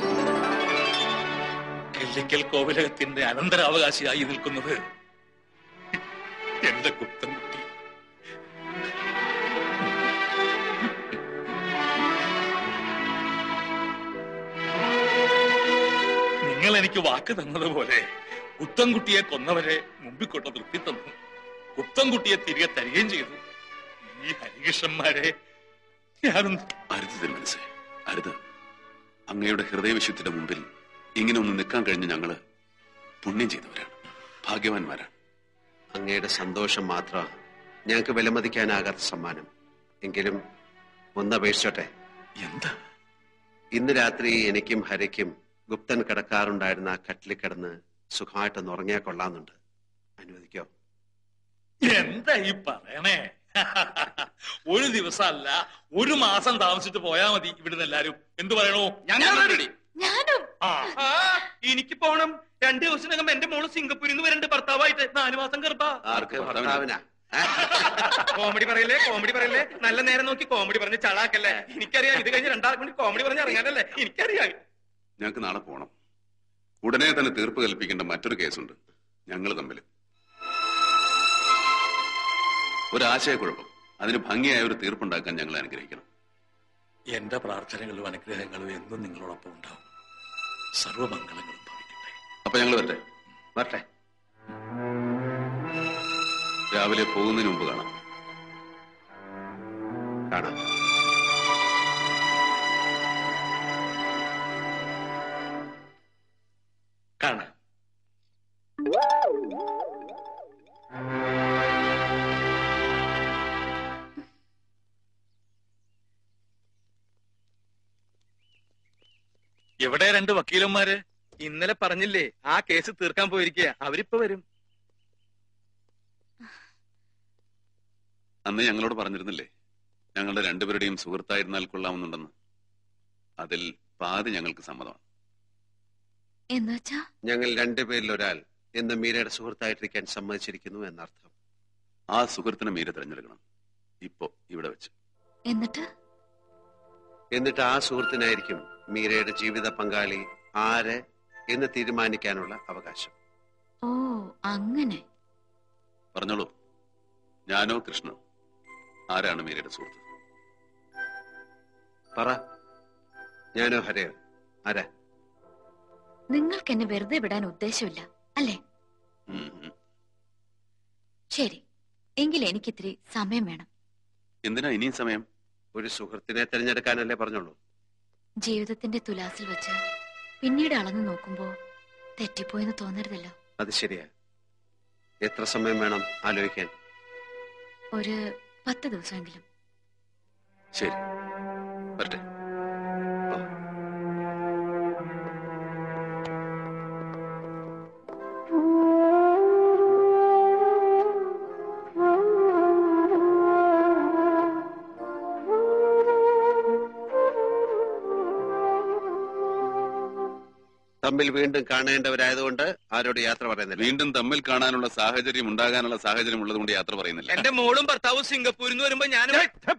Speaker 17: കല്ലിക്കൽ കോവിലകത്തിന്റെ അനന്തരാവകാശിയായി നിൽക്കുന്നത് എന്റെ കുത്തൻകുട്ടി നിങ്ങൾ എനിക്ക് വാക്ക് തന്നതുപോലെ കുത്തൻകുട്ടിയെ കൊന്നവരെ മുമ്പിൽ കൊണ്ട് തൃപ്തി തന്നു കുത്തൻകുട്ടിയെ തിരികെ തരികയും ചെയ്തു ഈ ഹരികൃഷ്ണന്മാരെ ഞാനൊന്ന്
Speaker 11: അരുത് തിരുമനസേ അരുത് അങ്ങയുടെ ഹൃദയവിശുദ്ധിയുടെ മുമ്പിൽ ഇങ്ങനെ ഒന്ന് നിൽക്കാൻ കഴിഞ്ഞ ഞങ്ങള് പുണ്യം ചെയ്തവരാണ് ഭാഗ്യവാന്മാരാണ്
Speaker 12: അങ്ങയുടെ സന്തോഷം മാത്രം ഞങ്ങൾക്ക് വിലമതിക്കാനാകാത്ത സമ്മാനം എങ്കിലും ഒന്നപേക്ഷിച്ചോട്ടെ
Speaker 17: എന്താ
Speaker 12: ഇന്ന് രാത്രി എനിക്കും ഹരയ്ക്കും ഗുപ്തൻ കിടക്കാറുണ്ടായിരുന്ന ആ കട്ടിലിൽ കിടന്ന് സുഖമായിട്ടൊന്ന് ഉറങ്ങിയാൽ കൊള്ളാന്നുണ്ട് അനുവദിക്കോ
Speaker 17: എന്താ ഈ പറയണേ ഒരു ദിവസമല്ല ഒരു മാസം താമസിച്ചിട്ട് പോയാ മതി ഇവിടുന്ന് എല്ലാരും എന്തു പറയണോ
Speaker 10: ഞങ്ങൾ ready.
Speaker 1: ഞാനും
Speaker 10: ആ, എനിക്ക് പോണം രണ്ടു ദിവസത്തിനകം എന്റെ മോള് സിംഗപ്പൂരിൽ നിന്ന് വരണ്ട് ഭർത്താവായിട്ട് നാലു മാസം ഗർഭ
Speaker 12: ആർക്ക് ഭർത്താവിനാ
Speaker 10: കോമഡി പറയല്ലേ കോമഡി പറയല്ലേ നല്ല നേരം നോക്കി കോമഡി പറഞ്ഞ് ചളാക്കല്ലേ എനിക്കറിയാം ഇത് കഴിഞ്ഞ് രണ്ടാൾക്കും കൂടി കോമഡി പറഞ്ഞ് ഇറങ്ങാനല്ലേ എനിക്കറിയാം
Speaker 11: ഞങ്ങൾക്ക് നാളെ പോണം ഉടനെ തന്നെ തീർപ്പ് കൽപ്പിക്കേണ്ട മറ്റൊരു കേസുണ്ട് ഞങ്ങൾ തമ്മിൽ ഒരു ആശയക്കുഴപ്പം അതിന് ഭംഗിയായ ഒരു തീർപ്പുണ്ടാക്കാൻ ഞങ്ങൾ അനുഗ്രഹിക്കണം
Speaker 17: എന്റെ പ്രാർത്ഥനകളും അനുഗ്രഹങ്ങളും എന്നും നിങ്ങളോടൊപ്പം ഉണ്ടാവും സർവമംഗളങ്ങളും ഭവിക്കട്ടെ
Speaker 11: അപ്പൊ ഞങ്ങൾ വരട്ടെ
Speaker 12: വരട്ടെ
Speaker 11: രാവിലെ പോകുന്നതിന് മുമ്പ് കാണാം
Speaker 12: കാണാം
Speaker 17: കാണാം
Speaker 10: എവിടെ രണ്ട് വക്കീലന്മാര് ഇന്നലെ പറഞ്ഞില്ലേ ആ കേസ് തീർക്കാൻ പോയിരിക്കുക അവരിപ്പോ വരും
Speaker 11: അന്ന് ഞങ്ങളോട് പറഞ്ഞിരുന്നില്ലേ ഞങ്ങളുടെ രണ്ടുപേരുടെയും സുഹൃത്തായിരുന്നാൽ കൊള്ളാമെന്നുണ്ടെന്ന് അതിൽ പാതി ഞങ്ങൾക്ക് സമ്മതമാണ്
Speaker 1: എന്നുവെച്ചാ
Speaker 12: ഞങ്ങൾ രണ്ടുപേരിൽ ഒരാൾ എന്ന് മീരയുടെ സുഹൃത്തായിട്ടിരിക്കാൻ സമ്മതിച്ചിരിക്കുന്നു എന്നർത്ഥം
Speaker 11: ആ സുഹൃത്തിനെ മീര തിരഞ്ഞെടുക്കണം ഇപ്പോ ഇവിടെ വെച്ച്
Speaker 1: എന്നിട്ട്
Speaker 12: എന്നിട്ട് ആ സുഹൃത്തിനായിരിക്കും മീരയുടെ ജീവിത പങ്കാളി ആര് എന്ന് തീരുമാനിക്കാനുള്ള അവകാശം
Speaker 1: ഓ അങ്ങനെ
Speaker 11: പറഞ്ഞോളൂ ഞാനോ കൃഷ്ണോ ആരാണ് മീരയുടെ സുഹൃത്ത്
Speaker 12: പറ ഞാനോ ഹരയോ ആരാ
Speaker 1: നിങ്ങൾക്ക് എന്നെ വെറുതെ വിടാൻ ഉദ്ദേശമില്ല അല്ലേ
Speaker 11: ഉം, ഉം.
Speaker 1: ശരി എങ്കിൽ എനിക്കിത്തിരി സമയം വേണം
Speaker 11: എന്തിനാ ഇനിയും സമയം
Speaker 12: ഒരു സുഹൃത്തിനെ തിരഞ്ഞെടുക്കാനല്ലേ പറഞ്ഞോളൂ
Speaker 1: ജീവിതത്തിന്റെ തുലാസിൽ വെച്ച് പിന്നീട് അളന്നു നോക്കുമ്പോ തെറ്റിപ്പോയെന്ന് തോന്നരുതല്ലോ
Speaker 12: അത് ശരിയാ എത്ര സമയം വേണം ആലോചിക്കാൻ
Speaker 1: ഒരു പത്ത് ദിവസമെങ്കിലും
Speaker 11: ശരി വരട്ടെ
Speaker 12: തമ്മിൽ വീണ്ടും കാണേണ്ടവരായതുകൊണ്ട് ആരോട് യാത്ര പറയുന്നില്ല
Speaker 11: വീണ്ടും തമ്മിൽ കാണാനുള്ള സാഹചര്യം ഉണ്ടാകാനുള്ള സാഹചര്യം ഉള്ളതുകൊണ്ട് യാത്ര പറയുന്നില്ല
Speaker 10: എന്റെ മോളും ഭർത്താവും സിംഗപ്പൂരിൽ നിന്ന് വരുമ്പോ ഞാനും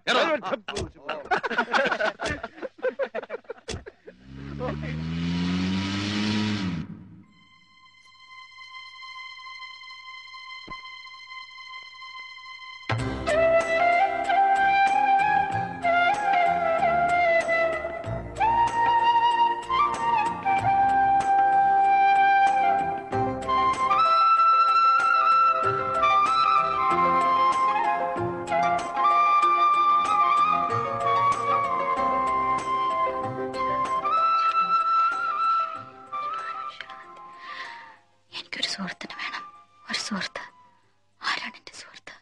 Speaker 1: എനിക്കൊരു സുഹൃത്തിന് വേണം ഒരു സുഹൃത്ത് ആരാണ് എന്റെ സുഹൃത്ത്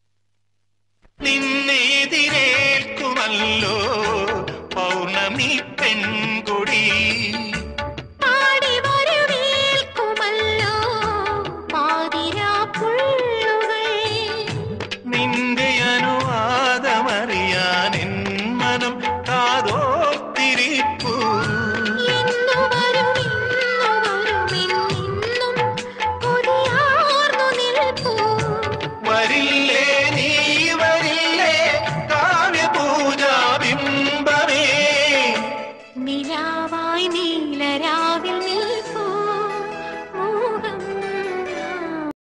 Speaker 15: നിന്നെതിരേൽക്കുമല്ലോ പൗർണമി